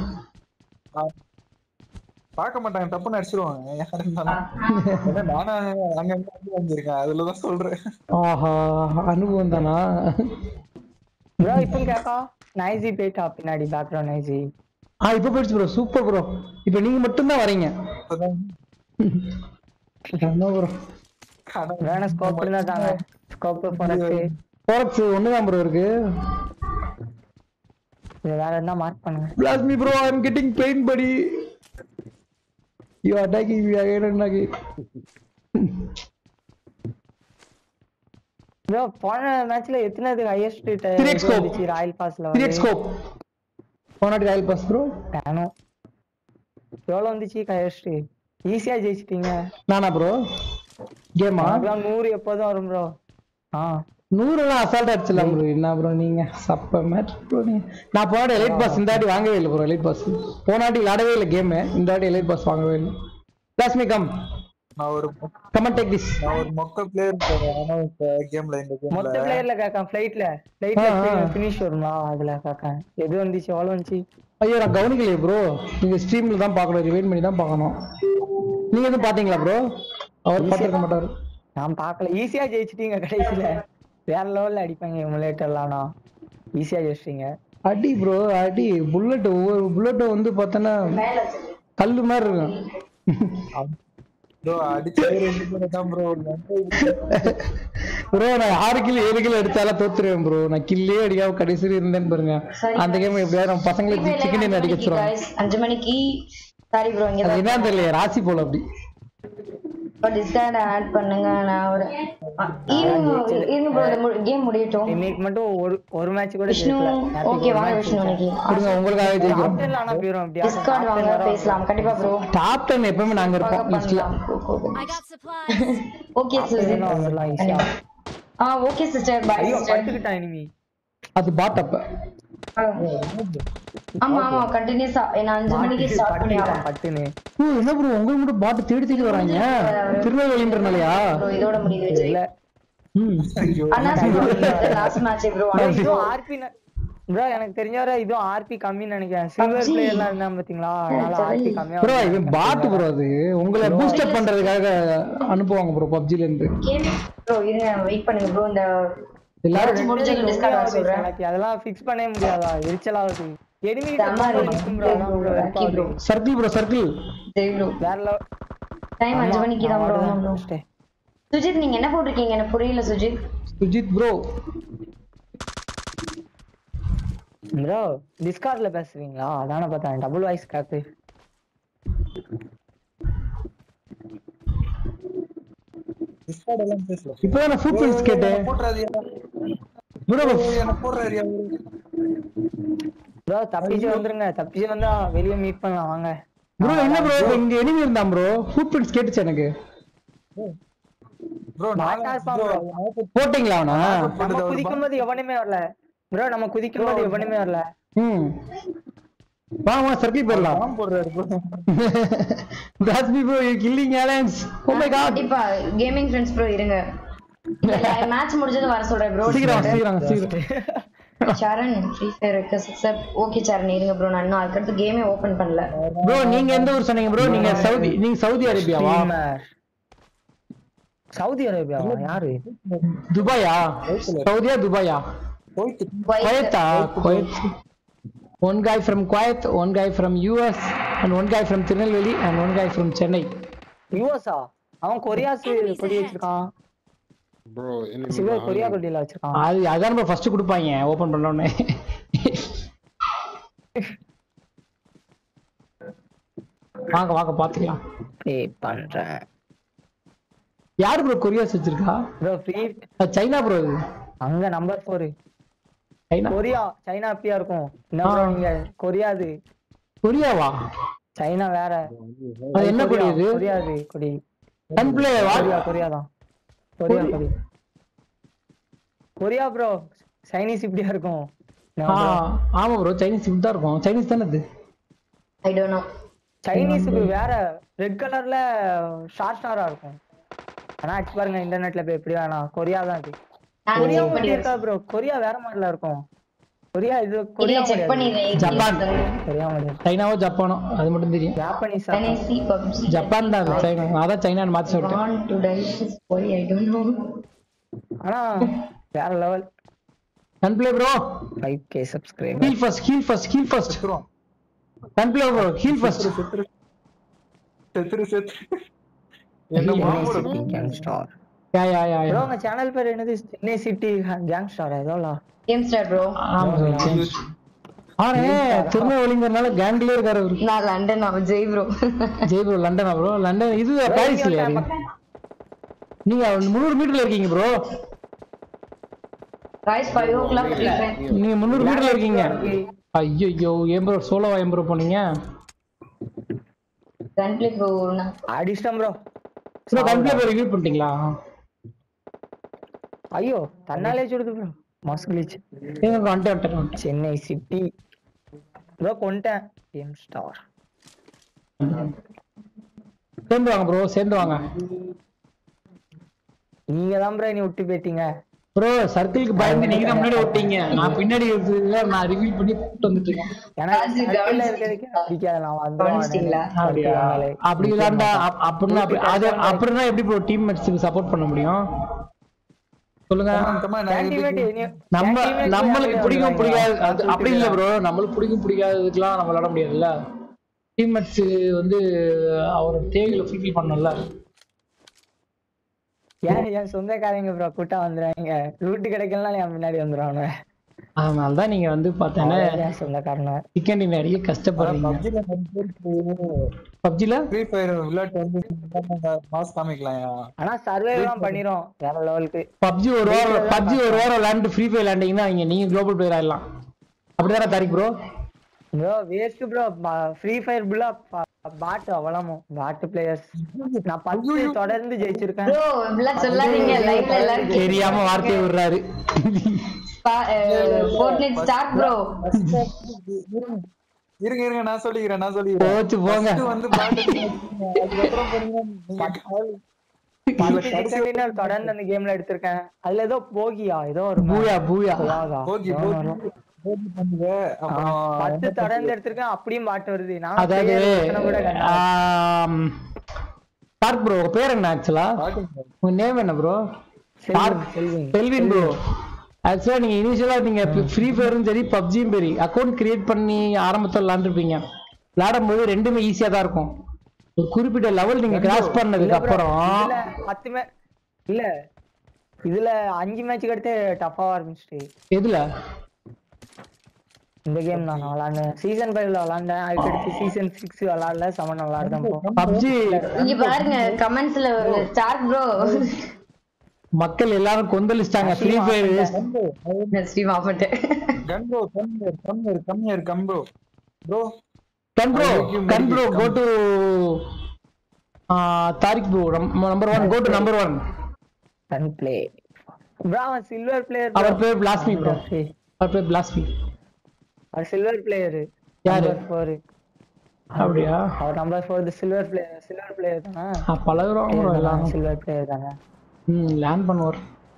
பார்க்க மாட்டாங்க தப்புன்னு அடிச்சிருவாங்க யாரு இருந்தாலும் ஏன்னா நானும் அங்க இருந்து வந்து வந்திருக்கேன் அதுலதான் சொல்றேன் ஆஹா அனுபவம் தானா ப்ரோ இப்போ கேக்கா நைசி போயிட்டா பின்னாடி பேக்ரவுண்ட் நைசி ஆ இப்போ போயிடுச்சு ப்ரோ சூப்பர் ப்ரோ இப்போ நீங்க மட்டும் தான் வரீங்க என்ன ப்ரோ வேணா ஸ்கோப் இருந்தா தாங்க ஸ்கோப் ஃபோரக்ஸ் ஃபோரக்ஸ் ஒன்று தான் ப்ரோ இருக்கு இது வேற என்ன மார்க் பண்ணுங்க Blast me bro, I'm getting pain buddy. You are attacking me again and again. Bro போன மேட்ச்ல எத்தனை ஹையஸ்ட் 3x scope. ராயல் பாஸ்ல 3x scope. போனாடி ராயல் பாஸ் ப்ரோ நானும் எவ்வளவு வந்துச்சு ஹையஸ்ட் ஈஸியா ஜெயிச்சிட்டீங்க நானா ப்ரோ கேமா அதெல்லாம் நூறு எப்போதும் வரும் ப்ரோ ஆ நூறுலாம் அசால்ட் அடிச்சிடலாம் ப்ரோ என்ன ப்ரோ நீங்க சப்ப மேட்ச் ப்ரோ நீங்க நான் போனாடி எலைட் பாஸ் இந்த வாட்டி வாங்கவே இல்லை ப்ரோ எலைட் பாஸ் போனாட்டி விளையாடவே இல்லை கேம் இந்த வாட்டி எலைட் பாஸ் வாங்கவே இல்லை Blast me come. நான் ஒரு Come and take this. நான் ஒரு மொக்க பிளேயர் போறேன் ஆனா இப்ப கேம்ல இந்த மொத்த கேம்ல பிளேயர்ல கேட்கான் ஃபிளைட்ல ஃபிளைட்ல ஃபினிஷ் வருமா அதுல கேட்கான் எது வந்துச்சு எவ்வளவு வந்துச்சு ஐயோ நான் கவனிக்கலையே ப்ரோ நீங்க ஸ்ட்ரீம்ல தான் பார்க்கணும் ரிவைண்ட் பண்ணி தான் பார்க்கணும் நீங்க எதுவும் பாத்தீங்களா ப்ரோ அவர் பார்த்திருக்க மாட்டாரு நான் பார்க்கல ஈஸியா ஜெயிச்சிட்டீங்க கடைசியில வேற லெவல்ல அடிப்பாங்க எமுலேட்டர்லாம் ஈஸியா ஜெயிச்சிட்டீங்க அடி ப்ரோ அடி புல்லட் ஒவ்வொரு புல்லட்டும் வந்து பார்த்தோன்னா கல்லு மாதிரி இருக்கும் ப்ரோ அடிச்சே ரெண்டு பேரும் தான் ப்ரோ ப்ரோ நான் ஆறு கிலோ ஏழு கிலோ அடிச்சாலும் தோத்துருவேன் ப்ரோ நான் கில்லே அடிக்காம கடைசி இருந்தேன்னு பாருங்க அந்த கேம் எப்படியாவது நம்ம பசங்களை சிக்கன் டின்னர் அடிக்க வச்சிருவாங்க guys. அஞ்சு மணிக்கு சாரி ப்ரோ இங்க அது என்னன்னு தெரியல ராசி போல அப்படி டிஸ்கார்ட் ஆட் பண்ணுங்க நான் ஒரு ஈவினிங் ஈவினிங் ப்ரோ இந்த கேம் முடியட்டும் இன்னைக்கு மட்டும் ஒரு ஒரு மேட்ச் கூட விஷ்ணு ஓகே வாங்க விஷ்ணு இன்னைக்கு கொடுங்க உங்களுக்காக ஜெயிக்கிறோம் ஆனா போயிரும் அப்படியே டிஸ்கார்ட் வாங்க பேசலாம் கண்டிப்பா ப்ரோ டாப் டென் எப்பவுமே நாங்க இருப்போம் லிஸ்ட்ல I got supplies. Okay Sujith அதெல்லாம் ஈஸியா ஆ ஓகே சிஸ்டர் பை ஐயோ சிஸ்டர் பட்டுக்கிட்டான் இனிமே அது பாட் அப்ப ஆமா ஆமா கண்டினியூஸா நான் அஞ்சு மணிக்கு ஸ்டார்ட் பண்ணி பட்டுக்கிட்டான் பட்டுன்னு ஓ என்ன ப்ரோ உங்களுக்கு மட்டும் பாட்டு தேடி தேடி வராங்க திருநெல்வேலின்றனாலயா ப்ரோ இதோட முடியுது இல்ல ம் அண்ணா லாஸ்ட் மேட்ச் ப்ரோ இதுவும் ஆர்பி ப்ரோ எனக்கு தெரிஞ்சவரை இதுவும் ஆர்பி கம்மின்னு நினைக்கிறேன் சில்வர் PUBG. பிளேயர்லாம் இருந்தா பாத்தீங்களா அதனால ஆர்பி கம்மியா ப்ரோ வருது. இவன் பாட்டு ப்ரோ அது உங்களை பூஸ்டப் பண்றதுக்காக அனுப்புவாங்க ப்ரோ பப்ஜில இருந்து கேம் ப்ரோ இருங்க வெயிட் பண்ணுங்க ப்ரோ இந்த எல்லாரும் மேட்ச் முடிஞ்சு டிஸ்கார்ட் வர சொல்றேன் எனக்கு அதெல்லாம் ஃபிக்ஸ் பண்ணவே முடியாதா எரிச்சலாகுது எனிமி செம்ம lucky bro. Circle bro circle சரி ப்ரோ வேற level. டைம் அஞ்சு ஆமா, மணிக்கு தான் நான் ப்ரோ அவ்வளவுதான் ப்ரோ முடிச்சிட்டேன். சுஜித் நீங்க என்ன போட்டிருக்கீங்க எனக்கு புரியல சுஜித் சுஜித் ப்ரோ ப்ரோ டிஸ்கார்ட்ல பேசுவீங்களா அதான பார்த்தேன் டபுள் வாய்ஸ் காத்து Discord எல்லாம் பேசல இப்பதான் நான் ஃபுட் பிரிண்ட்ஸ் கேட்டேன் போட்டுறாதியா ப்ரோ என்ன போடுறாரியா ப்ரோ தப்பிச்சு வந்துருங்க தப்பிச்சு வந்தா வெளிய மீட் பண்ணலாம் வாங்க ப்ரோ என்ன ப்ரோ இங்க எனிமி இருந்தான் ப்ரோ ஃபுட் பிரிண்ட்ஸ் கேட்டுச்சு எனக்கு ப்ரோ மாட்டா இருப்பான் bro. போட்டீங்களா அவனா நம்ம குதிக்கும் போது எவனுமே வரல ப்ரோ நம்ம குதிக்கும் போது எவனுமே வரல ம் வா வா சர்க்கிள் போயிடலாம் போடுறாரு bro. That's me bro, you're killing aliens. Oh my god. கண்டிப்பா கேமிங் ஃப்ரெண்ட்ஸ் ப்ரோ இருங்க மேட்ச் முடிஞ்சதும் வர சொல்றேன் ப்ரோ சீக்கிரம் சீக்கிரம் சீக்கிரம் Saran free fire accept okay Saran இருங்க ப்ரோ நான் இன்னும் அதுக்கடுத்து கேமே ஓபன் பண்ணல ப்ரோ நீங்க எந்த ஊர் சொன்னீங்க ப்ரோ நீங்க சவுதி நீங்க சவுதி அரேபியாவா Streamer. சவுதி அரேபியாவா யாரு துபாயா சவுதியா துபாயா குவைத்தா Kuwait one guy from Kuwait one guy from US and one guy from Tirunelveli and one guy from Chennai யூஎஸ்ஆ அவன் கொரியாஸ் கொடி வச்சிருக்கான் Bro, enemy சிவ கொரியா behind me. கொடியில வச்சிருக்கான் அது அதான் ப்ரோ ஃபர்ஸ்ட் கொடுப்பாங்க ஓபன் பண்ண உடனே வாங்க வாங்க பாத்துக்கலாம் ப்ளே பண்றேன் யாரு ப்ரோ கொரியாஸ் வச்சிருக்கா ப்ரோ ஃப்ரீ அது சைனா ப்ரோ இது அங்க நம்பர் 4 சைனா கொரியா சைனா அப்படியா இருக்கும் என்ன bro நீங்க கொரியா அது கொரியாவா சைனா வேற அது என்ன கொடி இது கொரியா அது கொடி கன்பிளே கொரியா கொரியா தான் கொரியா கொடி கொரியா ப்ரோ சைனீஸ் இப்படியா இருக்கும் என்ன ஆ bro? ஆமா ப்ரோ சைனீஸ் இப்படி தான் இருக்கும் சைனீஸ் தானே இது ஐ டோன்ட் நோ சைனீஸுக்கு வேற ரெட் கலர்ல ஷார்ட் ஸ்டாரா இருக்கும் ஆனா அடிச்சு பாருங்க இன்டர்நெட்ல போய் எப்படி வேணாம் கொரியா தான் அது நான் கொரியா check மாதிரி பண்ணிடுறேன். இருக்கா ப்ரோ கொரியா வேற மாதிரில இருக்கும் கொரியா இது இல்ல கொரியா செக் கிடையாது. பண்ணிடுறேன் ஜப்பான். கொரியா மாதிரி சைனாவோ ஜப்பானோ அது மட்டும் தெரியும் ஜாப்பனீஸ் NSC PUBG ஜப்பான் தான் அது சைனா அதான் சைனான்னு மாத்தி சொல்லிட்டேன் want to die why I don't know ஆனா வேற level gunplay bro 5k subscriber heal first heal first heal first gunplay bro heal first செத்துரு செத்துரு என்ன gang star yeah yeah yeah bro yeah உங்க சேனல் பேர் என்னது சென்னை சிட்டி கேங் ஸ்டார் ஏதோல game star bro ஆமா bro. ஆனே திருநெல்வேலிங்கிறனால கேங்லயே இருக்காரு அவரு நான் லண்டன் அவன் ஜெய் ப்ரோ ஜெய் ப்ரோ லண்டனா ப்ரோ லண்டன் இது பாரிஸ் இல்லையா நீங்க முந்நூறு மீட்டர்ல இருக்கீங்க ப்ரோ ரைஸ் ஃபைவ் ஓ கிளாக் நீங்க முந்நூறு மீட்டர்ல இருக்கீங்க ஐயோ ஏன் ப்ரோ சோலோவா ஏன் ப்ரோ போனீங்க கண்ட்லி ப்ரோ அடிச்சிட்டேன் bro bro complete bro review பண்ணிட்டீங்களா ஐயோ தன்னாலே சுடுது ப்ரோ மஸ்குலிச் ஏங்க வந்துட்டு வந்துட்டு வந்துட்டு சென்னை சிட்டி ப்ரோ கொண்டேன் கேம் ஸ்டார் சேர்ந்து வாங்க ப்ரோ சேர்ந்து வாங்க நீங்க தான் ப்ரோ நீ விட்டு போயிட்டீங்க ப்ரோ சர்க்கிளுக்கு பயந்து நீங்க தான் முன்னாடி விட்டீங்க நான் பின்னாடி இருக்கிறதுல நான் ரிவீல் பண்ணி கூப்பிட்டு வந்துட்டு இருக்கேன் எனக்கு circle-ல இருக்கிறதுக்கே பிடிக்காது நான் கவனிச்சிட்டீங்களா? அப்படியா அப்படி இல்லாண்டா அப்- அப்படின்னா அப்படி அது அப்படின்னா எப்படி ப்ரோ டீம் மேட்ஸ்க்கு சப்போர்ட் பண்ண முடியும் சொல்லுங்க நம்ம நம்மளுக்கு பிடிக்கும் பிடிக்காது அது அப்படி இல்ல ப்ரோ நம்மளுக்கு பிடிக்கும் பிடிக்காததுக்கெல்லாம் நம்ம விளாட முடியாதுல்ல டீம்மேட்ஸ் வந்து அவரோட தேவைகளை ஃபுல்ஃபில் பண்ணல ஏன் என் சொந்தக்காரங்க ப்ரோ கூட்டா வந்துடுறாங்க ரூட்டு கிடைக்கலாம் என் முன்னாடி வந்துடுவாங்க அதனால தான் நீங்க வந்து பார்த்தேன்னா என் சொந்தக்காரன சிக்கன் நிறைய கஷ்டப்படுறீங்க பப்ஜில ஃப்ரீ ஃபயர் விளையாட்டு வந்து மாஸ் காமிக்கலாம்யா ஆனா சர்வே எல்லாம் பண்ணிரும் வேற லெவலுக்கு பப்ஜி ஒரு வாரம் பப்ஜி ஒரு வாரம் விளையாண்டு ஃப்ரீ ஃபயர் விளையாண்டீங்கன்னா நீங்க நீங்க குளோபல் பிளேயர் ஆயிடலாம் அப்படிதானே Tariq bro bro waste bro free fire புல்லா பாட் அவ்வளவும் பாட் பிளேயர்ஸ் நான் பத்து தொடர்ந்து ஜெயிச்சிருக்கேன் ப்ரோ இப்படிலாம் சொல்லாதீங்க லைவ்ல எல்லாரும் தெரியாம வார்த்தையை விடுறாரு ஃபோர்ட்நைட் ஸ்டார்ட் ப்ரோ இருங்க இருங்க நான் சொல்லிக்கிறேன் நான் சொல்லிக்கிறேன் போச்சு போங்க. First வந்து பாட்டு அதுக்கப்புறம் போனீங்கன்னா நீங்க கால் பத்து செகண்ட் தொடர்ந்து அந்த கேம்ல எடுத்திருக்கேன் அதுல ஏதோ போகியா ஏதோ ஒரு பூயா பூயா புலாகா. போகி ஏதோ போகி வரும். போகி பண்ணுங்க ஆ, அப்புறம் பத்து தொடர்ந்து எடுத்திருக்கேன் அப்படியும் பாட்டு வருது நான் அதாவது player ஒருத்தனை கூட கண்டேன். பார்க் ப்ரோ உங்க பேர் என்ன ஆக்சுவலா பாட்டுங்க. உங்க நேம் என்ன ப்ரோ செல்வின், செல்வின். செல்வின் ப்ரோ ஆக்சுவலா நீங்க இனிஷியலா நீங்க ஃப்ரீ ஃபயரும் சரி பப்ஜியும் சரி அக்கௌண்ட் கிரியேட் பண்ணி ஆரம்பத்துல விளாண்டுருப்பீங்க விளையாடும் போது ரெண்டுமே ஈஸியா தான் இருக்கும் ஒரு குறிப்பிட்ட லெவல் நீங்க கிராஸ் இல்ல பண்ணதுக்கு bro, அப்புறம் இதுல பத்து மே இல்ல இதுல அஞ்சு மேட்ச் எடுத்து டஃபா ஆரம்பிச்சிட்டு எதுல இந்த கேம் நான் விளாண்டேன் சீசன் ஃபைவ்ல விளாண்டேன் அதுக்கடுத்து சீசன் சிக்ஸ் விளாடல செவன் விளாடுதான் போ பப்ஜி இங்க பாருங்க கமெண்ட்ஸ்ல ஸ்டார்ட் ப்ரோ மக்கள் எல்லாரும் கொந்தளிச்சிட்டாங்க ஃப்ரீ ஃபயர் ஸ்ட்ரீம் ஆஃப் பண்ணிட்டேன் come bro come here come here come here come bro bro come bro I'll make you come bro meditate. Go to Tariq bro number one go to number one run play bro அவன் silver player அவர் பேர் பிளாஸ்மி bro அவர் பேர் பிளாஸ்மி அவர் silver player யாரு? Four அப்படியா அவர் number four silver player silver player தானே ஆ, பழகுறோம் ப்ரோ எல்லாரும் சில்வர் பிளேயர் தானே ம் லேண்ட் பண்ணுவார்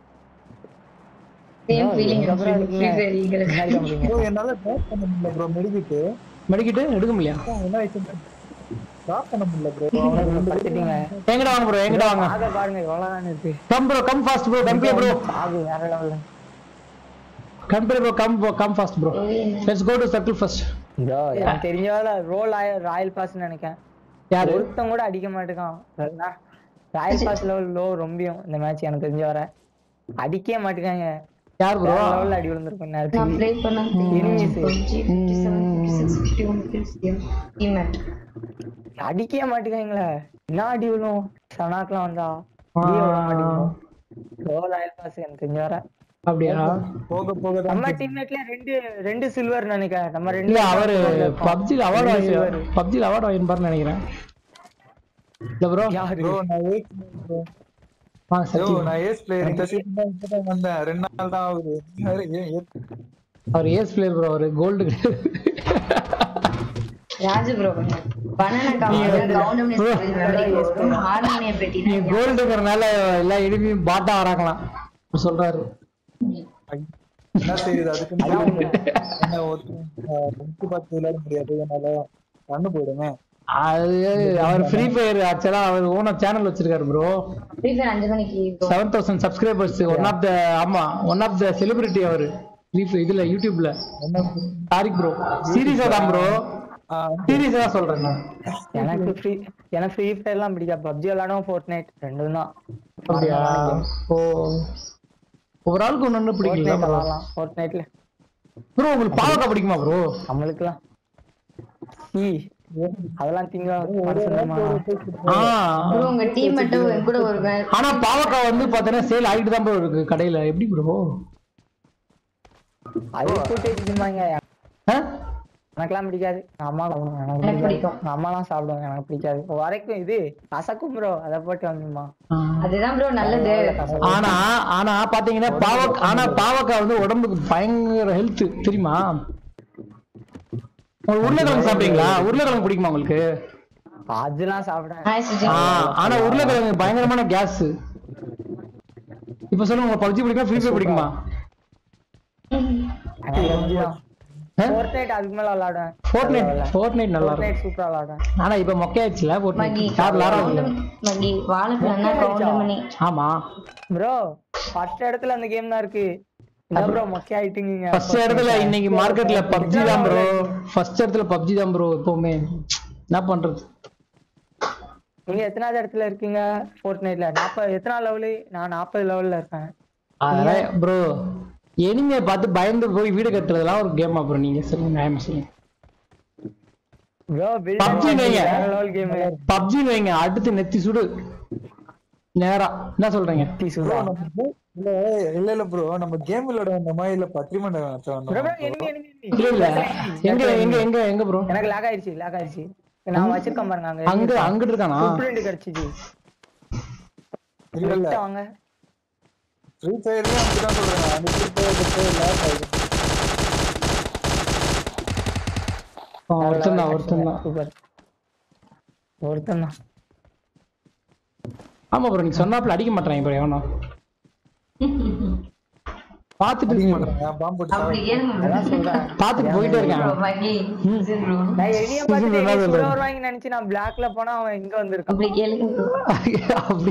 சேம் No, ஃபீலிங் இதுக்கப்புறம் ஃப்ரீ ஃபயர் ஈகிள் முன்னாடி காமிப்பீங்க. ப்ரோ என்னால ட்ராப் பண்ண முடியல ப்ரோ மெடிக்கிட்டு மெடிக்கிட்டு எடுக்க முடியல என்ன ஆயிடுச்சு ட்ராப் பண்ண முடியல ப்ரோ படுத்துட்டீங்க எங்கடா வாங்க ப்ரோ எங்கடா வாங்க ஆக பாருங்க எவ்வளவுதான் இருக்கு come bro come fast bro come play bro ஆகு வேற லெவல்ல come play bro come come fast bro let's go to circle first இதோ எனக்கு தெரிஞ்சவள ரோல் ராயல் பாஸ் நினைக்கிறேன் யாரு ஒருத்தன் கூட அடிக்க மாட்டேங்கான் ராயல் பாஸ் லெவல் லோ ரொம்பியும் இந்த மேட்ச் எனக்கு தெரிஞ்ச வர அடிக்கவே மாட்டேங்காங்க யார் ப்ரோ வேற லெவல்ல அடி விழுந்திருக்கும் நான் நேரத்துக்கு ப்ளே பண்ண Enemies. டீம்மேட் அடிக்கவே மாட்டேங்காங்களே என்ன அடி விழும் சனாக்கெல்லாம் வந்தா அடியே விட மாட்டேங்கும் லோ ராயல் பாஸ் எனக்கு தெரிஞ்ச வர அப்படியா போக போக தான் நம்ம டீம்மேட்ல ரெண்டு ரெண்டு சில்வர் நினைக்கிறேன் நம்ம ரெண்டு இல்ல அவரு பப்ஜில அவார்டு வாங்கி silver. பப்ஜில அவார்டு வாங்கிப்பாருன்னு நினைக்கிறேன் இல்ல ப்ரோ யாரு ப்ரோ நான் ஏஸ் ப்ரோ வாங்க யோ சத்தி நான் ஏஸ் பிளேயர் இந்த சீசன் தான் இப்பதான் வந்தேன் ரெண்டு நாள் தான் ஆகுது நீ வேற ஏன் ஏஸ் அவர் ஏஸ் பிளேயர் ப்ரோ அவரு gold Raju bro banana counter counter ஹார்மோனிய பெட்டி நீ கோல்டுங்கிறனால எல்லா இனிமையும் பாட்டா வராங்களாம் சொல்றாரு என்ன செய்யுது அதுக்கு என்ன ஒருத்தன் பார்த்து விளையாட முடியாது என்னால கண்ணு போயிடுமே அது அவர் ஃப்ரீ ஃபயர் ஆக்சுவலா அவர் ஓன சேனல் வச்சிருக்காரு ப்ரோ ஃப்ரீ ஃபயர் அஞ்சு மணிக்கு bro. Seven thousand subscribers one of the ஆமா ஒன் ஆஃப் த செலிபிரிட்டி அவரு ஃப்ரீ இதுல யூடியூப்ல தாரிக் ப்ரோ சீரியஸா தான் ப்ரோ சீரியஸா தான் சொல்றேன் நான் எனக்கு ஃப்ரீ எனக்கு ஃப்ரீ ஃபயர்லாம் பிடிக்காது பப்ஜி விளையாடும் ஃபோர்ட் நைட் ரெண்டும் தான் அப்படியா ஓ ஒரு ஆளுக்கு ஒண்ணு ஒண்ணு பிடிக்கல ப்ரோ விளையாடலாம் ஃபோர்ட் நைட்ல ப்ரோ உங்களுக்கு பாவக்காய் பிடிக்குமா ப்ரோ நம்மளுக்குலாம் ஈ அதெல்லாம் திங்க ஆ bro உங்க டீம் மட்டும் என் கூட ஒரு வே- ஆனா பாவக்காய் வந்து பாத்தீங்கன்னா சேல் ஆகிட்டு தான் ப்ரோ இருக்கு கடையில எப்படி ப்ரோ அது கூட்டி வச்சுருந்தாங்க எனக்கெல்லாம் பிடிக்காது எங்க அம்மா சாப்பிடுவாங்க எனக்கு எனக்கு பிடிக்காது பிடிக்கும். எங்க அம்மாலாம் சாப்பிடுவாங்க எனக்கு பிடிக்காது வரைக்கும் இது கசக்கும் ப்ரோ அதை போட்டு வந்துமா அதுதான் ப்ரோ நல்லது ஆனா ஆனா பாத்தீங்கன்னா பாவக் ஆனா பாவக்காய் வந்து உடம்புக்கு பயங்கர ஹெல்த் தெரியுமா உங்களுக்கு உருளைக்கிழங்கு சாப்பிட்டீங்களா உருளைக்கிழங்கு பிடிக்குமா உங்களுக்கு அதெல்லாம் சாப்பிடுறேன் ஹாய் சுஜி ஆ, ஆனா உருளைக்கிழங்கு பயங்கரமான கேஸ் இப்ப சொல்லுங்க உங்களுக்கு பப்ஜி பிடிக்குமா ஃப்ரீ ஃபயர் பிடிக்குமா ஃபோர்ட் நைட் அதுக்கு மேல விளையாடுவேன் ஃபோர்ட் நைட் ஃபோர்ட் நைட் நல்லா ஃபோர்ட் இருக்கும் நைட் சூப்பரா விளையாடுவேன் ஆனா இப்ப மொக்கையாச்சுல ஃபோர்ட் நைட் மகி யார் விளாடுறது மகி வாழைப்பழம்னா கவுண்டமணி ஆமா ப்ரோ ஃபர்ஸ்ட் இடத்துல அந்த கேம் தான் இருக்கு என்ன ப்ரோ மொக்கை ஆயிட்டீங்க ஃபர்ஸ்ட் இடத்துல இன்னைக்கு மார்க்கெட்ல பப்ஜி தான் ப்ரோ ஃபர்ஸ்ட் இடத்துல பப்ஜி தான் ப்ரோ எப்பவுமே என்ன பண்றது நீங்க எத்தனாவது இடத்துல இருக்கீங்க ஃபோர்ட் நைட்ல நாற்பது எத்தனாவது லெவலு நான் நாற்பது லெவல்ல இருக்கேன் அதெல்லாம் ப்ரோ எனிமையை பார்த்து பயந்து போய் வீடு கட்டுறதெல்லாம் ஒரு கேமா ப்ரோ நீங்க சொல்லுங்க நியாயமா சொல்லுங்க ப்ரோ பப்ஜி வைங்க வேற லெவல் கேம் பப்ஜி வைங்க அடுத்து நெத்தி சுடு நேரா என்ன சொல்றீங்க ப்ரோ நம்ம இல்ல இல்ல இல்ல ப்ரோ நம்ம கேம் விளையாட வந்தோமா இல்ல பத்திரிமண்டம் நடத்த ப்ரோ வந்தோமா enemy enemy இல்ல இல்ல எங்க எங்க எங்க எங்க ப்ரோ எனக்கு லாக் ஆயிடுச்சு லாக் ஆயிடுச்சு நான் வச்சிருக்கேன் பாருங்க அங்க அங்க அங்கிட்டு இருக்கானா ஃபுட்பிரிண்ட் கிடைச்சிச்சு இல்ல இல்ல கிட்ட வாங்க ஃப்ரீ ஃபயர்லயும் அப்படிதான் சொல்றேன் அந்த ஃப்ரீ ஃபயர் லாஸ் ஆயிடும் ஒருத்தன் தான் ஒருத்தன் தான் சூப்பர் ஒருத்தன் தான் ஆமா ப்ரோ நீங்க சொன்னாப்ல அடிக்க மாட்டாங்க ப்ரோ எவனோ பாத்துட்டு பாம்பு அப்படி கேளுங்க bro. அதான் சொல்றேன் பாத்துட்டு போயிட்டே bro, இருக்கான் மகி bro. நான் எனிய பார்த்துட்டு என்னைய சுட வருவாங்கன்னு நினைச்சு நான் பிளாக்ல போனா அவன் இங்க வந்திருக்கான் அப்படி கேளுங்க bro. அப்படி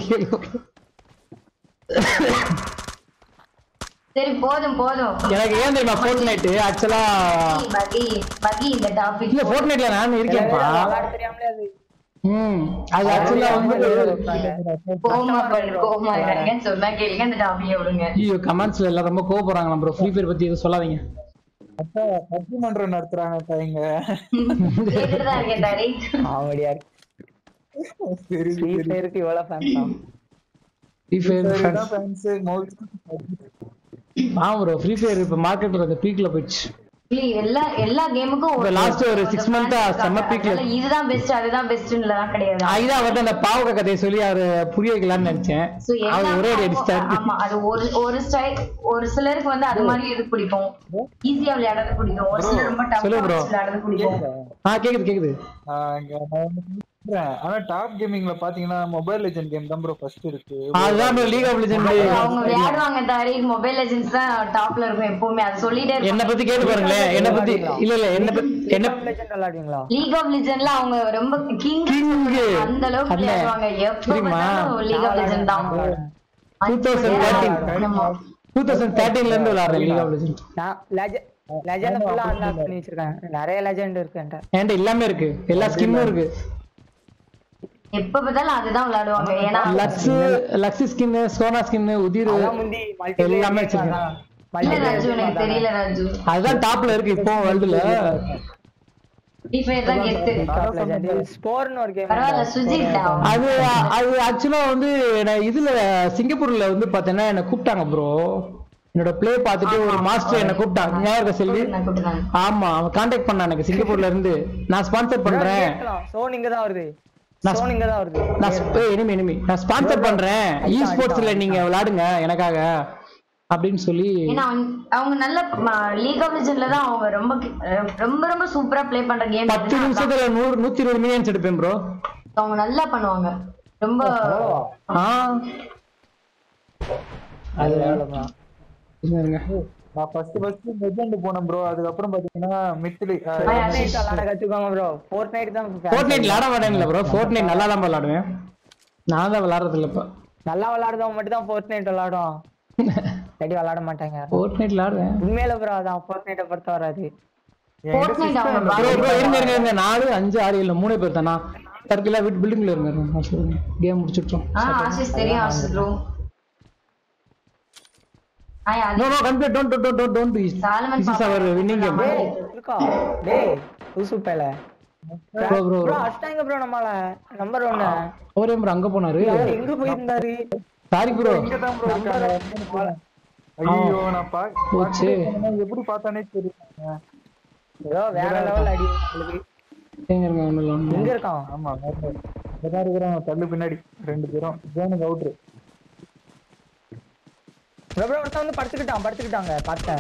சரி போதும் போதும் எனக்கு ஏன் தெரியுமா ஃபோர்ட் நைட்டு ஆக்சுவலா மகி மகி இந்த டாபிக் இல்ல ஃபோர்ட் நைட்ல நான் இருக்கேன்ப்பா விளையாட தெரியாமலே அது ம் அது ஆக்சுவலா வந்து கோமா பண்ணு கோமா இருக்காங்க சொன்னா கேளுங்க இந்த டாபிக் விடுங்க ஐயோ கமெண்ட்ஸ்ல எல்லாம் ரொம்ப கோவப்படுறாங்களா ப்ரோ ஃப்ரீ ஃபயர் பத்தி எதுவும் சொல்லாதீங்க அப்பா பத்திரிமன்றம் நடத்துறாங்க இங்க கேட்டுட்டு தான் இருக்கேன் தாரி காமெடியா இருக்கு சரி ஃப்ரீ ஃபயருக்கு இவ்வளவு ஃபேன்ஸ் தான் ஃப்ரீ ஃபயர் தான் ஃபேன்ஸ் மவுத் ஆ ப்ரோ ஃப்ரீ ஃபயர் இப்போ மார்க்கெட்டில் அந்த பீக்கில் போயிடுச்சு இல்ல, எல்லா எல்லா கேமுக்கும் இப்ப last ஒரு six month ஆ செம்ம peak ல அதனால இதுதான் பெஸ்ட் அதுதான் பெஸ்ட்ன்றலாம் கிடையாது அதுதான் அவர்கிட்ட அந்த பாவக கதையை சொல்லி அவரை புரிய வைக்கலாம்னு நினைச்சேன் So, அவர் எல்லாமே ஒரே அடி அவங்க- அடிச்சிட்டாரு ஆமா அது ஒரு ஒரு ஸ்டைல் ஒரு சிலருக்கு வந்து அது மாதிரி இது பிடிக்கும் ஈஸியா விளையாடுறது பிடிக்கும் ஒரு சிலர் ரொம்ப சொல்லு டஃப்பா bro. விளையாடுறது பிடிக்கும் ஆ கேக்குது கேக்குது ஆஹ் இங்க நான் ஒண்ணு சொல்றேன். ஆனா டாப் கேமிங்ல பாத்தீங்கன்னா மொபைல் லெஜெண்ட் கேம் தான் ப்ரோ ஃபர்ஸ்ட் இருக்கு அதுதான் bro லீக் ஆஃப் லெஜெண்ட் அவங்க விளையாடுவாங்க தவிர மொபைல் லெஜெண்ட்ஸ் தான் டாப்ல இருக்கும் எப்பவுமே அது சொல்லிட்டே என்ன பத்தி கேட்டு பாருங்களேன் என்ன பத்தி இல்ல இல்ல என்ன பத்தி என்ன லெஜெண்ட் விளையாடுவீங்களா லீக் ஆஃப் லெஜெண்ட்ல அவங்க ரொம்ப கிங் அந்த அளவுக்கு அண்ணே, விளையாடுவாங்க எப்ப தெரியுமா? பார்த்தாலும் லீக் ஆஃப் லெஜெண்ட் தான் டூ தௌசண்ட் தேர்ட்டீன் ஆமா. டூ தௌசண்ட் தேர்ட்டீன்ல இருந்து விளையாடுறேன் லீக் ஆஃப் லெஜெண்ட் நான் லெஜெண்ட் லெஜெண்ட் ஃபுல்லா அன்லாக் பண்ணி வச்சிருக்கேன் நிறைய லெஜெண்ட் இருக்கு என்கிட்ட என்கிட்ட எல்லாமே இருக்கு எல்லா ஸ்கின்னும் இருக்கு எப்ப பார்த்தாலும் அதுதான் விளையாடுவாங்க ஏன்னா Lux Lux skin Sona skin உதிர் அதான் முந்தி multiplayer எல்லாமே game வச்சிருக்கேன் அதான். இல்ல multiplayer ராஜு game எனக்கு அதான். தெரியல ராஜு அதுதான் டாப்ல இருக்கு இப்போ வேர்ல்டுல ஃப்ரீ ஃபயர் தான் கெத்து Top Legend. ஸ்போர்னு ஒரு கேம் பரவாயில்ல சுஜித் தான் அது அது ஆக்சுவலா வந்து நான் இதுல சிங்கப்பூர்ல வந்து பாத்தீங்கன்னா என்ன கூப்பிட்டாங்க ப்ரோ என்னோட ப்ளே பார்த்துட்டு ஒரு மாஸ்டர் என்ன கூப்பிட்டாங்க ஞாபகம் இருக்கா செல்வி நான் கூப்பிட்டுதான் ஆமா அவன் கான்டாக்ட் பண்ணான் எனக்கு சிங்கப்பூர்ல இருந்து நான் ஸ்பான்சர் பண்றேன் சோன் இங்க தான் வருது நான் சோன் இங்க தான் வருது நான் இனிமே இனிமே நான் ஸ்பான்சர் பண்றேன் இ ஸ்போர்ட்ஸ்ல நீங்க விளையாடுங்க எனக்காக அப்படின்னு சொல்லி ஏன்னா அவங்க- அவங்க நல்ல லீக் ஆஃப் லெஜெண்ட்ல தான் அவங்க ரொம்ப ரொம்ப ரொம்ப சூப்பரா ப்ளே பண்ற கேம் பத்து நிமிஷத்துல நூறு நூத்தி இருபது மில்லியன்ஸ் எடுப்பேன் ப்ரோ அவங்க நல்லா பண்ணுவாங்க ரொம்ப ஆ அது அவ்வளவுதான் இருங்க நான் ஃபர்ஸ்ட் ஃபர்ஸ்ட் லெஜெண்ட் போனேன் ப்ரோ அதுக்கப்புறம் பாத்தீங்கன்னா மிட்லி Fortnite விளையாட கத்துக்கோங்க ப்ரோ Fortnite தான் ஃபோர்ட் நைட் விளையாட மாட்டேன் இல்ல ப்ரோ ஃபோர்ட் நைட் நல்லா தான் விளையாடுவேன் நான் தான் விளையாடுறது இல்ல இப்ப நல்லா விளையாடுறவங்க மட்டும் தான் Fortnite விளையாடும் இல்லாட்டி விளையாட மாட்டாங்க ஃபோர்ட் நைட் விளையாடுவேன் உண்மையில ப்ரோ அதான் Fortnite பொறுத்த வராது Fortnite அவங்க ப்ரோ பாரு. ப்ரோ இருங்க இருங்க இருங்க நாலு அஞ்சு ஆறு இல்ல மூணே பேர் தானா சர்க்கிளா வீட்டு பில்டிங்ல இருங்க கேம் முடிச்சிட்டோம் ஆ ஆசிஸ் தெரியும் ஆசிஸ் ப்ரோ ஆய் அது no no complete don't don't don't don't this Solomon is our winning game டேய் இருக்கா டேய் லூசு பேல ப்ரோ ப்ரோ ப்ரோ அஷ்டாங்க ப்ரோ நம்மால நம்பர் ஒன்னு ஒரே ப்ரோ அங்க போனாரு எங்க போயிருந்தாரு சாரி ப்ரோ ஐயோ நான் பா போச்சு. பார்த்துட்டு எப்படி பார்த்தானே தெரியல ஏதோ வேற லெவல் அடி உங்களுக்கு. எங்க இருங்க ஒண்ணு இல்ல ஒண்ணு எங்க இருக்கான் ஆமா இதான் இருக்கிறோம் தள்ளு பின்னாடி ரெண்டு பேரும் ஜோனுக்கு அவுட்ரு ப்ரோ ப்ரோ ஒருத்தன் வந்து படுத்துக்கிட்டான் படுத்துக்கிட்டாங்க பார்த்தேன்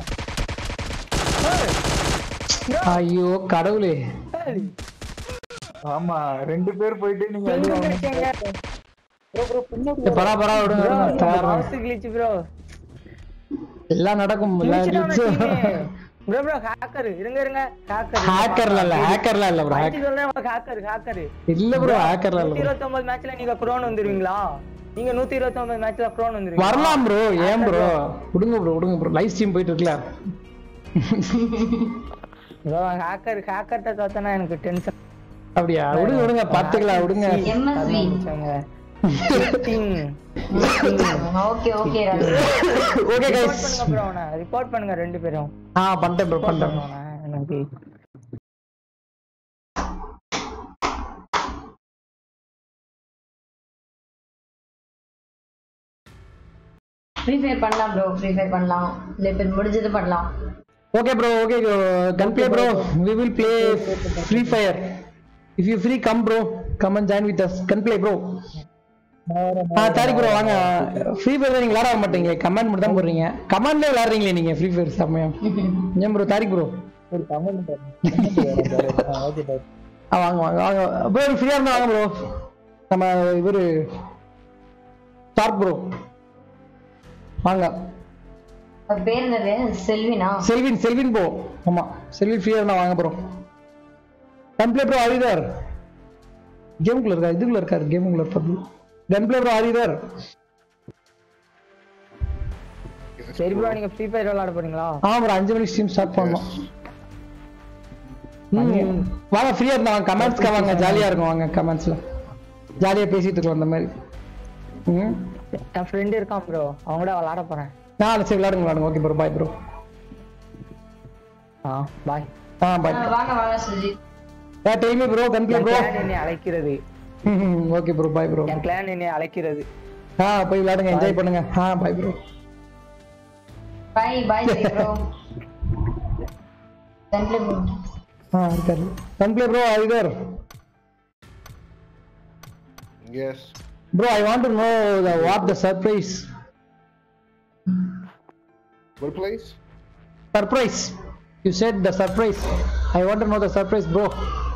ஐயோ கடவுளே ஏய், ஆமா ரெண்டு பேர் போயிட்டு நீங்க அடி எங்க வாங்கணும். இருக்கீங்க bro, bro, பின்னாடி ஏய், பரா பரா விடுங்க விடுங்க, தயாரா மாவுஸ் கிளிச் ப்ரோ எல்லாம் நடக்கும் எல்லாம் ப்ரோ ப்ரோ ஹேக்கர் இருங்க இருங்க ஹேக்கர் ஹேக்கர்ல இல்ல ஹேக்கர்ல இல்ல ப்ரோ அடிச்சு சொல்றேன் ஹேக்கர் ஹேக்கர் இல்ல ப்ரோ ஹேக்கர்ல இல்ல நூத்தி bro. இருபத்தி ஒன்பது மேட்ச்ல நீங்க குரோன் வந்துருவீங்களா நீங்க நூத்தி இருபத்தி ஒன்பது மேட்ச்ல குரோன் வந்துருவீங்களா வரலாம் ப்ரோ ஏன் ப்ரோ விடுங்க ப்ரோ விடுங்க ப்ரோ லைவ் ஸ்ட்ரீம் போயிட்டு இருக்குல்ல ப்ரோ ஹேக்கர் ஹேக்கர்ட்ட தோத்தனா எனக்கு டென்ஷன் அப்படியா விடுங்க விடுங்க பாத்துக்கலாம் விடுங்க MSV okay okay Raju okay report guys பண்ணுங்க ப்ரோ அவனை ரிப்போர்ட் பண்ணுங்க ரெண்டு பேரும் ஆ பண்ணிட்டேன் ப்ரோ ரிப்போர்ட் பண்ணிட்டேன் பண்ணுங்க அவனை, எனக்கு ஃப்ரீ ஃபயர் பண்ணலாம் ப்ரோ ஃப்ரீ ஃபயர் பண்ணலாம் இல்ல இப்ப முடிஞ்சது பண்ணலாம் okay bro okay come play bro we will play free fire if you free come bro come and join with us come play bro ஆ சரி ப்ரோ வாங்க ஃப்ரீ ஃபயர் நீங்க விளையாட மாட்டீங்களே கமெண்ட் மட்டும் தான் போடுறீங்க கமெண்ட்ல விளையாடுறீங்களே நீங்க ஃப்ரீ ஃபயர் சமயம் ஏன் ப்ரோ தாரிக் ப்ரோ ஒரு கமெண்ட் ஓகே bro. ஆ வாங்க வாங்க வாங்க ப்ரோ ஃப்ரீயா இருந்தா வாங்க ப்ரோ நம்ம இவரு ஸ்டார்க் ப்ரோ வாங்க அவர் பேர் என்னது செல்வினா செல்வின் செல்வின் ப்ரோ ஆமா செல்வின் ஃப்ரீயா இருந்தா வாங்க ப்ரோ கன்ப்ளே ப்ரோ ஆரிதார் கேமுக்குள்ள இருக்கா இதுக்குள்ள இருக்காரு கேமுக்குள்ள இருப்பாரு கன்ப்ளே ப்ரோ ஆரிதார் சரி ப்ரோ நீங்க ஃப்ரீ ஃபயர் விளையாட போறீங்களா ஆமா ப்ரோ அஞ்சு மணிக்கு ஸ்ட்ரீம் ஸ்டார்ட் பண்ணோம் ம், வாங்க ஃப்ரீயா இருந்தா வாங்க கமெண்ட்ஸ்க்கு வாங்க ஜாலியா இருக்கும் வாங்க கமெண்ட்ஸ்ல ஜாலியா பேசிட்டு இருக்கலாம் அந்த மாதிரி ம் என் ஃப்ரெண்ட் இருக்கான் ப்ரோ அவங்க கூட விளையாட போறேன் நான் சரி விளாடுங்க விளாடுங்க ஓகே ப்ரோ பாய் ப்ரோ ஆ பாய் ஆ பாய் வாங்க வாங்க சுஜித் யா டெய்மி ப்ரோ கன்ப்ளே என் ப்ரோ clan என்னை அழைக்கிறது ஓகே ப்ரோ பாய் ப்ரோ என் கிளான் என்னை அழைக்கிறது ஆ போய் விளையாடுங்க என்ஜாய் பண்ணுங்க ஆ bye bro bye bye bro தென்ல ப்ரோ ஆ இருக்காரு come play bro either Yes. Bro I want to know the what the surprise What place? Surprise you said the surprise I want to know the surprise bro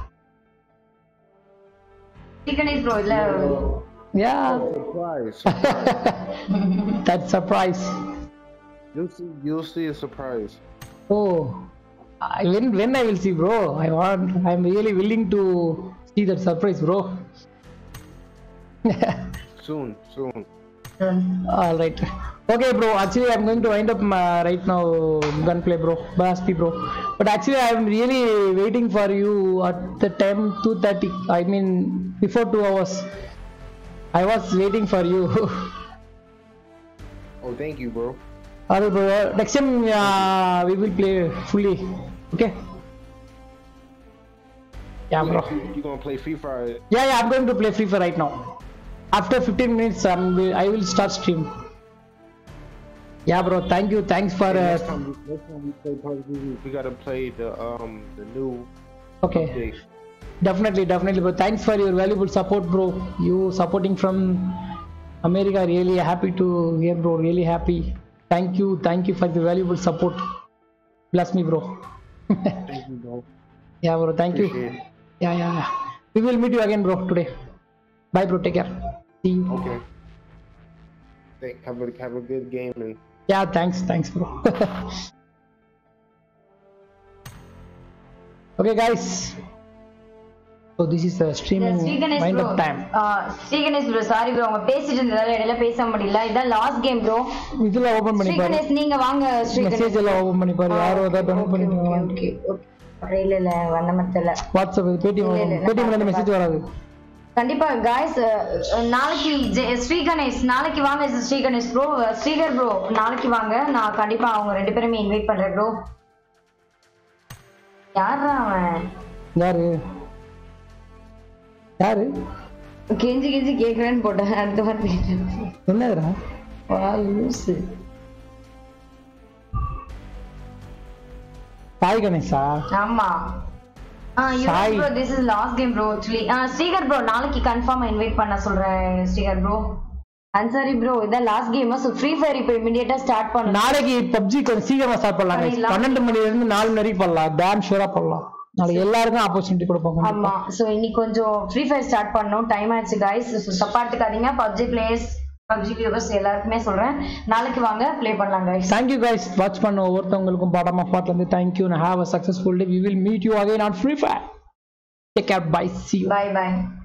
chicken is bro இல்ல yeah Surprise. That surprise You'll see. You'll see a surprise. Oh, I, when when I will see, bro? I want. I'm really willing to see that surprise, bro. Soon. Soon. All right. Okay, bro. Actually, I'm going to wind up my, right now gunplay, bro. Baspi, bro. But actually, I'm really waiting for you at the time 2:30. I mean, before two hours. I was waiting for you. Oh, thank you, bro. Alright, bro. Next time uh, we will play fully. Okay. Yeah, bro. You, you gonna play Free Fire? Yeah, yeah, I'm going to play Free Fire right now. After 15 minutes, um, we- I will start stream. Yeah, bro. Thank you. Thanks for. next Uh, time, we, next time we play PUBG, we gotta play the um the new okay. update. Definitely, definitely, bro. Thanks for your valuable support, bro. You supporting from America. Really happy to hear, bro. Really happy. Thank you. Thank you for the valuable support. Bless me, bro. Thank you, bro. Yeah, bro. Thank you. Appreciate it. Yeah, yeah, yeah. We will meet you again, bro, today. Bye, bro. Take care. See you. Okay. Thank, have a have a good game and Yeah, thanks, thanks, bro. okay, guys. So this is the streaming Sriganesh wind bro up time. Sriganesh bro sorry bro அவங்க பேசிட்டு இருந்ததால இடையில பேச முடியல இதான் last game bro இதுல open பண்ணி பாரு ஸ்ரீகணேஷ் நீங்க வாங்க ஸ்ரீகணேஷ் மெசேஜ் எல்லாம் ஓபன் பண்ணி பாரு யாரோ ஏதாவது டவுன்லோட் பண்ணிருக்காங்க ஓகே ஓகே இல்ல இல்ல வந்த மத்தல வாட்ஸ்அப் பேடிஎம் இல்ல, இல்ல, பேடிஎம்ல இருந்து நான் மெசேஜ் வராது கண்டிப்பா காய்ஸ் நாளைக்கு ஜெ- ஸ்ரீகணேஷ் நாளைக்கு வாங்க ஸ்ரீகணேஷ் ப்ரோ ஸ்ரீகர் ப்ரோ நாளைக்கு வாங்க நான் கண்டிப்பா அவங்க ரெண்டு பேருமே இன்வைட் பண்றேன் ப்ரோ யாரா அவன் யாரு யாரு கெஞ்சி கெஞ்சி கேக்குறேன்னு போட்டேன் அடுத்த மாதிரி பேசுறேன். என்னதுடா வா, லூசு. சாய் கணேஷா ஆமா Sai. Bro this is last game bro ஆக்சுவலி ஸ்ரீகர் ப்ரோ நாளைக்கு கன்ஃபார்மா இன்வைட் பண்ண சொல்றேன் ஸ்ரீகர் ப்ரோ அன்சாரி ப்ரோ இதான் last game so free fire இப்போ இமிடியேட்டா ஸ்டார்ட் பண்ணணும் நாளைக்கு பப்ஜி கொஞ்சம் சீக்கிரமா ஸ்டார்ட் பண்ணலாம் guys. பண்ணிடலாம். பன்னெண்டு மணில இருந்து நாலு மணி வரைக்கும் பண்ணலாம் டேம் ஷூரா பண்ணலாம் நாளைக்கு எல்லாருக்கும் ஆப்பர்ச்சுனிட்டி கொடுப்பாங்க ஆமா சோ இன்னைக்கு கொஞ்சம் ஃப்ரீ ஃபயர் ஸ்டார்ட் பண்ணணும் டைம் ஆயிடுச்சு கைஸ் தப்பா எடுத்துக்காதீங்க பப்ஜி பிளேயர்ஸ் பப்ஜி வியூவர்ஸ் எல்லாருக்குமே சொல்றேன் நாளைக்கு வாங்க ப்ளே பண்ணலாம் கைஸ் தேங்க்யூ கைஸ் வாட்ச் பண்ண ஒவ்வொருத்தவங்களுக்கும் பாடம் ஆஃப் பார்ட்ல இருந்து thank you have a successful day we will meet you again on free fire take care bye see you bye by